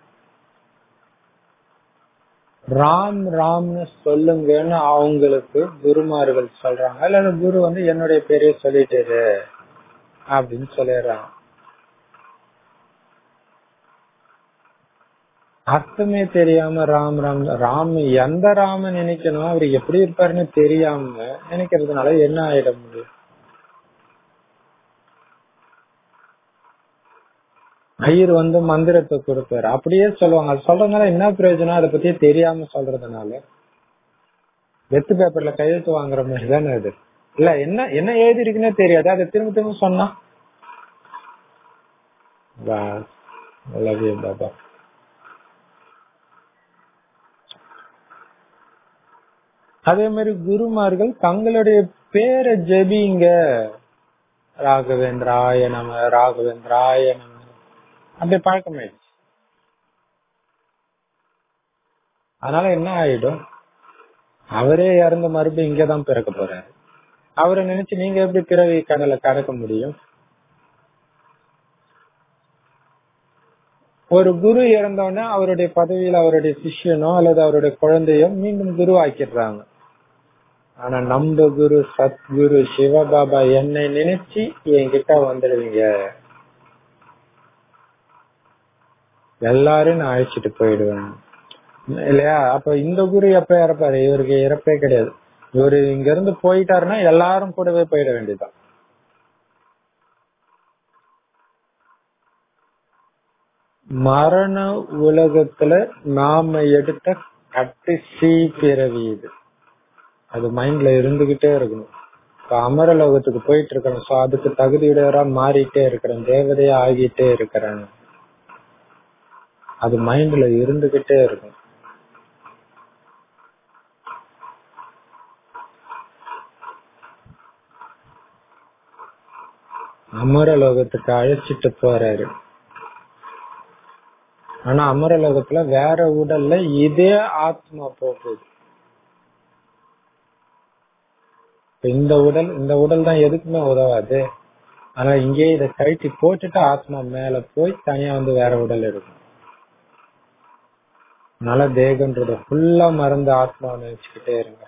ராம் ராம்னு சொல்லுங்கன்னு அவங்களுக்கு குருமார்கள் சொல்றாங்க இல்ல குரு வந்து என்னுடைய பேரைய சொல்லிட்டாரு அப்படின்னு சொல்லிடுறாங்க அர்த்தமே தெரியாம ராம் ராம் ராம் எந்த ராம நினைக்கணும் அவர் எப்படி இருப்பாருன்னு தெரியாம நினைக்கிறதுனால என்ன ஆயிட முடியும் ஐயர் வந்து மந்திரத்தை கொடுப்பாரு அப்படியே சொல்லுவாங்க அது சொல்றதுனால என்ன பிரயோஜனம் அதை பத்தி தெரியாம சொல்றதுனால வெத்து பேப்பர்ல கையெழுத்து வாங்குற மாதிரி தானே அது இல்ல என்ன என்ன எழுதி இருக்குன்னே தெரியாது அதை திரும்ப திரும்ப சொன்னா பாபா அதே மாதிரி குருமார்கள் தங்களுடைய பேரை ஜெபிங்க ராகவேந்திராய நம ராகவேந்திராய நம அப்படி பழக்கமாயிடுச்சு அதனால என்ன ஆயிடும் அவரே இறந்து மறுபடியும் இங்கதான் பிறக்க போறாரு அவரை நினைச்சு நீங்க எப்படி பிறவி கடலை கடக்க முடியும் ஒரு குரு இறந்தோடனே அவருடைய பதவியில அவருடைய சிஷ்யனோ அல்லது அவருடைய குழந்தையோ மீண்டும் குரு ஆக்கிடுறாங்க ஆனா நம்ம குரு சத்குரு சிவபாபா என்னை நினைச்சு என்கிட்ட வந்துடுவீங்க எல்லாரும் நான் அழைச்சிட்டு போயிடுவேன் இல்லையா அப்ப இந்த குரு எப்ப இறப்பாரு இவருக்கு இறப்பே கிடையாது இவரு இங்க இருந்து போயிட்டாருன்னா எல்லாரும் கூடவே போயிட வேண்டியதுதான் மரண உலகத்துல நாம எடுத்த கடைசி பிறவி இது அது மைண்ட்ல இருந்துகிட்டே இருக்கணும் இப்ப அமரலோகத்துக்கு போயிட்டு இருக்கிறேன் சோ அதுக்கு தகுதியுடையவரா மாறிட்டே இருக்கிறேன் தேவதையா ஆகிட்டே இருக்கிறேன் அது மைண்ட்ல இருந்துகிட்டே இருக்கும் அமரலோகத்துக்கு அழைச்சிட்டு போறாரு ஆனா அமரலோகத்துல வேற உடல்ல இதே ஆத்மா போகுது இப்ப இந்த உடல் இந்த உடல் தான் எதுக்குமே உதவாது ஆனா இங்கேயே இதை கழட்டி போட்டுட்டு ஆத்மா மேல போய் தனியா வந்து வேற உடல் இருக்கும் அதனால தேகன்றத ஃபுல்லா மறந்து ஆத்மாவை நினைச்சுக்கிட்டே இருங்க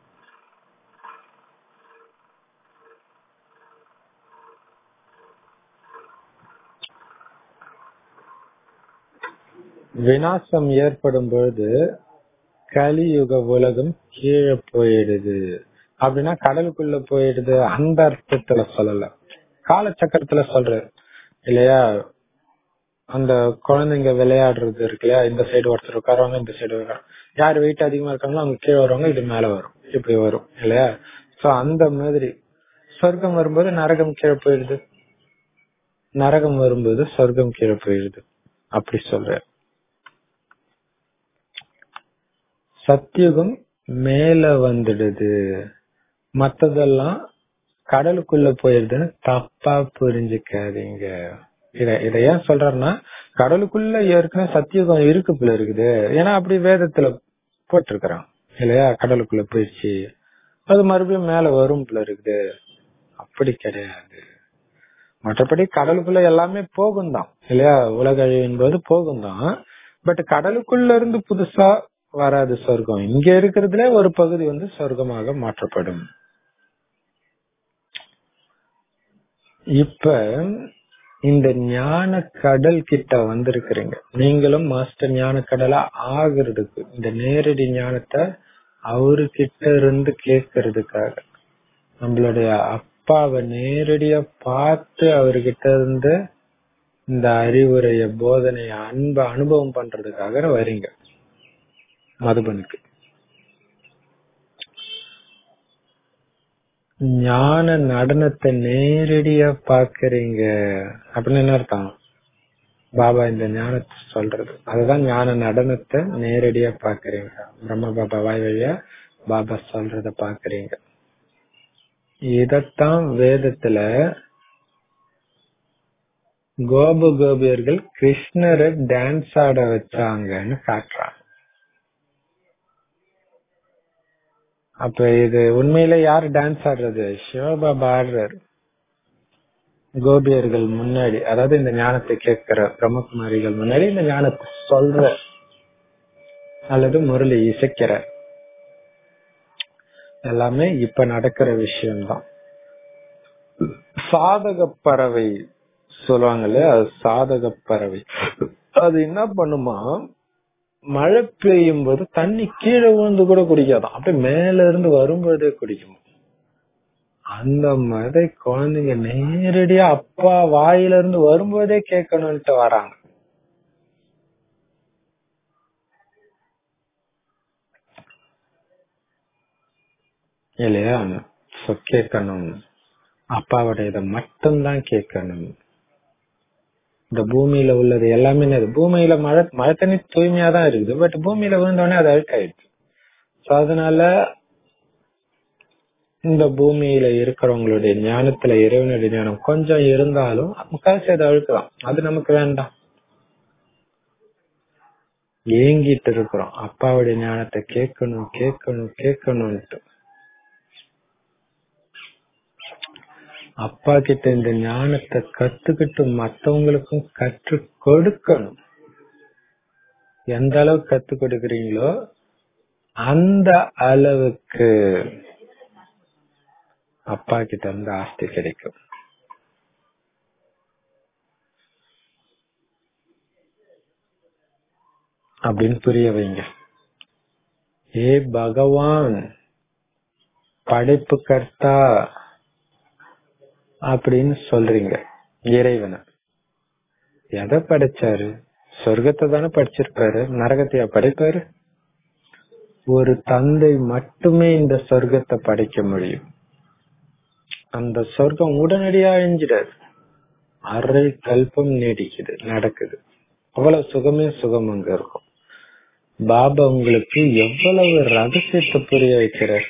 விநாசம் ஏற்படும் பொழுது கலியுக உலகம் கீழே போயிடுது அப்படின்னா கடலுக்குள்ள போயிடுது அந்த அர்த்தத்துல சொல்லல காலச்சக்கரத்துல சொல்றாரு இல்லையா அந்த குழந்தைங்க விளையாடுறது இருக்கு இல்லையா இந்த சைடு ஒருத்தர் உட்காருவாங்க இந்த சைடு உட்காரு யார் வெயிட் அதிகமா இருக்காங்களோ அவங்க கீழே வருவாங்க இது மேல வரும் இப்படி வரும் இல்லையா சோ அந்த மாதிரி சொர்க்கம் வரும்போது நரகம் கீழே போயிடுது நரகம் வரும்போது சொர்க்கம் கீழே போயிடுது அப்படி சொல்ற சத்தியுகம் மேல வந்துடுது மத்ததெல்லாம் கடலுக்குள்ள போயிருதுன்னு தப்பா புரிஞ்சுக்காதீங்க இத இத ஏன் சொல்றேன்னா கடலுக்குள்ள ஏற்கனவே சத்தியுகம் இருக்கு போல இருக்குது ஏன்னா அப்படி வேதத்துல போட்டிருக்கிறான் இல்லையா கடலுக்குள்ள போயிடுச்சு அது மறுபடியும் மேல வரும் போல இருக்குது அப்படி கிடையாது மற்றபடி கடலுக்குள்ள எல்லாமே போகும் தான் இல்லையா உலக அழிவின் போது போகும் தான் பட் கடலுக்குள்ள இருந்து புதுசா வராது சொர்க்கம் இங்க இருக்கிறதுல ஒரு பகுதி வந்து சொர்க்கமாக மாற்றப்படும் இப்ப இந்த ஞான கடல் கிட்ட வந்திருக்கிறீங்க நீங்களும் மாஸ்டர் ஞான கடலா ஆகுறதுக்கு இந்த நேரடி ஞானத்தை அவரு கிட்ட இருந்து கேட்கறதுக்காக நம்மளுடைய அப்பாவை நேரடியா பார்த்து அவர்கிட்ட இருந்து இந்த அறிவுரைய போதனைய அன்ப அனுபவம் பண்றதுக்காக வரீங்க மதுபனுக்கு ஞான நடனத்தை நேரடியா பாக்குறீங்க அப்படின்னு என்ன அர்த்தம் பாபா இந்த ஞானத்தை சொல்றது அதுதான் ஞான நடனத்தை நேரடியா பாக்குறீங்க பிரம்ம பாபா வாய் வழியா பாபா சொல்றத பாக்குறீங்க இதத்தான் வேதத்துல கோபு கோபியர்கள் கிருஷ்ணரை டான்ஸ் ஆட வச்சாங்கன்னு காட்டுறாங்க அப்ப இது உண்மையில யாரு டான்ஸ் ஆடுறது சிவபாபா ஆடுறாரு கோபியர்கள் முன்னாடி அதாவது இந்த ஞானத்தை கேட்கிற பிரம்மகுமாரிகள் முன்னாடி இந்த ஞானத்தை சொல்ற அல்லது முரளி இசைக்கிற எல்லாமே இப்ப நடக்கிற விஷயம்தான் சாதக பறவை சொல்லுவாங்கல்ல அது சாதக பறவை அது என்ன பண்ணுமா மழை பெய்யும் போது தண்ணி கீழே விழுந்து கூட குடிக்காதான் அப்படியே மேல இருந்து வரும்போதே குடிக்கும் அந்த மாதிரி குழந்தைங்க நேரடியா அப்பா வாயில இருந்து வரும்போதே கேட்கணும்ட்டு வராங்க இல்லையா சோ கேட்கணும் அப்பாவோட இதை மட்டும்தான் கேட்கணும் இந்த பூமியில உள்ளது எல்லாமே என்னது பூமியில மழை மழை தண்ணி தூய்மையா தான் இருக்குது பட் பூமியில விழுந்தோடனே அது அழுக்காயிடுச்சு சோ அதனால இந்த பூமியில இருக்கிறவங்களுடைய ஞானத்துல இறைவனுடைய ஞானம் கொஞ்சம் இருந்தாலும் முக்கால்வாசி அது அழுக்குதான் அது நமக்கு வேண்டாம் ஏங்கிட்டு இருக்கிறோம் அப்பாவுடைய ஞானத்தை கேட்கணும் கேட்கணும் கேட்கணும்ட்டு அப்பா கிட்ட இந்த ஞானத்தை கத்துக்கிட்டு மத்தவங்களுக்கும் கற்று கொடுக்கணும் எந்த அளவுக்கு கத்து கொடுக்கறீங்களோ அந்த அளவுக்கு அப்பா கிட்ட இருந்து ஆஸ்தி கிடைக்கும் அப்படின்னு புரிய வைங்க ஏ பகவான் படைப்பு கர்த்தா அப்படின்னு சொல்றீங்க இறைவனை எதை படைச்சாரு சொர்க்கத்தை தானே படிச்சிருப்பாரு நரகத்தையா படைப்பாரு ஒரு தந்தை மட்டுமே இந்த சொர்க்கத்தை படைக்க முடியும் அந்த சொர்க்கம் உடனடியா அழிஞ்சிடாது அரை கல்பம் நீடிக்குது நடக்குது அவ்வளவு சுகமே சுகம் அங்க இருக்கும் பாபா உங்களுக்கு எவ்வளவு ரகசியத்தை புரிய வைக்கிறார்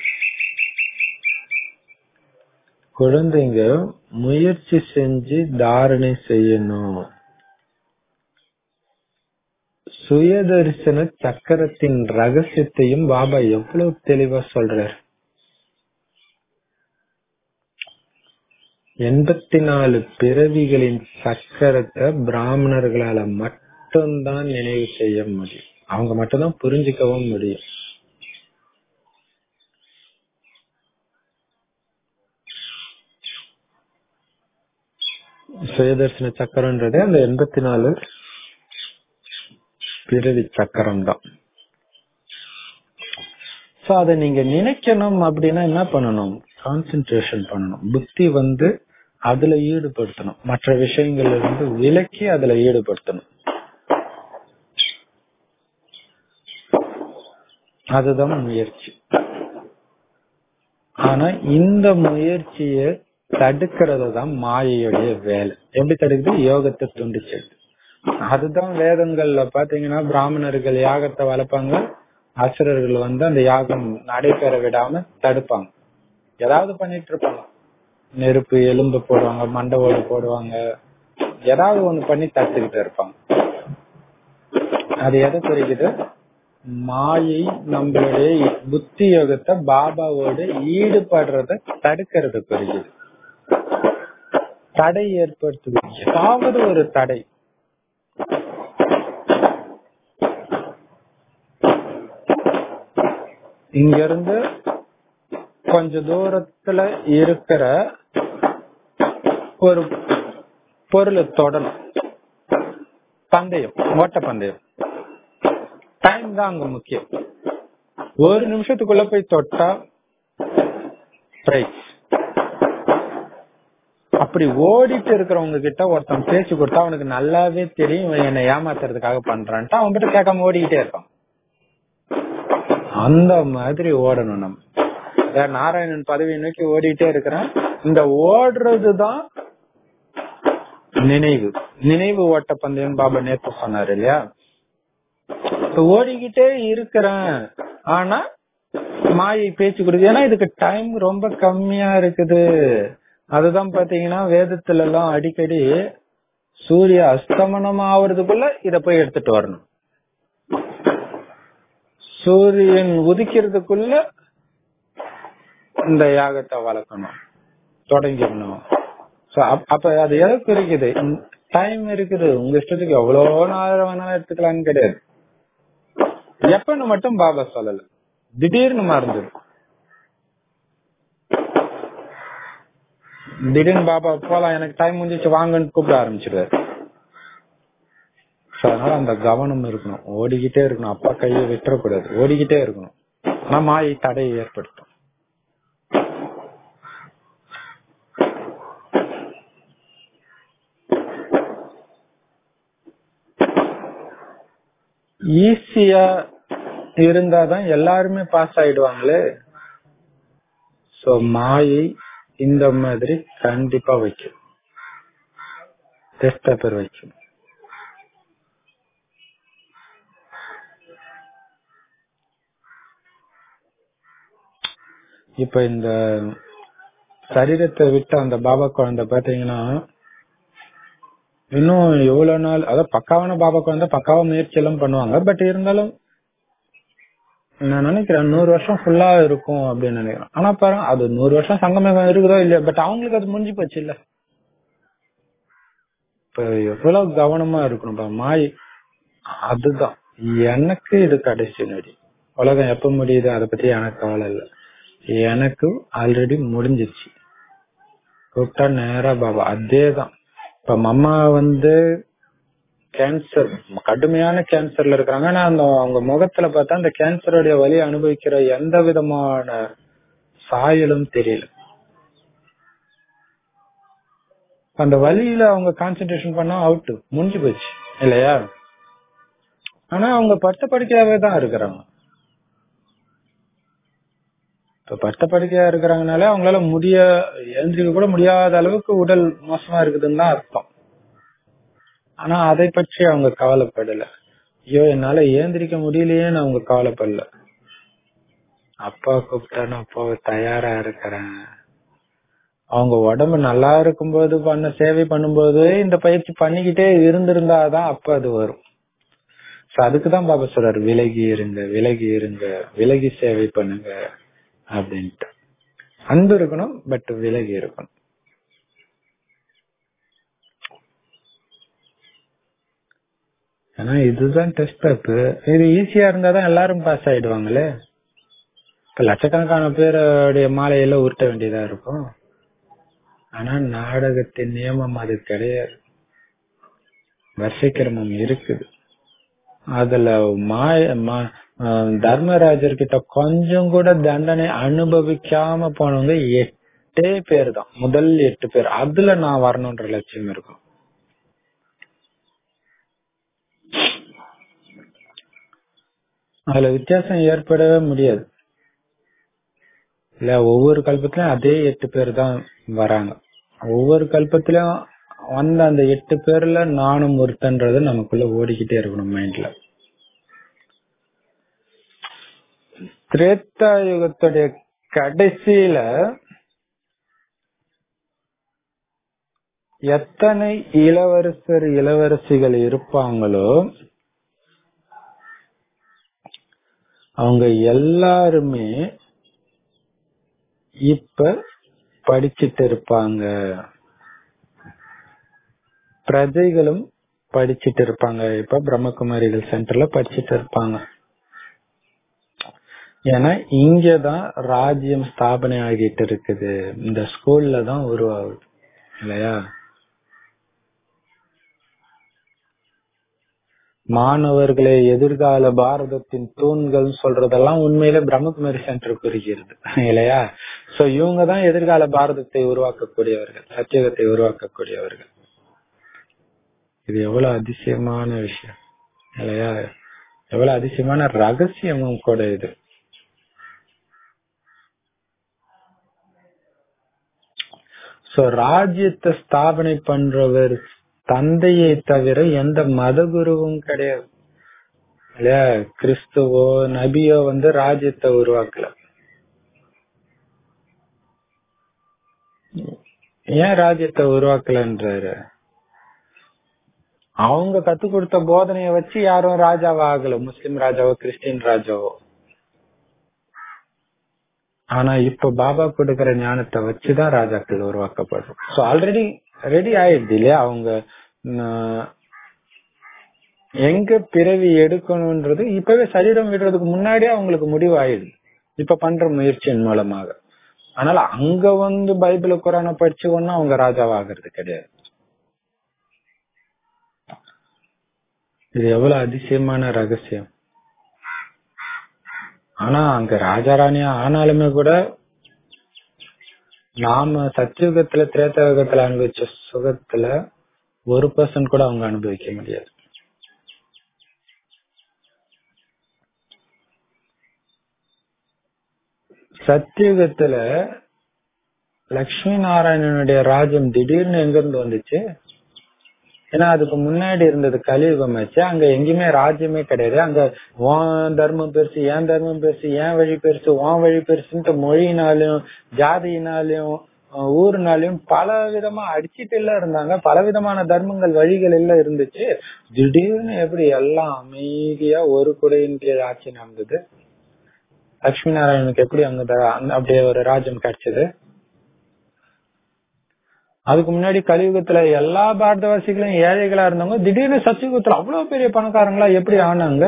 குழந்தைங்க முயற்சி செஞ்சு தாரணை செய்யணும் சுயதரிசன சக்கரத்தின் ரகசியத்தையும் பாபா எவ்வளவு தெளிவா சொல்றார் எண்பத்தி நாலு பிறவிகளின் சக்கரத்தை பிராமணர்களால மட்டும்தான் நினைவு செய்ய முடியும் அவங்க மட்டும்தான் புரிஞ்சுக்கவும் முடியும் சுயதர்சன சக்கரன்றது அந்த எண்பத்தி நாலு பிறவி சக்கரம் தான் சோ அதை நீங்க நினைக்கணும் அப்படின்னா என்ன பண்ணணும் கான்சென்ட்ரேஷன் பண்ணணும் புத்தி வந்து அதுல ஈடுபடுத்தணும் மற்ற விஷயங்கள்ல இருந்து விலக்கி அதுல ஈடுபடுத்தணும் அதுதான் முயற்சி ஆனா இந்த முயற்சியை தடுக்கிறது தான் மாயையுடைய வேலை எப்படி தடுக்குது யோகத்தை துண்டிச்சது அதுதான் வேதங்கள்ல பாத்தீங்கன்னா பிராமணர்கள் யாகத்தை வளர்ப்பாங்க அசுரர்கள் வந்து அந்த யாகம் நடைபெற விடாம தடுப்பாங்க ஏதாவது பண்ணிட்டு இருப்பாங்க நெருப்பு எலும்பு போடுவாங்க மண்டவோடு போடுவாங்க ஏதாவது ஒண்ணு பண்ணி தடுத்துக்கிட்டு இருப்பாங்க அது எதை குறிக்குது மாயை நம்மளுடைய புத்தி யோகத்தை பாபாவோட ஈடுபடுறத தடுக்கிறது குறிக்குது தடை ஏற்படுத்துது ஏதாவது ஒரு தடை இங்க இருந்து கொஞ்ச தூரத்துல இருக்கிற ஒரு பொருளை தொடணும் பந்தயம் ஓட்ட பந்தயம் டைம் தான் அங்க முக்கியம் ஒரு நிமிஷத்துக்குள்ள போய் தொட்டா பிரைஸ் அப்படி ஓடிட்டு இருக்கிறவங்க கிட்ட ஒருத்தன் பேச்சு கொடுத்தா அவனுக்கு நல்லாவே தெரியும் இவன் என்னை ஏமாத்துறதுக்காக பண்றான்ட்டு அவன் கிட்ட கேட்காம ஓடிக்கிட்டே இருப்பான் அந்த மாதிரி ஓடணும் நம்ம வேற நாராயணன் பதவி நோக்கி ஓடிட்டே இருக்கிறான் இந்த ஓடுறதுதான் நினைவு நினைவு ஓட்ட பந்தயம் பாபா நேத்து சொன்னாரு இல்லையா இப்ப ஓடிக்கிட்டே இருக்கிறேன் ஆனா மாயை பேச்சு கொடுக்குது ஏன்னா இதுக்கு டைம் ரொம்ப கம்மியா இருக்குது அதுதான் பாத்தீங்கன்னா வேதத்துல எல்லாம் அடிக்கடி சூரிய அஸ்தமனம் ஆவறதுக்குள்ள இத போய் எடுத்துட்டு வரணும் சூரியன் உதிக்கிறதுக்குள்ள இந்த யாகத்தை வளர்க்கணும் தொடங்கிடணும் அப்ப அது எதற்கு இருக்குது டைம் இருக்குது உங்க இஷ்டத்துக்கு எவ்வளவு நேரம் வேணாலும் எடுத்துக்கலாம்னு கிடையாது எப்பன்னு மட்டும் பாபா சொல்லல திடீர்னு மறந்துடு திடீர்னு பாபா போலாம் எனக்கு டைம் முடிஞ்சிச்சு வாங்கன்னு கூப்பிட ஆரம்பிச்சிடுவாரு அதனால அந்த கவனம் இருக்கணும் ஓடிக்கிட்டே இருக்கணும் அப்பா கையை விட்டுறக்கூடாது ஓடிக்கிட்டே இருக்கணும் ஆனா மாயை தடையை ஏற்படுத்தும் ஈஸியா இருந்தாதான் எல்லாருமே பாஸ் ஆயிடுவாங்களே சோ மாயை இந்த மாதிரி கண்டிப்பா வைக்கும் டெஸ்ட் பேப்பர் வைக்கும் இப்ப இந்த சரீரத்தை விட்டு அந்த பாபா குழந்தை பாத்தீங்கன்னா இன்னும் எவ்வளவு நாள் அதாவது பக்காவான பாபா குழந்தை பக்காவா முயற்சி எல்லாம் பண்ணுவாங்க பட் இருந்தாலும் நான் நினைக்கிறேன் நூறு வருஷம் ஃபுல்லா இருக்கும் அப்படின்னு நினைக்கிறேன் ஆனா பாருங்க அது நூறு வருஷம் சங்கமேகம் இருக்குதோ இல்லையா பட் அவங்களுக்கு அது முடிஞ்சு போச்சு இல்ல இப்ப எவ்வளவு கவனமா இருக்கணும் மாய் அதுதான் எனக்கு இது கடைசி நடி உலகம் எப்ப முடியுது அதை பத்தி எனக்கு கவலை இல்ல எனக்கு ஆல்ரெடி முடிஞ்சிருச்சு கூப்பிட்டா நேரா பாபா அதேதான் இப்ப மம்மா வந்து கேன்சர் கடுமையான கேன்சர்ல இருக்கிறாங்க ஆனா அந்த அவங்க முகத்துல பார்த்தா அந்த கேன்சருடைய வலி அனுபவிக்கிற எந்த விதமான சாயலும் தெரியல அந்த வலியில அவங்க கான்சென்ட்ரேஷன் பண்ணா அவுட் முடிஞ்சு போச்சு இல்லையா ஆனா அவங்க பட்ட படுக்கையாவே தான் இருக்கிறாங்க இப்ப பட்ட படுக்கையா இருக்கிறாங்கனாலே அவங்களால முடிய எழுந்திரிக்க கூட முடியாத அளவுக்கு உடல் மோசமா இருக்குதுன்னு தான் அர்த்தம் ஆனா அதை பற்றி அவங்க கவலைப்படல ஐயோ என்னால ஏந்திரிக்க முடியலையேன்னு அவங்க கவலைப்படல அப்பா கூப்பிட்டா நான் அப்பா தயாரா இருக்கிறேன் அவங்க உடம்பு நல்லா இருக்கும்போது பண்ண சேவை பண்ணும்போது இந்த பயிற்சி பண்ணிக்கிட்டே இருந்திருந்தாதான் அப்ப அது வரும் So அதுக்குதான் பாபா சொல்றாரு விலகி இருங்க விலகி இருங்க விலகி சேவை பண்ணுங்க அப்படின்ட்டு அன்பு இருக்கணும் பட் விலகி இருக்கணும் ஏன்னா இதுதான் டெஸ்ட் பேப்பர் இது ஈஸியா இருந்தாதான் எல்லாரும் பாஸ் ஆயிடுவாங்களே இப்ப லட்சக்கணக்கான பேருடைய மாலையில உருட்ட வேண்டியதா இருக்கும் ஆனா நாடகத்தின் நியமம் அது கிடையாது வரிசைக்கிரமம் இருக்குது அதுல மாய மா- ஆஹ் தர்மராஜர் கிட்ட கொஞ்சம் கூட தண்டனை அனுபவிக்காம போனவங்க எட்டே பேர் தான் முதல் எட்டு பேர் அதுல நான் வரணும்ன்ற லட்சியம் இருக்கும் அதுல வித்தியாசம் ஏற்படவே முடியாது இல்ல ஒவ்வொரு கல்பத்திலயும் அதே எட்டு பேர் தான் வராங்க ஒவ்வொரு கல்பத்திலயும் வந்த அந்த எட்டு பேர்ல நானும் ஒருத்தன்றது நமக்குள்ள ஓடிக்கிட்டே இருக்கணும் மைண்ட்ல திரேத்தா யுகத்துடைய கடைசியில எத்தனை இளவரசர் இளவரசிகள் இருப்பாங்களோ அவங்க எல்லாருமே இப்ப படிச்சிட்டு இருப்பாங்க பிரஜைகளும் படிச்சிட்டு இருப்பாங்க இப்ப பிரம்மகுமாரிகள் சென்டர்ல படிச்சிட்டு இருப்பாங்க ஏன்னா இங்கதான் ராஜ்யம் ஸ்தாபனை ஆகிட்டு இருக்குது இந்த ஸ்கூல்ல தான் உருவாகுது இல்லையா மாணவர்களே எதிர்கால பாரதத்தின் தூண்கள் சொல்றதெல்லாம் உண்மையில பிரம்மகுமாரி சென்டர் குறிக்கிறது இல்லையா சோ இவங்க தான் எதிர்கால பாரதத்தை உருவாக்கக்கூடியவர்கள் சத்தியகத்தை உருவாக்கக்கூடியவர்கள் இது எவ்வளவு அதிசயமான விஷயம் இல்லையா எவ்வளவு அதிசயமான ரகசியமும் கூட இது சோ ராஜ்யத்தை ஸ்தாபனை பண்றவர் தந்தையை தவிர எந்த மத குருவும் கிடையாது இல்லையா கிறிஸ்துவோ நபியோ வந்து ராஜ்யத்தை உருவாக்கல ஏன் ராஜ்யத்தை உருவாக்கலன்றாரு அவங்க கத்து கொடுத்த போதனைய வச்சு யாரும் ராஜாவா ஆகல முஸ்லிம் ராஜாவோ கிறிஸ்டின் ராஜாவோ ஆனா இப்ப பாபா கொடுக்கிற ஞானத்தை வச்சுதான் ராஜாக்கள் உருவாக்கப்படுறோம் சோ ஆல்ரெடி ரெடி ஆயிடுது இல்லையா அவங்க ம், எங்க பிறவி எடுக்கணும்ன்றது இப்பவே சரீரம் விடுறதுக்கு முன்னாடியே அவங்களுக்கு முடிவு ஆயிடுது இப்ப பண்ற முயற்சியின் மூலமாக அதனால அங்க வந்து பைபிள் குரான படிச்சு ஒன்னும் அவங்க ராஜாவாகிறது கிடையாது இது எவ்வளவு அதிசயமான ரகசியம் ஆனா அங்க ராஜாராணியா ஆனாலுமே கூட நாம சத்தியுகத்துல திரேத்தயுகத்துல அனுபவிச்ச சுகத்துல ஒரு பர்சன்ட் கூட அவங்க அனுபவிக்க முடியாது சத்தியுகத்துல லட்சுமி நாராயணனுடைய ராஜ்யம் திடீர்னு எங்க இருந்து வந்துச்சு ஏன்னா அதுக்கு முன்னாடி இருந்தது கலியுகம் ஆச்சு அங்க எங்கேயுமே ராஜ்யமே கிடையாது அங்க உன் தர்மம் பெருசு என் தர்மம் பெருசு என் வழி பெருசு உன் வழி பெருசுன்ட்டு மொழியினாலையும் ஜாதியினாலையும் அஹ் ஊருனாலையும் பல விதமா அடிச்சிட்டு எல்லாம் இருந்தாங்க பல விதமான தர்மங்கள் வழிகள் எல்லாம் இருந்துச்சு திடீர்னு எப்படி எல்லாம் அமைதியா ஒரு குடையின் கீழ் ஆட்சி நடந்தது லட்சுமி நாராயணனுக்கு எப்படி அங்க த- அந்த- அப்படியே ஒரு ராஜ்யம் கிடைச்சது அதுக்கு முன்னாடி கலியுகத்துல எல்லா பாரதவாசிகளும் ஏழைகளா இருந்தவங்க திடீர்னு சத்தியுகத்துல அவ்வளவு பெரிய பணக்காரங்களா எப்படி ஆனாங்க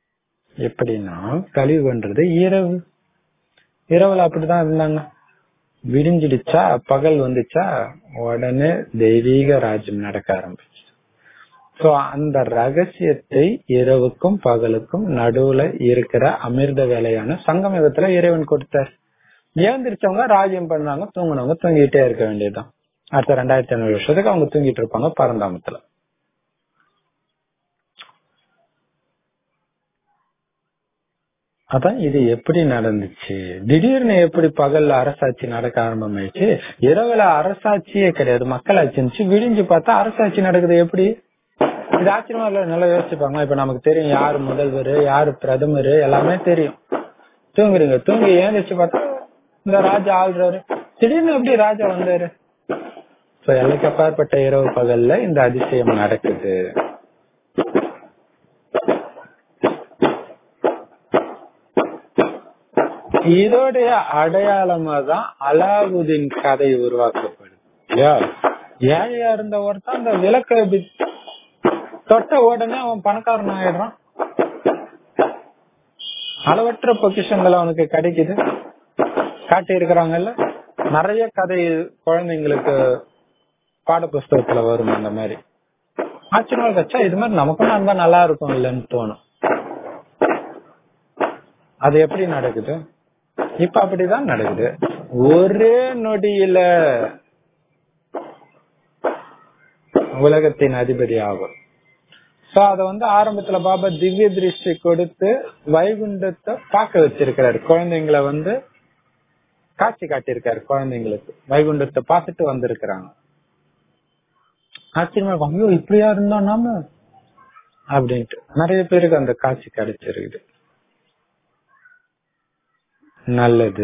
எப்படின்னா கலியுகன்றது இரவு இரவுல அப்படிதான் இருந்தாங்க விடிஞ்சிடுச்சா பகல் வந்துச்சா உடனே தெய்வீக ராஜ்யம் நடக்க ஆரம்பிச்சு சோ அந்த ரகசியத்தை இரவுக்கும் பகலுக்கும் நடுவுல இருக்கிற அமிர்த வேலையான சங்கமயுகத்துல இறைவன் கொடுத்தார் ஏந்திரிச்சவங்க ராஜ்யம் பண்ணாங்க தூங்குனவங்க தூங்கிட்டே இருக்க வேண்டியதுதான் அடுத்த ரெண்டாயிரத்தி ஐநூறு வருஷத்துக்கு அவங்க தூங்கிட்டு இருப்பாங்க பரந்தாமத்துல அதான் இது எப்படி நடந்துச்சு திடீர்னு எப்படி பகல்ல அரசாட்சி நடக்க ஆரம்பமாயிடுச்சு இரவுல அரசாட்சியே கிடையாது மக்களாட்சி இருந்துச்சு விடிஞ்சு பார்த்தா அரசாட்சி நடக்குது எப்படி இது ஆச்சரியமா இல்ல நல்லா யோசிச்சுப்பாங்க இப்ப நமக்கு தெரியும் யாரு முதல்வர் யாரு பிரதமர் எல்லாமே தெரியும் தூங்குறீங்க தூங்கி ஏந்திரிச்சு பார்த்தா இந்த ராஜா ஆள்றாரு திடீர்னு எப்படி ராஜா வந்தாரு சோ எல்லைக்கு அப்பாற்பட்ட இரவு பகல்ல இந்த அதிசயம் நடக்குது இதோடைய அடையாளமா தான் அலாவுதீன் கதை உருவாக்கப்படுது இல்லையா ஏழையா இருந்த ஒருத்தன் அந்த விளக்க இப்படி தொட்ட உடனே அவன் பணக்காரன் ஆயிடுறான் அளவற்ற பொக்கிஷங்கள் அவனுக்கு கிடைக்குது காட்டி இருக்கிறாங்கல்ல நிறைய கதை குழந்தைங்களுக்கு பாட புஸ்தகத்துல வரும் அந்த மாதிரி ஆச்சரியமா கச்சா இது மாதிரி நமக்கும் இருந்தா நல்லா இருக்கும் இல்லைன்னு தோணும் அது எப்படி நடக்குது இப்ப அப்படிதான் நடக்குது ஒரே நொடியில உலகத்தின் அதிபதி ஆகும் சோ அத வந்து ஆரம்பத்துல பாபா திவ்ய திருஷ்டி கொடுத்து வைகுண்டத்தை பார்க்க வச்சிருக்கிறாரு குழந்தைங்களை வந்து காட்சி காட்டியிருக்காரு குழந்தைங்களுக்கு வைகுண்டத்தை பார்த்துட்டு வந்திருக்கிறாங்க ஆச்சரியமா இருக்கும் ஐயோ இப்படியா இருந்தோம் நாம அப்படின்ட்டு நிறைய பேருக்கு அந்த காட்சி கிடைச்சிருக்குது நல்லது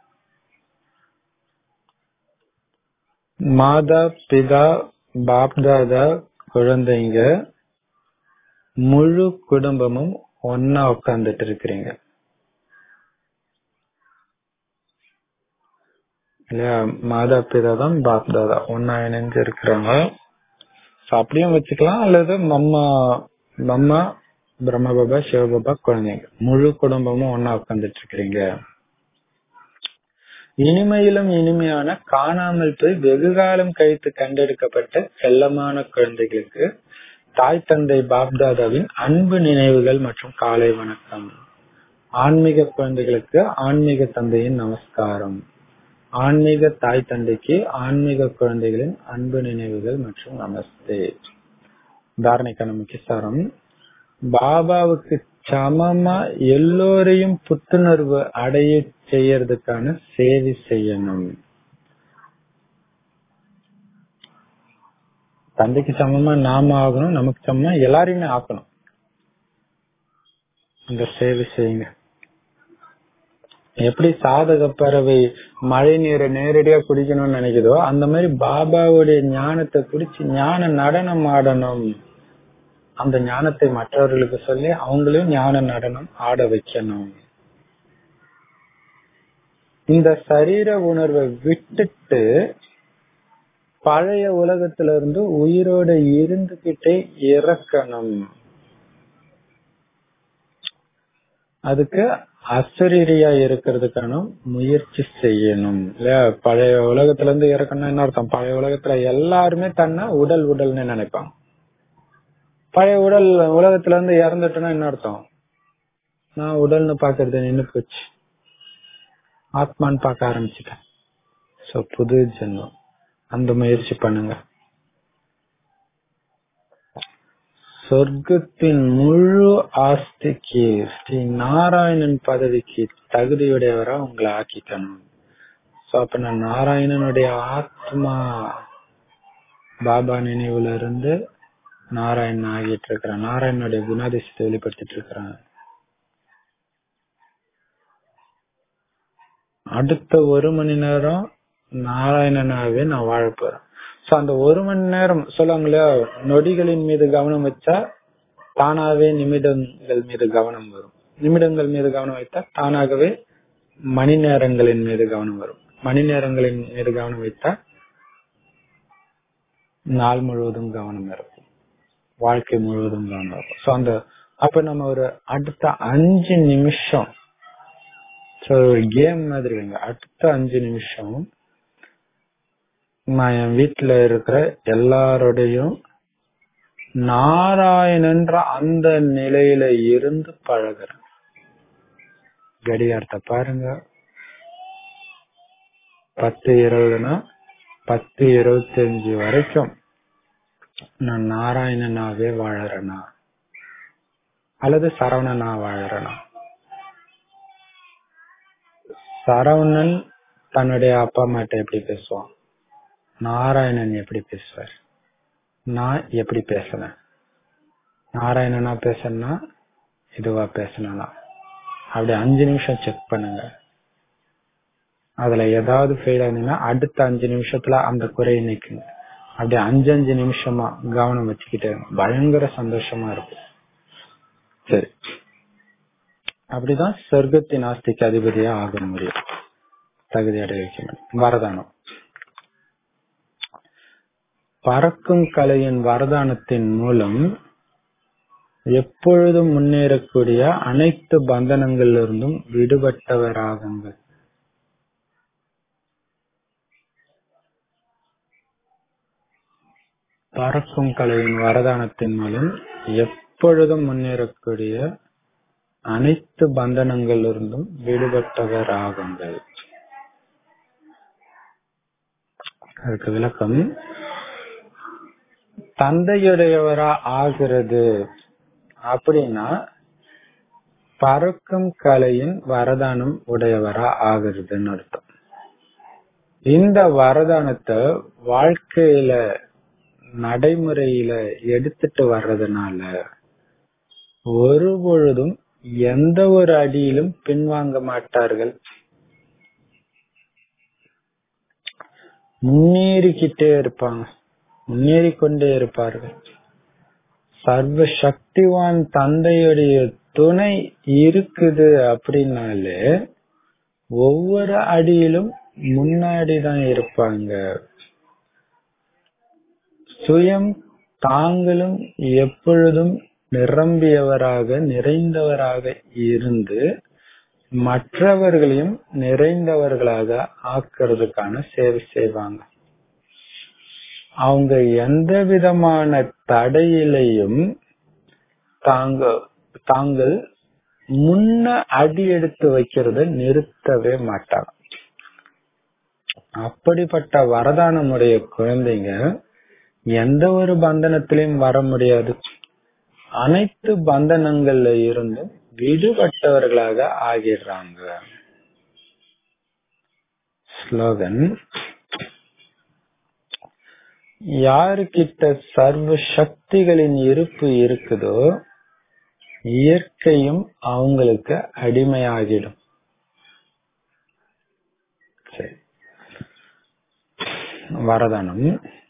மாதா பிதா பாப்தாதா குழந்தைங்க முழு குடும்பமும் ஒன்னா உட்கார்ந்துட்டு இருக்கிறீங்க இல்லையா மாதா பிதா தான் பாப் தாதா ஒன்னா இணைஞ்சு இருக்கிறாங்க So, அப்படியும் வச்சுக்கலாம் அல்லது மம்மா மம்மா பிரம்ம பாபா சிவபாபா குழந்தைங்க முழு குடும்பமும் ஒன்னா உட்கார்ந்துட்டு இருக்கிறீங்க இனிமையிலும் இனிமையான காணாமல் போய் வெகு காலம் கழித்து கண்டெடுக்கப்பட்ட செல்லமான குழந்தைகளுக்கு தாய் தந்தை பாப்தாதாவின் அன்பு நினைவுகள் மற்றும் காலை வணக்கம் ஆன்மீக குழந்தைகளுக்கு ஆன்மீக தந்தையின் நமஸ்காரம் ஆன்மீக தாய் தந்தைக்கு ஆன்மீக குழந்தைகளின் அன்பு நினைவுகள் மற்றும் நமஸ்தே தாரணைக்கான முக்கிய சாரம் பாபாவுக்கு சமமா எல்லோரையும் புத்துணர்வு அடைய செய்யறதுக்கான சேவை செய்யணும் தந்தைக்கு சமமா நாம ஆகணும் நமக்கு சமமா எல்லாரையுமே ஆக்கணும் அந்த சேவை செய்யுங்க எப்படி சாதக பறவை மழை நீரை நேரடியா குடிக்கணும்னு நினைக்குதோ அந்த மாதிரி பாபாவுடைய ஞானத்தை குடிச்சு ஞான நடனம் ஆடணும் அந்த ஞானத்தை மற்றவர்களுக்கு சொல்லி அவங்களையும் ஞான நடனம் ஆட வைக்கணும் இந்த சரீர உணர்வை விட்டுட்டு பழைய உலகத்துல இருந்து உயிரோட இருந்துகிட்டே இறக்கணும் அதுக்கு அசரீரியா இருக்கிறதுக்கான முயற்சி செய்யணும் இல்லையா பழைய உலகத்துல இருந்து இறக்கணும் என்ன அர்த்தம் பழைய உலகத்துல எல்லாருமே தன்னை உடல் உடல்னு நினைப்பாங்க பழைய உடல் உலகத்துல இருந்து இறந்துட்டோம்னா என்ன அர்த்தம் நான் உடல்னு பாக்குறது நின்னு போச்சு ஆத்மான்னு பார்க்க ஆரம்பிச்சிட்டேன் சோ புது ஜென்மம் அந்த முயற்சி பண்ணுங்க சொர்க்கத்தின் முழு ஆஸ்திக்கு ஸ்ரீ நாராயணன் பதவிக்கு தகுதியுடையவரா உங்களை ஆக்கிக்கணும் சோ அப்ப நான் நாராயணனுடைய ஆத்மா பாபா நினைவுல இருந்து நாராயணன் ஆகிட்டு இருக்கிறேன் நாராயணனுடைய குணாதிசயத்தை வெளிப்படுத்திட்டு இருக்கிறேன் அடுத்த ஒரு மணி நேரம் நாராயணனாவே நான் வாழ போறேன் சோ அந்த ஒரு மணி நேரம் சொல்லுவாங்களே நொடிகளின் மீது கவனம் வச்சா தானாவே நிமிடங்கள் மீது கவனம் வரும் நிமிடங்கள் மீது கவனம் வைத்தா தானாகவே மணி நேரங்களின் மீது கவனம் வரும் மணி நேரங்களின் மீது கவனம் வைத்தா நாள் முழுவதும் கவனம் இருக்கும் வாழ்க்கை முழுவதும் கவனம் இருக்கும் சோ அந்த அப்ப நம்ம ஒரு அடுத்த அஞ்சு நிமிஷம் சோ ஒரு கேம் மாதிரி வைங்க அடுத்த அஞ்சு நிமிஷம் நான் என் வீட்டுல இருக்கிற எல்லாரோடையும் நாராயணன்ற அந்த நிலையில இருந்து பழகுறேன் கடிகாரத்தை பாருங்க பத்து இருபதுனா பத்து இருபத்தஞ்சு வரைக்கும் நான் நாராயணனாவே வாழறேனா அல்லது சரவணனா வாழறேனா சரவணன் தன்னுடைய அப்பா அம்மாட்ட எப்படி பேசுவான் நாராயணன் எப்படி பேசுவார் நான் எப்படி பேசுனேன் நாராயணனா பேசணும்னா இதுவா பேசணும்னா அப்படி அஞ்சு நிமிஷம் செக் பண்ணுங்க அதுல ஏதாவது ஃபெயில் ஆனீங்கன்னா அடுத்த அஞ்சு நிமிஷத்துல அந்த குறையை நீக்குங்க அப்படி அஞ்சு அஞ்சு நிமிஷமா கவனம் வச்சுக்கிட்டே இருங்க. பயங்கர சந்தோஷமா இருக்கும் சரி அப்படிதான் சொர்க்கத்தின் ஆஸ்திக்கு அதிபதியா ஆக முடியும் தகுதி அடைய வைக்க முடியும் வரதானம் பறக்கும் கலையின் வரதானத்தின் மூலம் எப்பொழுதும் முன்னேறக்கூடிய அனைத்து பந்தனங்களிலிருந்தும் விடுபட்டவராகுங்கள் பறக்கும் கலையின் வரதானத்தின் மூலம் எப்பொழுதும் முன்னேறக்கூடிய அனைத்து பந்தனங்களிலிருந்தும் விடுபட்டவராகுங்கள் அதுக்கு விளக்கம் தந்தையுடையவரா ஆகிறது அப்படின்னா பறக்கும் கலையின் வரதானம் உடையவரா ஆகுறதுன்னு அர்த்தம் இந்த வரதானத்தை வாழ்க்கையில நடைமுறையில எடுத்துட்டு வர்றதுனால ஒரு பொழுதும் எந்த ஒரு அடியிலும் பின்வாங்க மாட்டார்கள் முன்னேறிக்கிட்டே இருப்பாங்க முன்னேறி கொண்டே இருப்பார்கள் சர்வ சக்திவான் தந்தையுடைய துணை இருக்குது அப்படின்னாலே ஒவ்வொரு அடியிலும் முன்னாடி தான் இருப்பாங்க சுயம் தாங்களும் எப்பொழுதும் நிரம்பியவராக நிறைந்தவராக இருந்து மற்றவர்களையும் நிறைந்தவர்களாக ஆக்குறதுக்கான சேவை செய்வாங்க அவங்க எந்த விதமான தடையிலையும் தாங்க தாங்கள் முன்ன அடி எடுத்து வைக்கிறத நிறுத்தவே மாட்டாங்க அப்படிப்பட்ட வரதானமுடைய குழந்தைங்க எந்த ஒரு பந்தனத்திலையும் வர முடியாது அனைத்து பந்தனங்கள்ல இருந்தும் விடுபட்டவர்களாக ஆகிடுறாங்க ஸ்லோகன் யாருக்கிட்ட சர்வ சக்திகளின் இருப்பு இருக்குதோ இயற்கையும் அவங்களுக்கு அடிமையாகிடும் சரி வரதானம்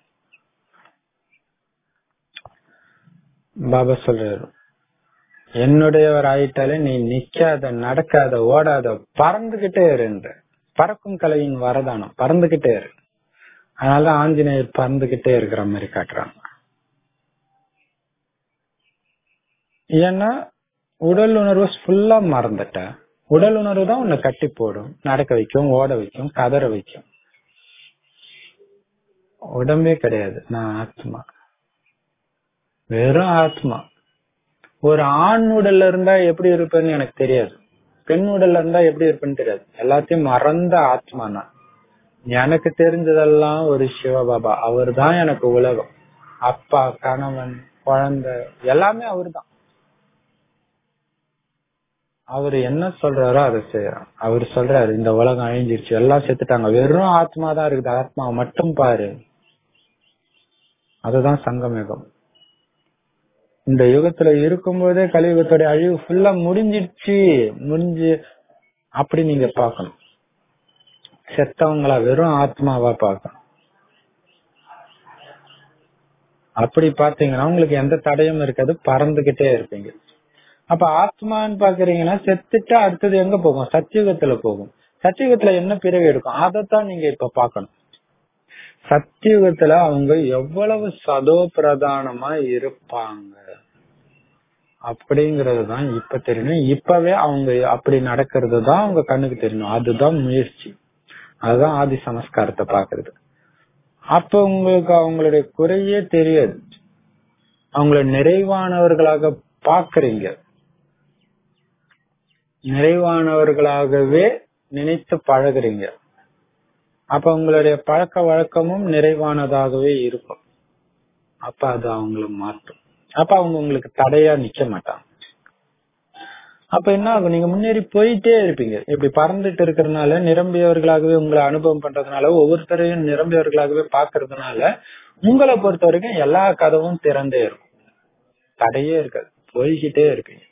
பாபா சொல்றாரு என்னுடையவர் ஆயிட்டாலே நீ நிக்காத நடக்காத ஓடாத பறந்துகிட்டே இருன்ற பறக்கும் கலையின் வரதானம் பறந்துகிட்டே இரு அதனால ஆஞ்சநேயர் பறந்துகிட்டே இருக்கிற மாதிரி காட்டுறாங்க ஏன்னா உடல் உணர்வு ஃபுல்லா மறந்துட்ட உடல் உணர்வு தான் உன்னை கட்டி போடும் நடக்க வைக்கும் ஓட வைக்கும் கதற வைக்கும் உடம்பே கிடையாது நான் ஆத்மா வெறும் ஆத்மா ஒரு ஆண் உடல்ல இருந்தா எப்படி இருப்பேன்னு எனக்கு தெரியாது பெண் உடல்ல இருந்தா எப்படி இருப்பேன்னு தெரியாது எல்லாத்தையும் மறந்த ஆத்மா நான் எனக்கு தெரிஞ்சதெல்லாம் ஒரு சிவபாபா அவர் தான் எனக்கு உலகம் அப்பா கணவன் குழந்தை எல்லாமே அவர் தான் அவர் என்ன சொல்றாரோ அதை செய்யறான் அவர் சொல்றாரு இந்த உலகம் அழிஞ்சிருச்சு எல்லாம் செத்துட்டாங்க வெறும் ஆத்மா தான் இருக்குது ஆத்மாவை மட்டும் பாரு அதுதான் சங்கமேகம் இந்த யுகத்துல இருக்கும்போதே கலியுகத்தோட அழிவு ஃபுல்லா முடிஞ்சிடுச்சு முடிஞ்சு அப்படி நீங்க பாக்கணும் செத்தவங்களா வெறும் ஆத்மாவா பார்க்கணும் அப்படி பாத்தீங்கன்னா உங்களுக்கு எந்த தடையும் இருக்காது பறந்துகிட்டே இருப்பீங்க அப்ப ஆத்மான்னு பாக்குறீங்கன்னா செத்துட்டு அடுத்தது எங்க போகும் சத்தியுகத்துல போகும் சத்தியுகத்துல என்ன பிறகு எடுக்கும் அதைத்தான் நீங்க இப்ப பாக்கணும் சத்தியுகத்துல அவங்க எவ்வளவு சதோ பிரதானமா இருப்பாங்க அப்படிங்கறது தான் இப்ப தெரியணும் இப்பவே அவங்க அப்படி நடக்கிறது தான் அவங்க கண்ணுக்கு தெரியணும் அதுதான் முயற்சி அதுதான் ஆதி சமஸ்காரத்தை பாக்குறது அப்ப உங்களுக்கு அவங்களுடைய குறையே தெரியாது அவங்கள நிறைவானவர்களாக பாக்குறீங்க நிறைவானவர்களாகவே நினைத்து பழகுறீங்க அப்ப உங்களுடைய பழக்க வழக்கமும் நிறைவானதாகவே இருக்கும் அப்ப அது அவங்கள மாற்றும் அப்ப அவங்க உங்களுக்கு தடையா நிக்க மாட்டாங்க அப்ப என்ன ஆகும் நீங்க முன்னேறி போயிட்டே இருப்பீங்க இப்படி பறந்துட்டு இருக்கிறதுனால நிரம்பியவர்களாகவே உங்களை அனுபவம் பண்றதுனால ஒவ்வொருத்தரையும் நிரம்பியவர்களாகவே பாக்குறதுனால உங்களை பொறுத்த வரைக்கும் எல்லா கதவும் திறந்தே இருக்கும் தடையே இருக்காது போய்கிட்டே இருப்பீங்க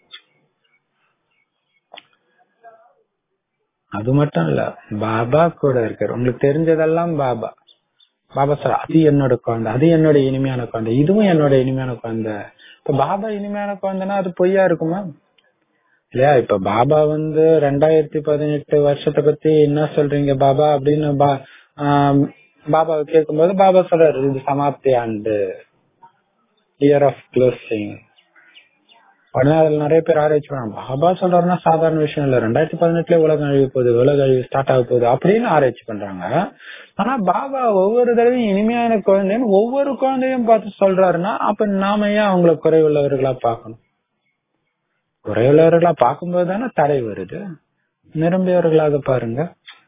அது மட்டும் இல்ல பாபா கூட இருக்காரு உங்களுக்கு தெரிஞ்சதெல்லாம் பாபா பாபா சார் அது என்னோட குழந்தை அது என்னோட இனிமையான குழந்தை இதுவும் என்னோட இனிமையான குழந்தை இப்ப பாபா இனிமையான குழந்தைன்னா அது பொய்யா இருக்குமா இல்லையா இப்ப பாபா வந்து ரெண்டாயிரத்தி பதினெட்டு வருஷத்தை பத்தி என்ன சொல்றீங்க பாபா அப்படின்னு பா- ஆம், பாபாவை கேட்கும்போது பாபா சொல்றாரு இது சமாப்தி ஆண்டு இயர் ஆஃப் க்ளோசிங் உடனே அதுல நிறைய பேர் ஆராய்ச்சி பண்ணாங்க பாபா சொல்றாருன்னா சாதாரண விஷயம் இல்ல ரெண்டாயிரத்தி பதினெட்டுல உலகம் அழிவு போகுது உலக அழிவு ஸ்டார்ட் ஆக போகுது அப்படின்னு ஆராய்ச்சி பண்றாங்க ஆனா பாபா ஒவ்வொரு தடவையும் இனிமையான குழந்தைன்னு ஒவ்வொரு குழந்தையும் பார்த்து சொல்றாருன்னா அப்ப நாம ஏன் அவங்கள குறைவுள்ளவர்களா பார்க்கணும் குறைவுள்ளவர்களா பார்க்கும்போது தானே தடை வருது நிரம்பியவர்களாக பாருங்க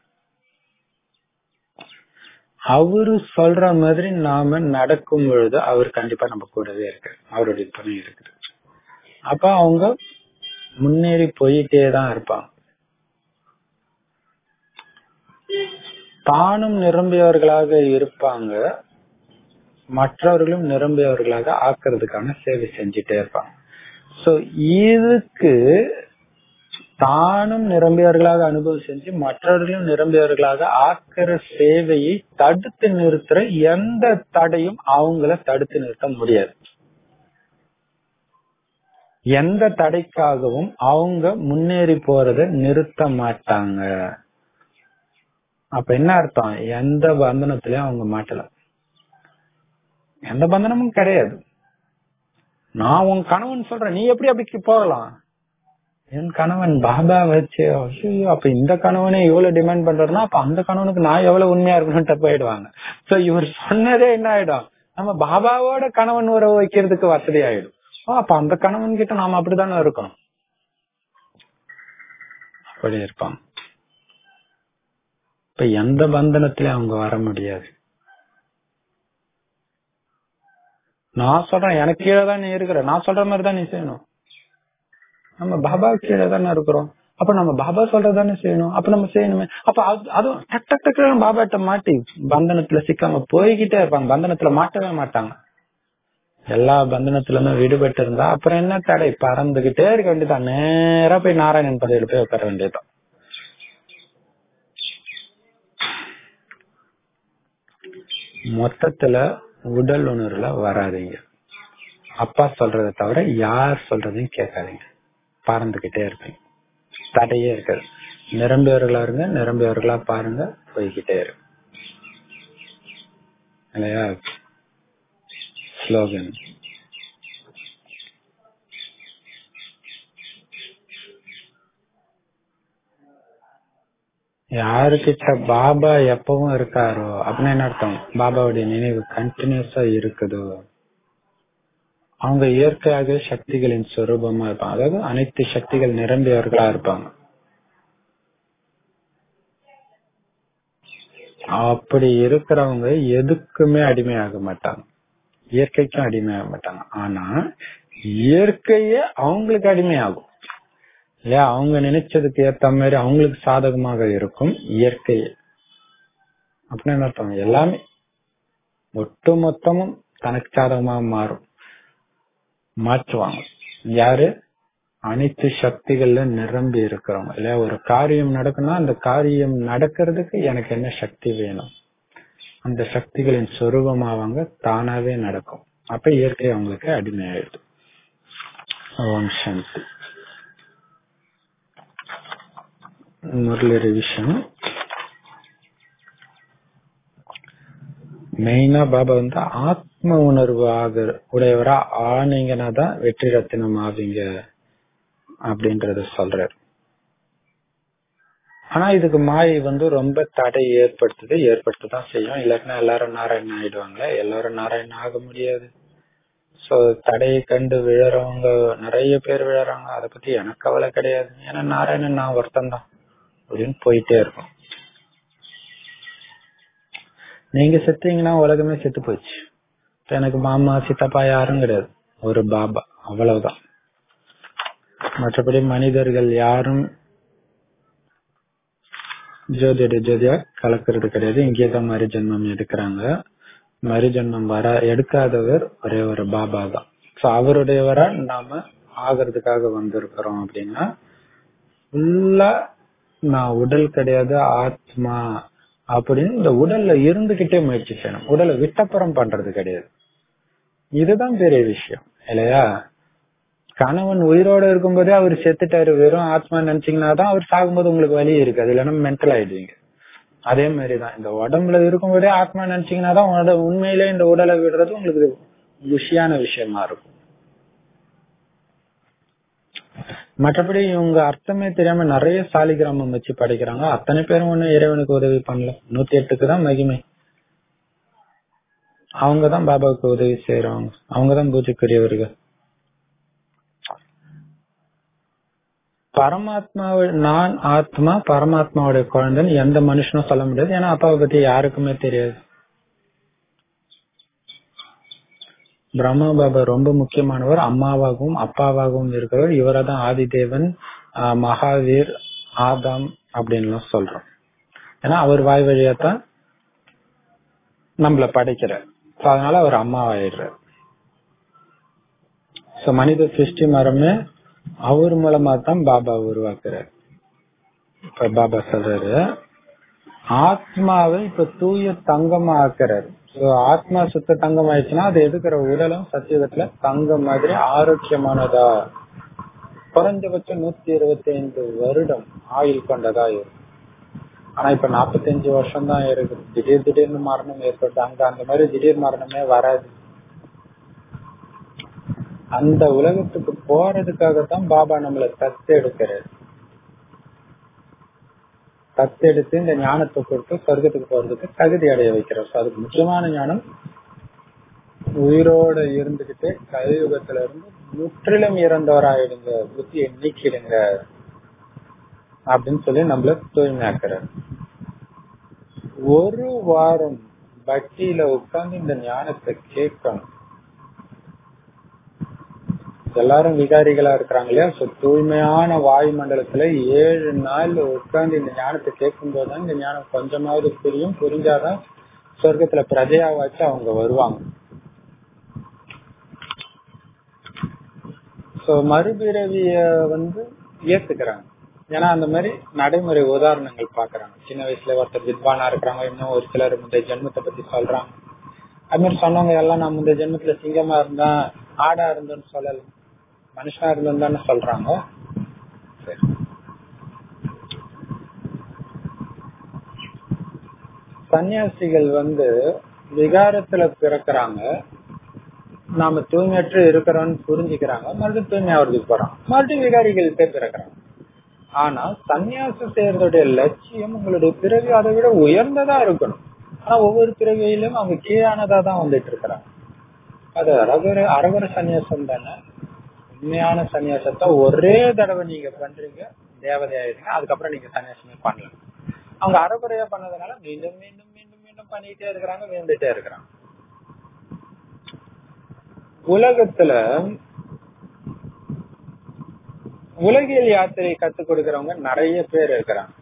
அவரு சொல்ற மாதிரி நாம நடக்கும் பொழுது அவர் கண்டிப்பா நம்ம கூடவே இருக்கு அவருடைய துணை இருக்குது அப்ப அவங்க முன்னேறி போயிட்டே தான் இருப்பாங்க தானும் நிரம்பியவர்களாக இருப்பாங்க மற்றவர்களும் நிரம்பியவர்களாக ஆக்குறதுக்கான சேவை செஞ்சுட்டே இருப்பாங்க சோ இதுக்கு தானும் நிரம்பியவர்களாக அனுபவம் செஞ்சு மற்றவர்களும் நிரம்பியவர்களாக ஆக்கிற சேவையை தடுத்து நிறுத்துற எந்த தடையும் அவங்கள தடுத்து நிறுத்த முடியாது எந்த தடைக்காகவும் அவங்க முன்னேறி போறத நிறுத்த மாட்டாங்க அப்ப என்ன அர்த்தம் எந்த பந்தனத்திலயும் அவங்க மாட்டல எந்த பந்தனமும் கிடையாது நான் உன் கணவன் சொல்றேன் நீ எப்படி அப்படி போகலாம் என் கணவன் பாபா வச்சு ஐயோ அப்ப இந்த கணவனே இவ்வளவு டிமாண்ட் பண்றாருன்னா அப்ப அந்த கணவனுக்கு நான் எவ்வளவு உண்மையா இருக்கணும்ட்டு போயிடுவாங்க சோ இவர் சொன்னதே என்ன ஆயிடும் நம்ம பாபாவோட கணவன் உறவு வைக்கிறதுக்கு வசதி ஆயிடும் ஓ, அப்ப அந்த கணவன் கிட்ட நாம அப்படித்தானே இருக்கணும் அப்படி இருப்பாங்க இப்ப எந்த பந்தனத்திலயும் அவங்க வர முடியாது நான் சொல்றேன் எனக்கு கீழே தான் நீ இருக்கிற நான் சொல்ற மாதிரி தான் நீ செய்யணும் நம்ம பாபா கீழே தானே இருக்கிறோம் அப்ப நம்ம பாபா சொல்றதானே செய்யணும் அப்ப நம்ம செய்யணுமே அப்ப அது- அதுவும் டக் டக் டக்கு பாபாட்ட மாட்டி பந்தனத்துல சிக்காம போய்கிட்டே இருப்பாங்க பந்தனத்துல மாட்டவே மாட்டாங்க எல்லா பந்தனத்துல இருந்தும் விடுபட்டு இருந்தா அப்புறம் என்ன தடை பறந்துகிட்டே இருக்க வேண்டியதான் நேரா போய் நாராயணன் பதவியில போய் உட்கார வேண்டியதுதான் மொத்தத்துல உடல் உணர்வுல வராதீங்க அப்பா சொல்றதை தவிர யார் சொல்றதையும் கேட்காதீங்க பறந்துகிட்டே இருப்பீங்க தடையே இருக்காது நிரம்பியவர்களா இருங்க நிரம்பியவர்களா பாருங்க போய்கிட்டே இருக்கு இல்லையா ஸ்லோகன் யாருக்கிட்ட பாபா எப்பவும் இருக்காரோ அப்படின்னு என்ன அர்த்தம் பாபாவுடைய நினைவு கண்டினியூஸா இருக்குதோ அவங்க இயற்கையாக சக்திகளின் சொரூபமா இருப்பாங்க அதாவது அனைத்து சக்திகள் நிரம்பியவர்களா இருப்பாங்க அப்படி இருக்கிறவங்க எதுக்குமே அடிமையாக மாட்டாங்க இயற்கைக்கும் அடிமையாக மாட்டாங்க ஆனா இயற்கையே அவங்களுக்கு அடிமையாகும் இல்லையா அவங்க நினைச்சதுக்கு ஏத்த மாதிரி அவங்களுக்கு சாதகமாக இருக்கும் இயற்கையே அப்படின்னு என்ன அர்த்தம் எல்லாமே ஒட்டு மொத்தமும் தனக்கு சாதகமாக மாறும் மாற்றுவாங்க யாரு அனைத்து சக்திகள்ல நிரம்பி இருக்கிறவங்க இல்லையா ஒரு காரியம் நடக்குன்னா அந்த காரியம் நடக்கிறதுக்கு எனக்கு என்ன சக்தி வேணும் அந்த சக்திகளின் சொரூபமாவாங்க தானாவே நடக்கும் அப்ப இயற்கை அவங்களுக்கு அடிமையாயிடுது ஓம் சாந்தி முரளி ரிவிஷன் மெயினா பாபா வந்து ஆத்ம உணர்வு ஆக உடையவரா ஆனீங்கன்னா தான் வெற்றி ரத்தினம் ஆவீங்க அப்படின்றத சொல்றாரு ஆனா இதுக்கு மாயை வந்து ரொம்ப தடை ஏற்படுத்துது ஏற்படுத்ததான் செய்யும் இல்லாட்டினா எல்லாரும் நாராயணன் ஆயிடுவாங்க எல்லாரும் நாராயணன் ஆக முடியாது சோ தடையை கண்டு விழறவங்க நிறைய பேர் விழறாங்க அதை பத்தி எனக்கு கவலை கிடையாது ஏன்னா நாராயணன் நான் ஒருத்தன் தான் அப்படின்னு போயிட்டே இருக்கும் நீங்க செத்தீங்கன்னா உலகமே செத்து போச்சு இப்ப எனக்கு மாமா சித்தப்பா யாரும் கிடையாது ஒரு பாபா அவ்வளவுதான் மற்றபடி மனிதர்கள் யாரும் ஜோதிட ஜோதியா கலக்கிறது கிடையாது இங்கே தான் மறு ஜென்மம் எடுக்கிறாங்க மறு ஜென்மம் வர எடுக்காதவர் ஒரே ஒரு பாபா தான் சோ அவருடையவரா நாம ஆகிறதுக்காக வந்திருக்கிறோம் அப்படின்னா ஃபுல்லா நான் உடல் கிடையாது ஆத்மா அப்படின்னு இந்த உடல்ல இருந்துகிட்டே முயற்சி செய்யணும் உடலை விட்டப்புறம் பண்றது கிடையாது இதுதான் பெரிய விஷயம் இல்லையா கணவன் உயிரோட இருக்கும்போதே அவர் செத்துட்டாரு வெறும் ஆத்மா நினைச்சீங்கன்னா தான் அவர் சாகும்போது உங்களுக்கு வலி இருக்கு அது இல்லைன்னா மென்டல் ஆயிடுவீங்க அதே மாதிரிதான் இந்த உடம்புல இருக்கும்போதே ஆத்மா நினைச்சீங்கன்னா தான் உன்னோட உண்மையிலே இந்த உடலை விடுறது உங்களுக்கு குஷியான விஷயமா இருக்கும் மற்றபடி இவங்க அர்த்தமே தெரியாம நிறைய சாலிகிராமம் வச்சு படிக்கிறாங்க அத்தனை பேரும் ஒண்ணு இறைவனுக்கு உதவி பண்ணல நூத்தி எட்டுக்கு தான் மகிமை அவங்கதான் பாபாவுக்கு உதவி செய்யறவங்க அவங்கதான் பூஜைக்குரியவர்கள் பரமாத்மாவை நான் ஆத்மா பரமாத்மாவுடைய குழந்தைன்னு எந்த மனுஷனும் சொல்ல முடியாது ஏன்னா அப்பாவை பத்தி யாருக்குமே தெரியாது பிரம்மா பாபா ரொம்ப முக்கியமானவர் அம்மாவாகவும் அப்பாவாகவும் இருக்கிறவர் இவரை தான் ஆதிதேவன் ஆஹ் மகாவீர் ஆதாம் அப்படின்லாம் சொல்றோம் ஏன்னா அவர் வாய் வழியா தான் நம்மள படைக்கிறார் So, அதனால அவர் அம்மாவாயிடுறார் சோ மனித சிருஷ்டி மரமே அவர் மூலமா தான் பாபா உருவாக்குறார் இப்ப பாபா சொல்றாரு ஆத்மாவை இப்ப தூய தங்கமா ஆக்குறாரு சோ ஆத்மா சுத்த தங்கம் ஆயிடுச்சுன்னா அது எடுக்கிற உடலும் சத்தியத்துல தங்கம் மாதிரி ஆரோக்கியமானதா குறைஞ்சபட்சம் நூத்தி இருபத்தி ஐந்து வருடம் ஆயுள் கொண்டதா இருக்கும் ஆனா இப்ப நாற்பத்தஞ்சு வருஷம் தான் இருக்குது திடீர் திடீர்னு மரணம் ஏற்பட்டு அங்க அந்த மாதிரி திடீர் மரணமே வராது அந்த உலகத்துக்கு போறதுக்காகத்தான் பாபா நம்மள தத்து எடுக்கிறாரு தத்தெடுத்து இந்த ஞானத்தை கொடுத்து சொர்க்கத்துக்கு போறதுக்கு தகுதி அடைய வைக்கிறார் So, அதுக்கு முக்கியமான ஞானம் உயிரோட இருந்துகிட்டே கலியுகத்துல இருந்து முற்றிலும் இறந்தவராயிடுங்க புத்தியை நீக்கிடுங்க அப்படின்னு சொல்லி நம்மள தூய்மையாக்குறாரு ஒரு வாரம் பக்தியில உட்கார்ந்து இந்த ஞானத்தை கேட்கணும் எல்லாரும் விகாரிகளா இருக்கிறாங்க இல்லையா So, தூய்மையான வாயு மண்டலத்துல ஏழு நாள் உட்கார்ந்து இந்த ஞானத்தை கேட்கும் போதுதான் இந்த ஞானம் கொஞ்சமாவது புரியும் புரிஞ்சாதான் சொர்க்கத்துல பிரஜையா வச்சு அவங்க வருவாங்க சோ மறுபிறவிய வந்து ஏத்துக்கிறாங்க ஏன்னா அந்த மாதிரி நடைமுறை உதாரணங்கள் பாக்குறாங்க சின்ன வயசுல ஒருத்தர் வித்வானா இருக்கிறாங்க இன்னும் ஒரு சிலர் முந்தைய ஜென்மத்தை பத்தி சொல்றாங்க அது மாதிரி சொன்னவங்க எல்லாம் நான் முந்தைய ஜென்மத்துல சிங்கமா இருந்தேன் ஆடா இருந்தேன்னு சொல்லல மனுஷனா இருந்தேன்னு தானே சொல்றாங்க சரி. சன்னியாசிகள் வந்து விகாரத்துல பிறக்கிறாங்க நாம தூய்மையற்று இருக்கிறோம்னு புரிஞ்சுக்கிறாங்க மறுபடியும் தூய்மை ஆகிறதுக்கு போறாங்க மறுபடியும் விகாரிகள் பேர் பிறக்கிறாங்க ஆனா சன்னியாசம் செய்யறதுடைய லட்சியம் உங்களுடைய பிறவி அதை விட உயர்ந்ததா இருக்கணும் ஆனா ஒவ்வொரு பிறவியிலும் அவங்க கீழானதா தான் வந்துட்டு இருக்கிறாங்க அது அரகுர அரகுர சன்னியாசம் தானே உண்மையான சன்னியாசத்தை ஒரே தடவை நீங்க பண்றீங்க தேவதை ஆயிடுங்க அதுக்கப்புறம் நீங்க சன்னியாசமே பண்ணலாம் அவங்க அறகுறையா பண்ணதுனால மீண்டும் மீண்டும் மீண்டும் மீண்டும் பண்ணிட்டே இருக்கிறாங்க விழுந்துட்டே இருக்கிறாங்க உலகத்துல உலகியல் யாத்திரை கத்துக் கொடுக்கறவங்க நிறைய பேர் இருக்கிறாங்க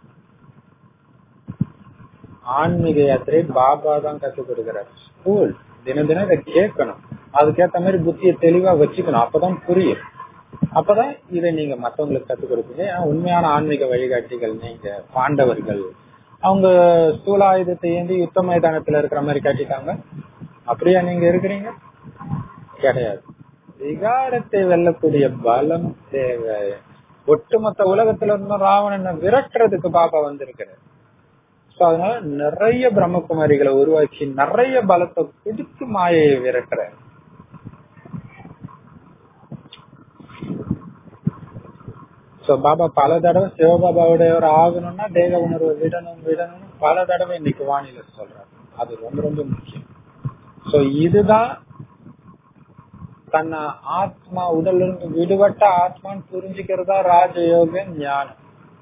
ஆன்மீக யாத்திரை பாபா தான் கத்துக் கொடுக்கிறார் ஸ்கூல் தினம் தினம் இதை கேட்கணும் அதுக்கேத்த மாதிரி புத்தியை தெளிவா வச்சுக்கணும் அப்பதான் புரியும் அப்பதான் இதை நீங்க மத்தவங்களுக்கு கத்துக் கொடுப்பீங்க ஏன்னா உண்மையான ஆன்மீக வழிகாட்டிகள் நீங்க பாண்டவர்கள் அவங்க ஸ்தூலாயுதத்தை ஏந்தி யுத்த மைதானத்துல இருக்கிற மாதிரி காட்டிட்டாங்க அப்படியா நீங்க இருக்கிறீங்க கிடையாது விகாரத்தை வெல்லக்கூடிய பலம் தேவை ஒட்டுமொத்த உலகத்துல இருந்தும் ராவணனை விரட்டுறதுக்கு பாபா வந்திருக்கிறார் சோ அதனால நிறைய பிரம்மகுமாரிகளை உருவாக்கி நிறைய பலத்தை கொடுத்து மாயையை விரட்டுறாரு சோ பாபா பல தடவை சிவபாபாவுடையவர் ஆகணும்னா தேக உணர்வை விடணும் விடணும் பல தடவை இன்னைக்கு வானிலை சொல்றாரு அது ரொம்ப ரொம்ப முக்கியம் சோ இதுதான் தன்னை ஆத்மா உடல்ல இருந்து விடுபட்ட ஆத்மான்னு புரிஞ்சுக்கிறதா ராஜயோக ஞானம்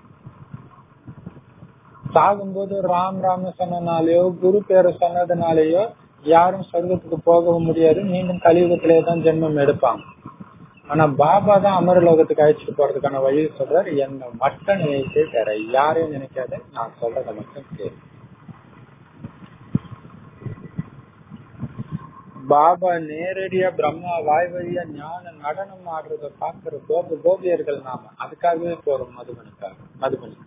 சாகும்போது ராம் ராம சொன்னனாலேயோ குரு பேரை சொன்னதுனாலேயோ யாரும் சொர்க்கத்துக்கு போகவும் முடியாது மீண்டும் கலியுகத்திலே தான் ஜென்மம் எடுப்பாங்க ஆனா பாபா தான் அமரலோகத்துக்கு அழைச்சிட்டு போறதுக்கான வழி சொல்றாரு என்ன மட்டும் நினைத்து வேற யாரையும் நினைக்காத நான் சொல்றத மட்டும் கேளு பாபா நேரடியா பிரம்மா வாய் வழியா ஞான நடனம் ஆடுறத பாக்குற கோப கோபியர்கள் நாம அதுக்காகவே போறோம் மதுபனுக்காக மதுபனுக்கு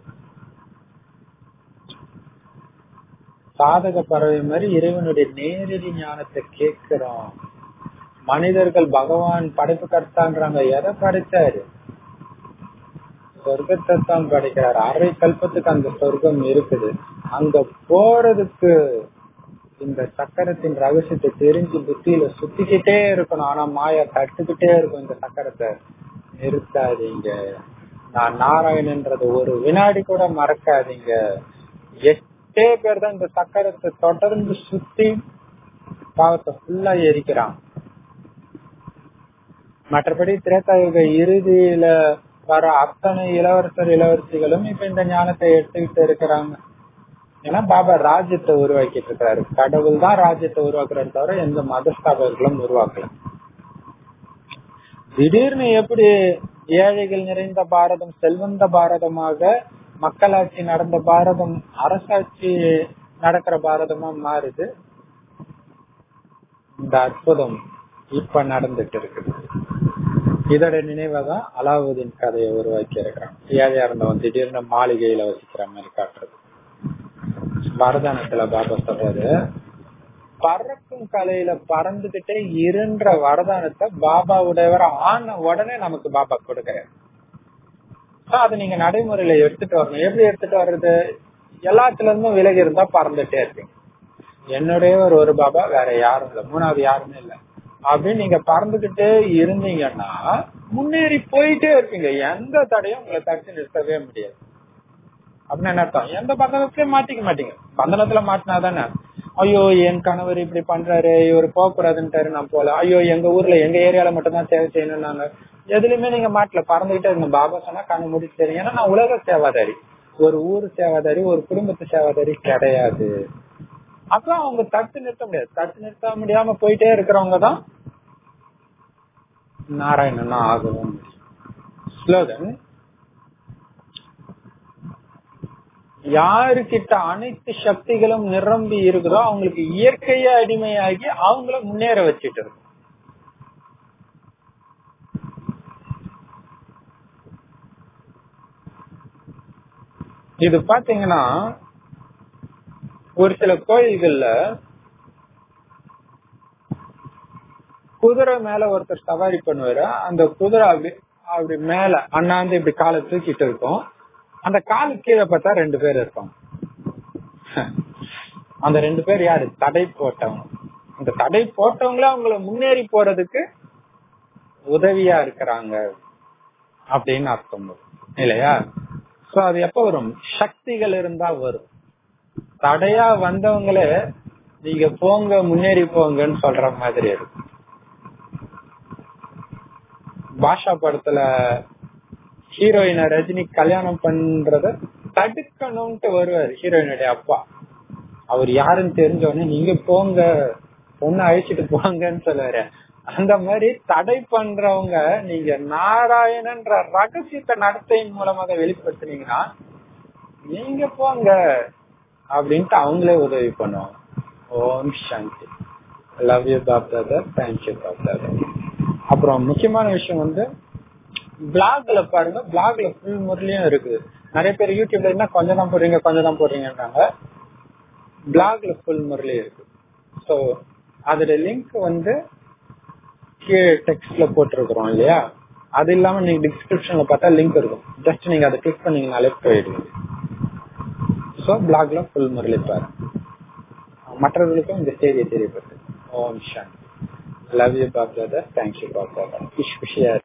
சாதக பறவை மாதிரி இறைவனுடைய நேரடி ஞானத்தை கேட்கிறோம் மனிதர்கள் பகவான் படைப்பு கர்த்தான்றாங்க எதை படைச்சாரு சொர்க்கத்தை தான் படைக்கிறாரு அரை கல்பத்துக்கு அந்த சொர்க்கம் இருக்குது அங்க போறதுக்கு இந்த சக்கரத்தின் ரகசியத்தை தெரிஞ்சு புத்தியில சுத்திக்கிட்டே இருக்கணும் ஆனா மாயா தட்டுக்கிட்டே இருக்கும் இந்த சக்கரத்தை நிறுத்தாதீங்க நான் நாராயணன்றது ஒரு வினாடி கூட மறக்காதீங்க எட்டே பேர் தான் இந்த சக்கரத்தை தொடர்ந்து சுத்தி பாவத்தை ஃபுல்லா எரிக்கிறான் மற்றபடி திரேதாயுக இறுதியில வர அத்தனை இளவரசர் இளவரசிகளும் இப்ப இந்த ஞானத்தை எடுத்துக்கிட்டு இருக்கிறாங்க ஏன்னா பாபா ராஜ்யத்தை உருவாக்கிட்டு இருக்காரு கடவுள் தான் ராஜ்யத்தை உருவாக்குறாரு தவிர எந்த மதஸ்தாபர்களும் உருவாக்கல திடீர்னு எப்படி ஏழைகள் நிறைந்த பாரதம் செல்வந்த பாரதமாக மக்களாட்சி நடந்த பாரதம் அரசாட்சி நடக்கிற பாரதமா மாறுது இந்த அற்புதம் இப்ப நடந்துட்டு இருக்குது இதோட நினைவாதான் அலாவுதீன் கதையை உருவாக்கி இருக்கிறான் ஏழையா இருந்தவன் திடீர்னு மாளிகையில வசிக்கிற மாதிரி காட்டுறது வரதானத்துல பாபா சொல்றாரு பறக்கும் கலையில பறந்துகிட்டே இருன்ற வரதானத்தை பாபா உடையவர் ஆன உடனே நமக்கு பாபா கொடுக்கிறார் அது நீங்க நடைமுறையில எடுத்துட்டு வரணும் எப்படி எடுத்துட்டு வர்றது எல்லாத்துல இருந்தும் விலகி இருந்தா பறந்துட்டே இருப்பீங்க என்னுடைய ஒரு ஒரு பாபா வேற யாரும் இல்ல மூணாவது யாருமே இல்ல அப்படின்னு நீங்க பறந்துகிட்டே இருந்தீங்கன்னா முன்னேறி போயிட்டே இருப்பீங்க எந்த தடையும் உங்களை தடுத்து நிறுத்தவே முடியாது அப்படின்னு என்ன அர்த்தம் எந்த பந்தனத்திலயும் மாட்டிக்க மாட்டீங்க பந்தனத்துல மாட்டினாதானே ஐயோ என் கணவர் இப்படி பண்றாரு இவர் போக கூடாதுன்ட்டாரு நான் போல ஐயோ எங்க ஊர்ல எங்க ஏரியால மட்டும் தான் சேவை செய்யணும் நாங்க எதுலயுமே நீங்க மாட்டல பறந்துகிட்டே இருங்க பாபா சொன்னா கண்ணு முடிச்சு தெரியும் ஏன்னா நான் உலக சேவாதாரி ஒரு ஊர் சேவாதாரி ஒரு குடும்பத்து சேவாதாரி கிடையாது அப்ப அவங்க தடுத்து நிறுத்த முடியாது தடுத்து நிறுத்த முடியாம போயிட்டே இருக்கிறவங்க தான் நாராயணனா ஆகவும் ஸ்லோகன் யாருக்கிட்ட அனைத்து சக்திகளும் நிரம்பி இருக்குதோ அவங்களுக்கு இயற்கையா அடிமையாகி அவங்கள முன்னேற வச்சுட்டு இருக்கும் இது பாத்தீங்கன்னா ஒரு சில கோயில்கள்ல குதிரை மேல ஒருத்தர் சவாரி பண்ணுவாரு அந்த குதிரை அப்படி அப்படி மேல அண்ணாந்து இப்படி காலை தூக்கிட்டு இருக்கும் அந்த காலு கீழே பார்த்தா ரெண்டு பேர் இருப்பாங்க அந்த ரெண்டு பேர் யாரு தடை போட்டவங்க அந்த தடை போட்டவங்கள அவங்கள முன்னேறி போறதுக்கு உதவியா இருக்கிறாங்க அப்படின்னு அர்த்தம் இல்லையா சோ அது எப்ப வரும் சக்திகள் இருந்தா வரும் தடையா வந்தவங்களே நீங்க போங்க முன்னேறி போங்கன்னு சொல்ற மாதிரி இருக்கும் பாஷா படத்துல ஹீரோயின ரஜினி கல்யாணம் பண்றத தடுக்கணும்ட்டு வருவாரு ஹீரோயினுடைய அப்பா அவர் யாருன்னு தெரிஞ்சவொடனே நீங்க போங்க பொண்ணு அழிச்சிட்டு போங்கன்னு சொல்லுவாரு அந்த மாதிரி தடை பண்றவங்க நீங்க நாராயணன்ற ரகசியத்தை நடத்தையின் மூலமாக வெளிப்படுத்தினீங்கன்னா நீங்க போங்க அப்படின்ட்டு அவங்களே உதவி பண்ணுவாங்க Om Shanti love you Baapdada thank you Baapdada அப்புறம் முக்கியமான விஷயம் வந்து பிளாக்ல பாருங்க பிளாக்ல ஃபுல் முறையிலயும் இருக்குது நிறைய பேர் யூடியூப்ல என்ன கொஞ்சம் தான் போடுறீங்க கொஞ்சம் தான் போடுறீங்கன்றாங்க பிளாக்ல ஃபுல் முறையிலயும் இருக்கு ஸோ அதோட லிங்க் வந்து கீழே டெக்ஸ்ட்ல போட்டிருக்கிறோம் இல்லையா அது இல்லாம நீங்க டிஸ்கிரிப்ஷன்ல பார்த்தா லிங்க் இருக்கும் ஜஸ்ட் நீங்க அதை கிளிக் பண்ணீங்கனாலே போயிடுவீங்க ஸோ பிளாக்ல ஃபுல் முறையில பாரு மற்றவர்களுக்கும் இந்த செய்தியை தெரியப்படுது Om Shanti love you Bap Dada thank you Bap Dada குஷ் குஷியா